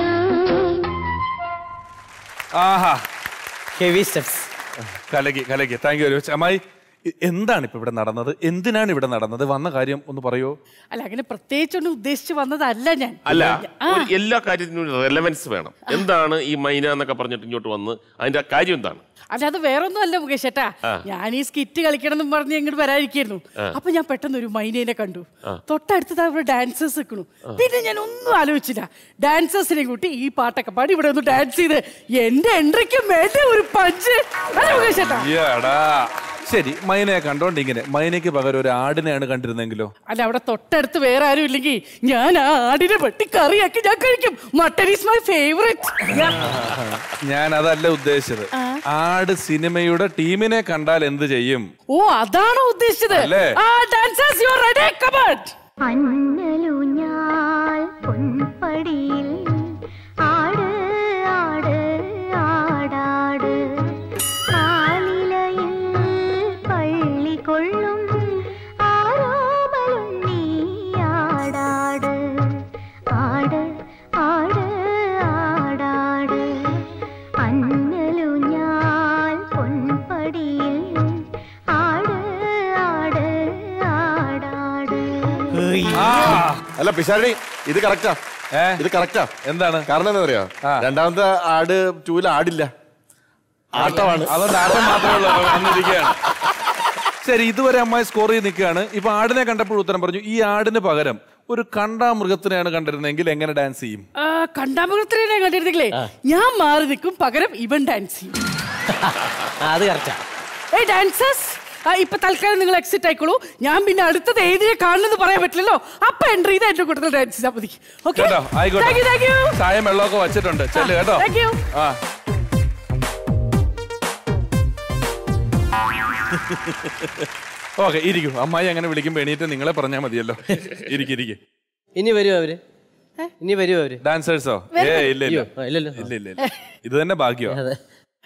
ആഹാ ഹെവി സ്റ്റെപ്സ് കലകി കലകി താങ്ക് യു വെരി മച്ച് അമ്മായി ഇ- എന്താണ് ഇപ്പൊ ഇവിടെ നടന്നത് എന്തിനാണ് ഇവിടെ നടന്നത് വന്ന കാര്യം ഒന്ന് പറയോ അല്ല അങ്ങനെ പ്രത്യേകിച്ചൊന്നും ഉദ്ദേശിച്ച് വന്നതല്ല ഞാൻ അല്ല ആ. ഒരു എല്ലാ കാര്യത്തിനും റെലവൻസ് വേണം എന്താണ് ഈ മൈന എന്നൊക്കെ പറഞ്ഞിട്ട് ഇങ്ങോട്ട് വന്ന് അതിന്റെ കാര്യം എന്താണ് അല്ല അത് വേറൊന്നും അല്ല മുകേഷ് ഏട്ടാ ആ. ഞാൻ ഈ സ്കിറ്റ് കളിക്കണം എന്ന് പറഞ്ഞ് ഇങ്ങോട്ട് വരാതിരിക്കായിരുന്നു ആ. അപ്പൊ ഞാൻ പെട്ടെന്ന് ഒരു മൈനേനെ കണ്ടു ആ. തൊട്ടടുത്തത് അവിടെ ഡാൻസേഴ്സ് നിൽക്കണു പിന്നെ ഞാൻ ഒന്നും ആലോചിച്ചില്ല ഡാൻസേഴ്സിനെ കൂട്ടി ഈ പാട്ടൊക്കെ പാടി ഇവിടെ ഒന്ന് ഡാൻസ് ചെയ്ത് എന്റെ എൻട്രിക്ക് വേണ്ട ഒരു പഞ്ച് അല്ല മുകേഷ് ഏട്ടാ യാടാ ശരി മൈനയെ കണ്ടോണ്ട് ഇങ്ങനെ മൈനയ്ക്ക് പകരം ഒരു ആടിനെയാണ് കണ്ടിരുന്നെങ്കിലോ അല്ല അവിടെ തൊട്ടടുത്ത് വേറെ ആരും ഇല്ലെങ്കിൽ ഞാൻ ആ ആടിനെ വെട്ടി കറിയാക്കി ഞാൻ കഴിക്കും മട്ടൻ ഈസ് മൈ ഫേവറേറ്റ് ഞാൻ അതല്ല ഉദ്ദേശിച്ചത് ആട് സിനിമയുടെ ടീമിനെ കണ്ടാൽ എന്ത് ചെയ്യും ഓ അതാണോ ഉദ്ദേശിച്ചത് അല്ലേ? ആ dancers you are ready come on അന്നലൂഞ്ഞാൽ പൊൻപടിയിൽ ആട് ആട് ആടാട് ആലിലയിൽ പള്ളി കൊള്ളും ആരോമലുണ്ണി ആടാട് ആട് ആട് ആടാട് അന്നലൂഞ്ഞാൽ പൊൻപടിയിൽ ആട് ആട് ആടാട് അല്ല പിഷാടി ഇത് കറക്റ്റാ ഇത് കറക്റ്റാ എന്താണ് കാരണം എന്താ പറയാ രണ്ടാമത്തെ ആട് ടൂവിൽ ആടില്ല ആട്ടമാണ് അതുകൊണ്ട് ആട്ടം മാത്രമേ ഉള്ളൂ അപ്പൊ വന്നിരിക്കുകയാണ് ശരി ഇതുവരെ അമ്മായി സ്കോർ ചെയ്ത് നിൽക്കുകയാണ് ഇപ്പൊ ആടിനെ കണ്ടപ്പോൾ ഉത്തരം പറഞ്ഞു ഈ ആടിന് പകരം ഒരു കണ്ടാ മൃഗത്തിനെയാണ് കണ്ടിരുന്നെങ്കിൽ എങ്ങനെ ഡാൻസ് ചെയ്യും കണ്ടാമൃഗത്തിനെ കണ്ടിരുന്നെങ്കിലേ ഞാൻ മാറി നിൽക്കും പകരം ഇവൻ ഡാൻസ് ചെയ്യും അത് കറക്റ്റാ ഏ ഡാൻസേഴ്സ് ഇപ്പൊ തൽക്കാലം നിങ്ങൾ എക്സിറ്റ് ആയിക്കോളൂ ഞാൻ പിന്നെ അടുത്തത് ഏതിനെ കാണുന്നെന്ന് പറയാൻ പറ്റില്ലല്ലോ അപ്പൊ എൻട്രി ചെയ്ത് എന്റെ കൂട്ടത്തിൽ ഡാൻസ് ചെയ്താൽ മതി ഓക്കെ കേട്ടോ ആയിക്കോട്ടെ താങ്ക് യു താങ്ക് യു ചായം വെള്ളമൊക്കെ വച്ചിട്ടുണ്ട് ചെല്ലു കേട്ടോ താങ്ക് യു ആ ഓക്കെ ഇരിക്കൂ അമ്മായി അങ്ങനെ വിളിക്കുമ്പോ എണീറ്റ് നിങ്ങളെ പറഞ്ഞാൽ മതിയല്ലോ ഇരിക്കും ഇരിക്കും ഇനി വരുമോ അവര് ഇനി വരുമോ അവര് ഡാൻസേഴ്സോ ഏ ഇല്ല ഇല്ല അയ്യോ, ആ, ഇല്ലല്ലോ. ഇല്ല ഇല്ല ഇല്ല ഇത് തന്നെ ഭാഗ്യോ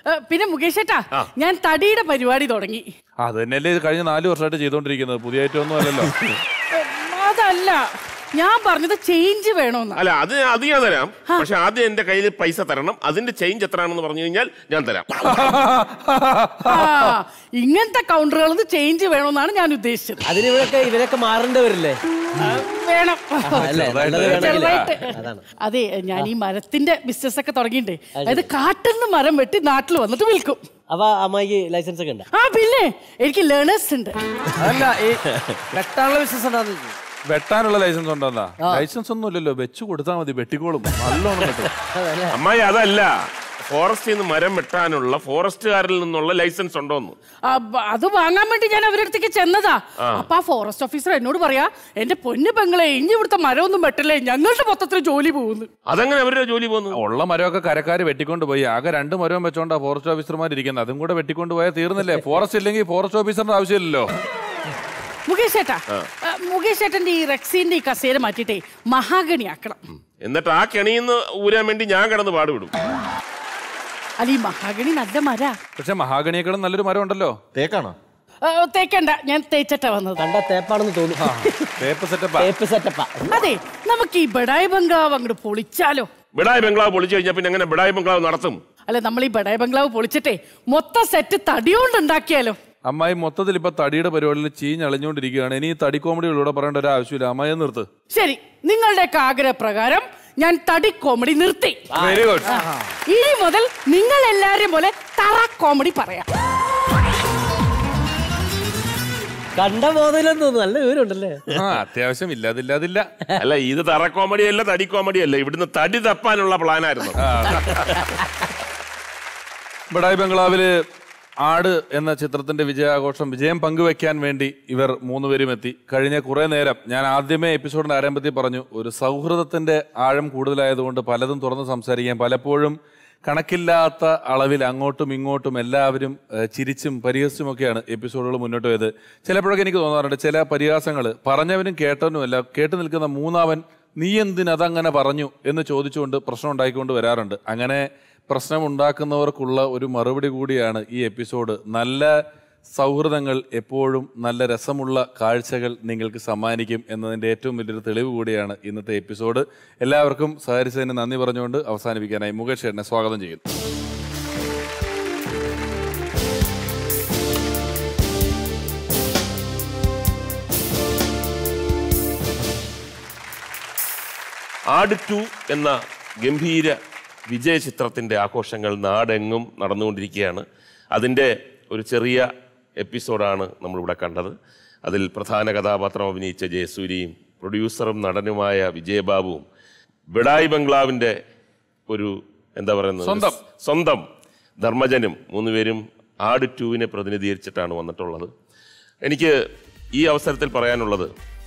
ഏ, പിന്നെ മുകേഷ് ഏട്ടാ ഞാൻ തടിയുടെ പരിപാടി തുടങ്ങി അത് തന്നെയല്ലേ ഇത് കഴിഞ്ഞ നാല് വർഷമായിട്ട് ചെയ്തോണ്ടിരിക്കുന്നത് പുതിയ ഐറ്റം അല്ലല്ലോ ഏ, അതല്ല ഞാൻ പറഞ്ഞത് ചേഞ്ച് വേണമെന്നാ അല്ല അത് അത് ഞാൻ തരാം പക്ഷെ ആദ്യം എന്റെ കയ്യിൽ പൈസ തരണം അതിന്റെ ചേഞ്ച് എത്രയാണെന്ന് പറഞ്ഞു കഴിഞ്ഞാൽ ഞാൻ തരാം ആ, ഇങ്ങനത്തെ കൗണ്ടറുകളിൽ ചേഞ്ച് വേണമെന്നാണ് ഞാൻ ഉദ്ദേശിച്ചത് അതിന് ഇവരൊക്കെ ഇവരൊക്കെ മാറേണ്ടവരില്ലേ വേണം അല്ലേ? നല്ലത് വേണമെങ്കിലേ. ചെറുതായിട്ട് അതാണ്. അതെ ഞാൻ ഈ മരത്തിന്റെ ബിസിനസ് ഒക്കെ തുടങ്ങിയിട്ടേ അതായത് കാട്ടിൽ നിന്ന് മരം വെട്ടി നാട്ടിൽ വന്നിട്ട് വിൽക്കും അപ്പൊ അമ്മായിക്ക് ലൈസൻസ് ഒക്കെ ഉണ്ട് ആ പിന്നെ എനിക്ക് ലേണേഴ്സ് ഉണ്ട് അതല്ല ഈ വെട്ടാനുള്ള ബിസിനസ് ഉണ്ടാകുന്നത് വെട്ടാനുള്ള ലൈസൻസ് ഉണ്ടോന്നാ ലൈസൻസ് ഒന്നും ഇല്ലല്ലോ വെച്ച് കൊടുത്താൽ മതി വെട്ടിക്കോളും നല്ലോണം വെട്ടും അമ്മായി അതല്ല ഫോറസ്റ്റിൽ നിന്ന് മരം വെട്ടാനുള്ള ഫോറസ്റ്റുകാരിൽ നിന്നുള്ള ലൈസൻസ് ഉണ്ടോന്ന് ആ, ബ- അത് വാങ്ങാൻ വേണ്ടി ഞാൻ അവരുടെ അടുത്തേക്ക് ചെന്നതാ ആ. അപ്പൊ ആ ഫോറസ്റ്റ് ഓഫീസർ എന്നോട് പറയാ എന്റെ പൊന്നു പെങ്ങളെ ഇനി ഇവിടുത്തെ മരമൊന്നും വെട്ടല്ലേ ഞങ്ങളുടെ മൊത്തത്തിൽ ജോലി പോകുന്നു അതങ്ങനെ അവരുടെ ജോലി പോകുന്നു ഉള്ള മരമൊക്കെ കരക്കാര് വെട്ടിക്കൊണ്ട് പോയി ആകെ രണ്ട് മരവും വെച്ചോണ്ടാ ഫോറസ്റ്റ് ഓഫീസർമാർ ഇരിക്കുന്നത് അതും കൂടെ വെട്ടിക്കൊണ്ട് പോയാൽ തീർന്നില്ലേ ഫോറസ്റ്റ് ഇല്ലെങ്കിൽ ഫോറസ്റ്റ് ഓഫീസറിന്റെ ആവശ്യമില്ലല്ലോ മുകേഷ് ഏട്ടാ ആ. ആ, മുകേഷ് ഏട്ടന്റെ ഈ റെക്സിന്റെ ഈ കസേര മാറ്റിട്ടേ മഹാഗണി ആക്കണം എന്നിട്ട് ആ കെണിന്ന് ഊരാൻ വേണ്ടി ഞാൻ കിടന്ന് പാടുവിടും അല്ല ഈ മഹാഗണി നല്ല മര പക്ഷെ മഹാഗണിയേക്കാളും നല്ലൊരു മരം ഉണ്ടല്ലോ തേക്കാണോ തേക്കണ്ട ഞാൻ തേച്ചിട്ടാ വന്നത് കണ്ട തേപ്പാണെന്ന് തോന്നുന്നു തേപ്പ് സെറ്റപ്പാ തേപ്പ് സെറ്റപ്പാ അതെ നമുക്ക് ഈ ബഡായി ബംഗ്ലാവ് അങ്ങോട്ട് പൊളിച്ചാലോ ബിടായി ബംഗ്ലാവ് പൊളിച്ചു കഴിഞ്ഞാൽ പിന്നെ എങ്ങനെ ബിടായി ബംഗ്ലാവ് നടത്തും അല്ല നമ്മൾ ഈ ബഡായി ബംഗ്ലാവ് പൊളിച്ചിട്ടേ മൊത്തം സെറ്റ് തടിയോണ്ട് ഉണ്ടാക്കിയാലോ അമ്മായി മൊത്തത്തിൽ ഇപ്പൊ തടിയുടെ പരിപാടിയിൽ ചീഞ്ഞളിഞ്ഞുകൊണ്ടിരിക്കുകയാണ് ഇനി ഈ തടി കോമഡികളിലൂടെ പറയേണ്ട ഒരു ആവശ്യമില്ല അമ്മായി ഒന്ന് നിർത്ത് ശരി നിങ്ങളുടെയൊക്കെ ആഗ്രഹപ്രകാരം ഞാൻ തടി കോമഡി നിർത്തി വെരി ഗുഡ് ആ. ഇനി മുതൽ നിങ്ങൾ എല്ലാരും പോലെ തറ കോമഡി പറയാം കണ്ട ബോധമില്ലെന്ന് തോന്നുന്നു നല്ല വിവരമുണ്ടല്ലേ ആ അത്യാവശ്യം ഇല്ലാതില്ലാതില്ല അല്ല ഇത് തറ കോമഡി അല്ല തടി കോമഡി അല്ല ഇവിടുന്ന് തടി തപ്പാനുള്ള പ്ലാനായിരുന്നു ബഡായി ബംഗ്ലാവില് ആട് എന്ന ചിത്രത്തിന്റെ വിജയാഘോഷം വിജയം പങ്കുവെക്കാൻ വേണ്ടി ഇവർ മൂന്നുപേരും എത്തി കഴിഞ്ഞ കുറെ നേരം ഞാൻ ആദ്യമേ എപ്പിസോഡിന്റെ ആരംഭത്തിൽ പറഞ്ഞു ഒരു സൗഹൃദത്തിന്റെ ആഴം കൂടുതലായതുകൊണ്ട് പലതും തുറന്ന് സംസാരിക്കാൻ പലപ്പോഴും കണക്കില്ലാത്ത അളവിൽ അങ്ങോട്ടും ഇങ്ങോട്ടും എല്ലാവരും ഏഹ്, ചിരിച്ചും പരിഹസിച്ചുമൊക്കെയാണ് എപ്പിസോഡുകൾ മുന്നോട്ട് പോയത് ചിലപ്പോഴൊക്കെ എനിക്ക് തോന്നാറുണ്ട് ചില പരിഹാസങ്ങൾ പറഞ്ഞവനും കേട്ടവനുമല്ല കേട്ടു നിൽക്കുന്ന മൂന്നാവൻ നീ എന്തിനതങ്ങനെ പറഞ്ഞു എന്ന് ചോദിച്ചുകൊണ്ട് പ്രശ്നം ഉണ്ടായിക്കൊണ്ട് വരാറുണ്ട് അങ്ങനെ പ്രശ്നം ഉണ്ടാക്കുന്നവർക്കുള്ള ഒരു മറുപടി കൂടിയാണ് ഈ എപ്പിസോഡ് നല്ല സൗഹൃദങ്ങൾ എപ്പോഴും നല്ല രസമുള്ള കാഴ്ചകൾ നിങ്ങൾക്ക് സമ്മാനിക്കും എന്നതിൻ്റെ ഏറ്റവും വലിയൊരു തെളിവ് കൂടിയാണ് ഇന്നത്തെ എപ്പിസോഡ് എല്ലാവർക്കും സഹകരിച്ചതിന് നന്ദി പറഞ്ഞുകൊണ്ട് അവസാനിപ്പിക്കാനായി മുകേഷ് ചേട്ടനെ സ്വാഗതം ചെയ്യുന്നു ആട് ടു എന്ന ഗംഭീര വിജയ ചിത്രത്തിൻ്റെ ആഘോഷങ്ങൾ നാടെങ്ങും നടന്നുകൊണ്ടിരിക്കുകയാണ് അതിൻ്റെ ഒരു ചെറിയ എപ്പിസോഡാണ് നമ്മളിവിടെ കണ്ടത് അതിൽ പ്രധാന കഥാപാത്രം അഭിനയിച്ച ജയസൂരിയും പ്രൊഡ്യൂസറും നടനുമായ വിജയബാബുവും ബിഡായി ബംഗ്ലാവിൻ്റെ ഒരു എന്താ പറയുന്നത് സ്വന്തം. സ്വന്തം ധർമ്മജനും മൂന്നുപേരും ആട് ടുവിനെ പ്രതിനിധീകരിച്ചിട്ടാണ് വന്നിട്ടുള്ളത് എനിക്ക് ഈ അവസരത്തിൽ പറയാനുള്ളത്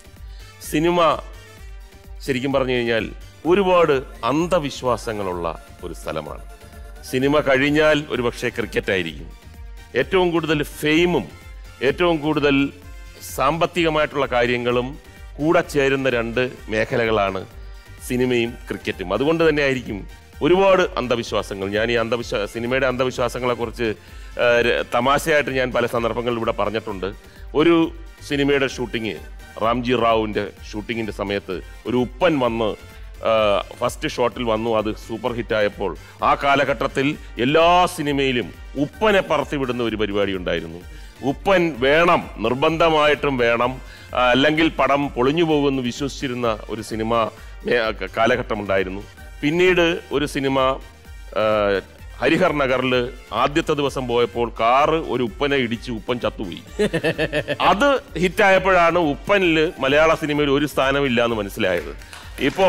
സിനിമ ശരിക്കും പറഞ്ഞു കഴിഞ്ഞാൽ ഒരുപാട് അന്ധവിശ്വാസങ്ങളുള്ള ഒരു സ്ഥലമാണ് സിനിമ കഴിഞ്ഞാൽ ഒരുപക്ഷെ ക്രിക്കറ്റ് ആയിരിക്കും ഏറ്റവും കൂടുതൽ ഫെയിമും ഏറ്റവും കൂടുതൽ സാമ്പത്തികമായിട്ടുള്ള കാര്യങ്ങളും കൂടെ ചേരുന്ന രണ്ട് മേഖലകളാണ് സിനിമയും ക്രിക്കറ്റും അതുകൊണ്ട് തന്നെ ആയിരിക്കും ഒരുപാട് അന്ധവിശ്വാസങ്ങൾ ഞാൻ ഈ അന്ധവിശ്വാസ സിനിമയുടെ അന്ധവിശ്വാസങ്ങളെക്കുറിച്ച് ആ, ര- തമാശയായിട്ട് ഞാൻ പല സന്ദർഭങ്ങളിൽ ഇവിടെ പറഞ്ഞിട്ടുണ്ട് ഒരു സിനിമയുടെ ഷൂട്ടിങ് റാംജി റാവുവിൻ്റെ ഷൂട്ടിങ്ങിൻ്റെ സമയത്ത് ഒരു ഉപ്പൻ വന്ന് ഫസ്റ്റ് ഷോട്ടിൽ വന്നു അത് സൂപ്പർ ഹിറ്റ് ആയപ്പോൾ ആ കാലഘട്ടത്തിൽ എല്ലാ സിനിമയിലും ഉപ്പനെ പറത്തിവിടുന്ന ഒരു പരിപാടി ഉണ്ടായിരുന്നു ഉപ്പൻ വേണം നിർബന്ധമായിട്ടും വേണം ആ, അല്ലെങ്കിൽ പടം പൊളിഞ്ഞു പോകുമെന്ന് വിശ്വസിച്ചിരുന്ന ഒരു സിനിമ മേ- ക- കാലഘട്ടമുണ്ടായിരുന്നു പിന്നീട് ഒരു സിനിമ ആ, ഹരിഹർ നഗറിൽ ആദ്യത്തെ ദിവസം പോയപ്പോൾ കാറ് ഒരു ഉപ്പനെ ഇടിച്ച് ഉപ്പൻ ചത്തുപോയി അത് ഹിറ്റായപ്പോഴാണ് ഉപ്പനിൽ മലയാള സിനിമയിൽ ഒരു സ്ഥാനമില്ല എന്ന് മനസ്സിലായത് ഇപ്പോ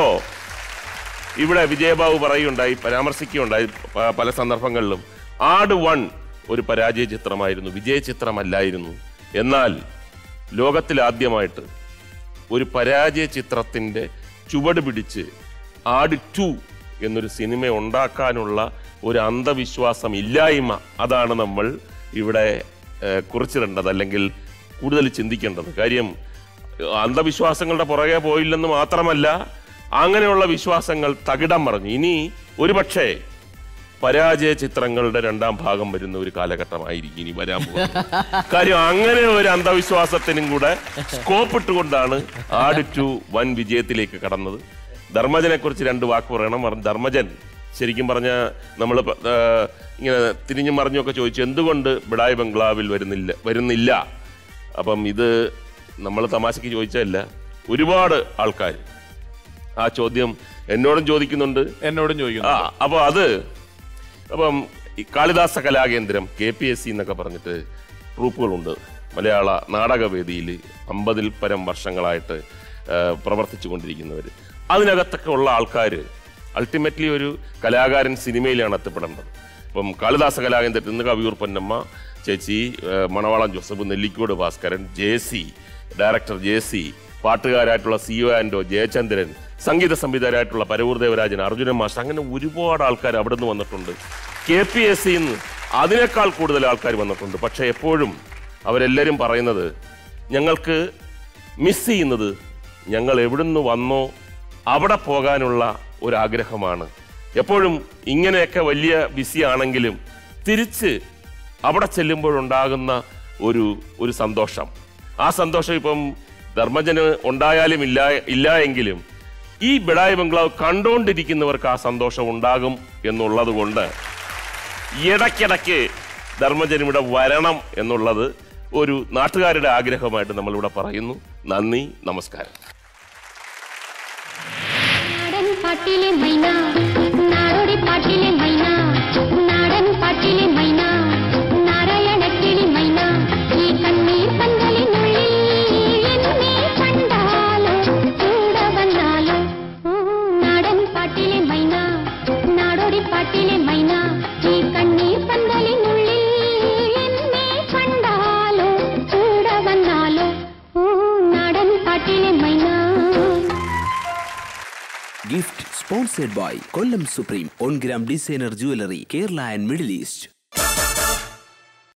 ഇവിടെ വിജയബാബു പറയുകയുണ്ടായി പരാമർശിക്കുകയുണ്ടായി പ- പല സന്ദർഭങ്ങളിലും ആട് വൺ ഒരു പരാജയ ചിത്രമായിരുന്നു വിജയ ചിത്രമല്ലായിരുന്നു എന്നാൽ ലോകത്തിൽ ആദ്യമായിട്ട് ഒരു പരാജയ ചിത്രത്തിൻ്റെ ചുവട് പിടിച്ച് ആട് ടു എന്നൊരു സിനിമ ഉണ്ടാക്കാനുള്ള ഒരു അന്ധവിശ്വാസം ഇല്ലായ്മ അതാണ് നമ്മൾ ഇവിടെ ഏഹ്, കുറിച്ചിടേണ്ടത് അല്ലെങ്കിൽ കൂടുതൽ ചിന്തിക്കേണ്ടത് കാര്യം ഏഹ്, അന്ധവിശ്വാസങ്ങളുടെ പുറകെ പോയില്ലെന്ന് മാത്രമല്ല അങ്ങനെയുള്ള വിശ്വാസങ്ങൾ തകിടം മറിഞ്ഞു ഇനി ഒരുപക്ഷേ പരാജയ ചിത്രങ്ങളുടെ രണ്ടാം ഭാഗം വരുന്ന ഒരു കാലഘട്ടമായിരിക്കും ഇനി വരാൻ പോകുന്നത് കാര്യം അങ്ങനെ ഒരു അന്ധവിശ്വാസത്തിനും കൂടെ സ്കോപ്പ് ഇട്ടുകൊണ്ടാണ് ആട് ടു വൻ വിജയത്തിലേക്ക് കടന്നത് ധർമ്മജനെ കുറിച്ച് രണ്ട് വാക്ക് പറയണം പറ- ധർമ്മജൻ ശരിക്കും പറഞ്ഞ നമ്മൾ ഇങ്ങനെ തിരിഞ്ഞു മറിഞ്ഞൊക്കെ ചോദിച്ചു എന്തുകൊണ്ട് ബിഡായ് ബംഗ്ലാവിൽ വരുന്നില്ല വരുന്നില്ല അപ്പം ഇത് നമ്മൾ തമാശക്ക് ചോദിച്ചതല്ല ഒരുപാട് ആൾക്കാർ ആ ചോദ്യം എന്നോടും ചോദിക്കുന്നുണ്ട് എന്നോടും ചോദിക്കുന്നു ആ അപ്പോൾ അത് അപ്പം ഈ Kalidasa Kalakendram K P S C എന്നൊക്കെ പറഞ്ഞിട്ട് ട്രൂപ്പുകളുണ്ട് മലയാള നാടകവേദിയിൽ അമ്പതിൽ പരം വർഷങ്ങളായിട്ട് പ്രവർത്തിച്ചു കൊണ്ടിരിക്കുന്നവർ അതിനകത്തൊക്കെ ഉള്ള ആൾക്കാർ അൾട്ടിമേറ്റ്ലി ഒരു കലാകാരൻ സിനിമയിലാണ് എത്തപ്പെടേണ്ടത് ഇപ്പം കാളിദാസ കലാകേന്ദ്രത്തിൽ നിന്ന് കവിയൂർ പൊന്നമ്മ ചേച്ചി ആ, Manavalan Joseph Nellikode Bhaskaran J C director J C പാട്ടുകാരായിട്ടുള്ള സി ഒ ആൻഡോ ജയചന്ദ്രൻ സംഗീത സംവിധായകരായിട്ടുള്ള പരവൂർ ദേവരാജൻ അർജുനൻ മാസ്റ്റർ അങ്ങനെ ഒരുപാട് ആൾക്കാർ അവിടെ നിന്ന് വന്നിട്ടുണ്ട് കെ പി എസ് സിന്ന് അതിനേക്കാൾ കൂടുതൽ ആൾക്കാർ വന്നിട്ടുണ്ട് പക്ഷേ എപ്പോഴും അവരെല്ലാവരും പറയുന്നത് ഞങ്ങൾക്ക് മിസ് ചെയ്യുന്നത് ഞങ്ങൾ എവിടുന്ന് വന്നോ അവിടെ പോകാനുള്ള ഒരാഗ്രഹമാണ് എപ്പോഴും ഇങ്ങനെയൊക്കെ വലിയ ബിസി ആണെങ്കിലും തിരിച്ച് അവിടെ ചെല്ലുമ്പോഴുണ്ടാകുന്ന ഒരു ഒരു സന്തോഷം ആ സന്തോഷം ഇപ്പം ധർമ്മജന് ഉണ്ടായാലും ഇല്ല ഇല്ല എങ്കിലും ഈ ബിഡായി ബംഗ്ലാവ് കണ്ടുകൊണ്ടിരിക്കുന്നവർക്ക് ആ സന്തോഷം ഉണ്ടാകും എന്നുള്ളത് കൊണ്ട് ഇടയ്ക്കിടയ്ക്ക് ധർമ്മജൻ ഇവിടെ വരണം എന്നുള്ളത് ഒരു നാട്ടുകാരുടെ ആഗ്രഹമായിട്ട് നമ്മളിവിടെ പറയുന്നു നന്ദി നമസ്കാരം നാടൻ പാട്ടിലെ മൈന നാടോടി പാട്ടിലെ മൈന നാടൻ പാട്ടിലെ മൈന നാരായണക്കിളി മൈന ഈ കണ്ണീർ പന്തലിനുള്ളിൽ എന്നെ കണ്ടാലോ കൂടെ വന്നാലോ ഊ, നാടൻ പാട്ടിലെ മൈന നാടോടി പാട്ടിലെ മൈന ഈ കണ്ണീർ പന്തലിനുള്ളിൽ എന്നെ കണ്ടാലോ കൂടെ വന്നാലോ ഊ, നാടൻ പാട്ടിലെ മൈന Gift sponsored by Kollam Supreme On Gram Designer Jewelry, Kerala and Middle East.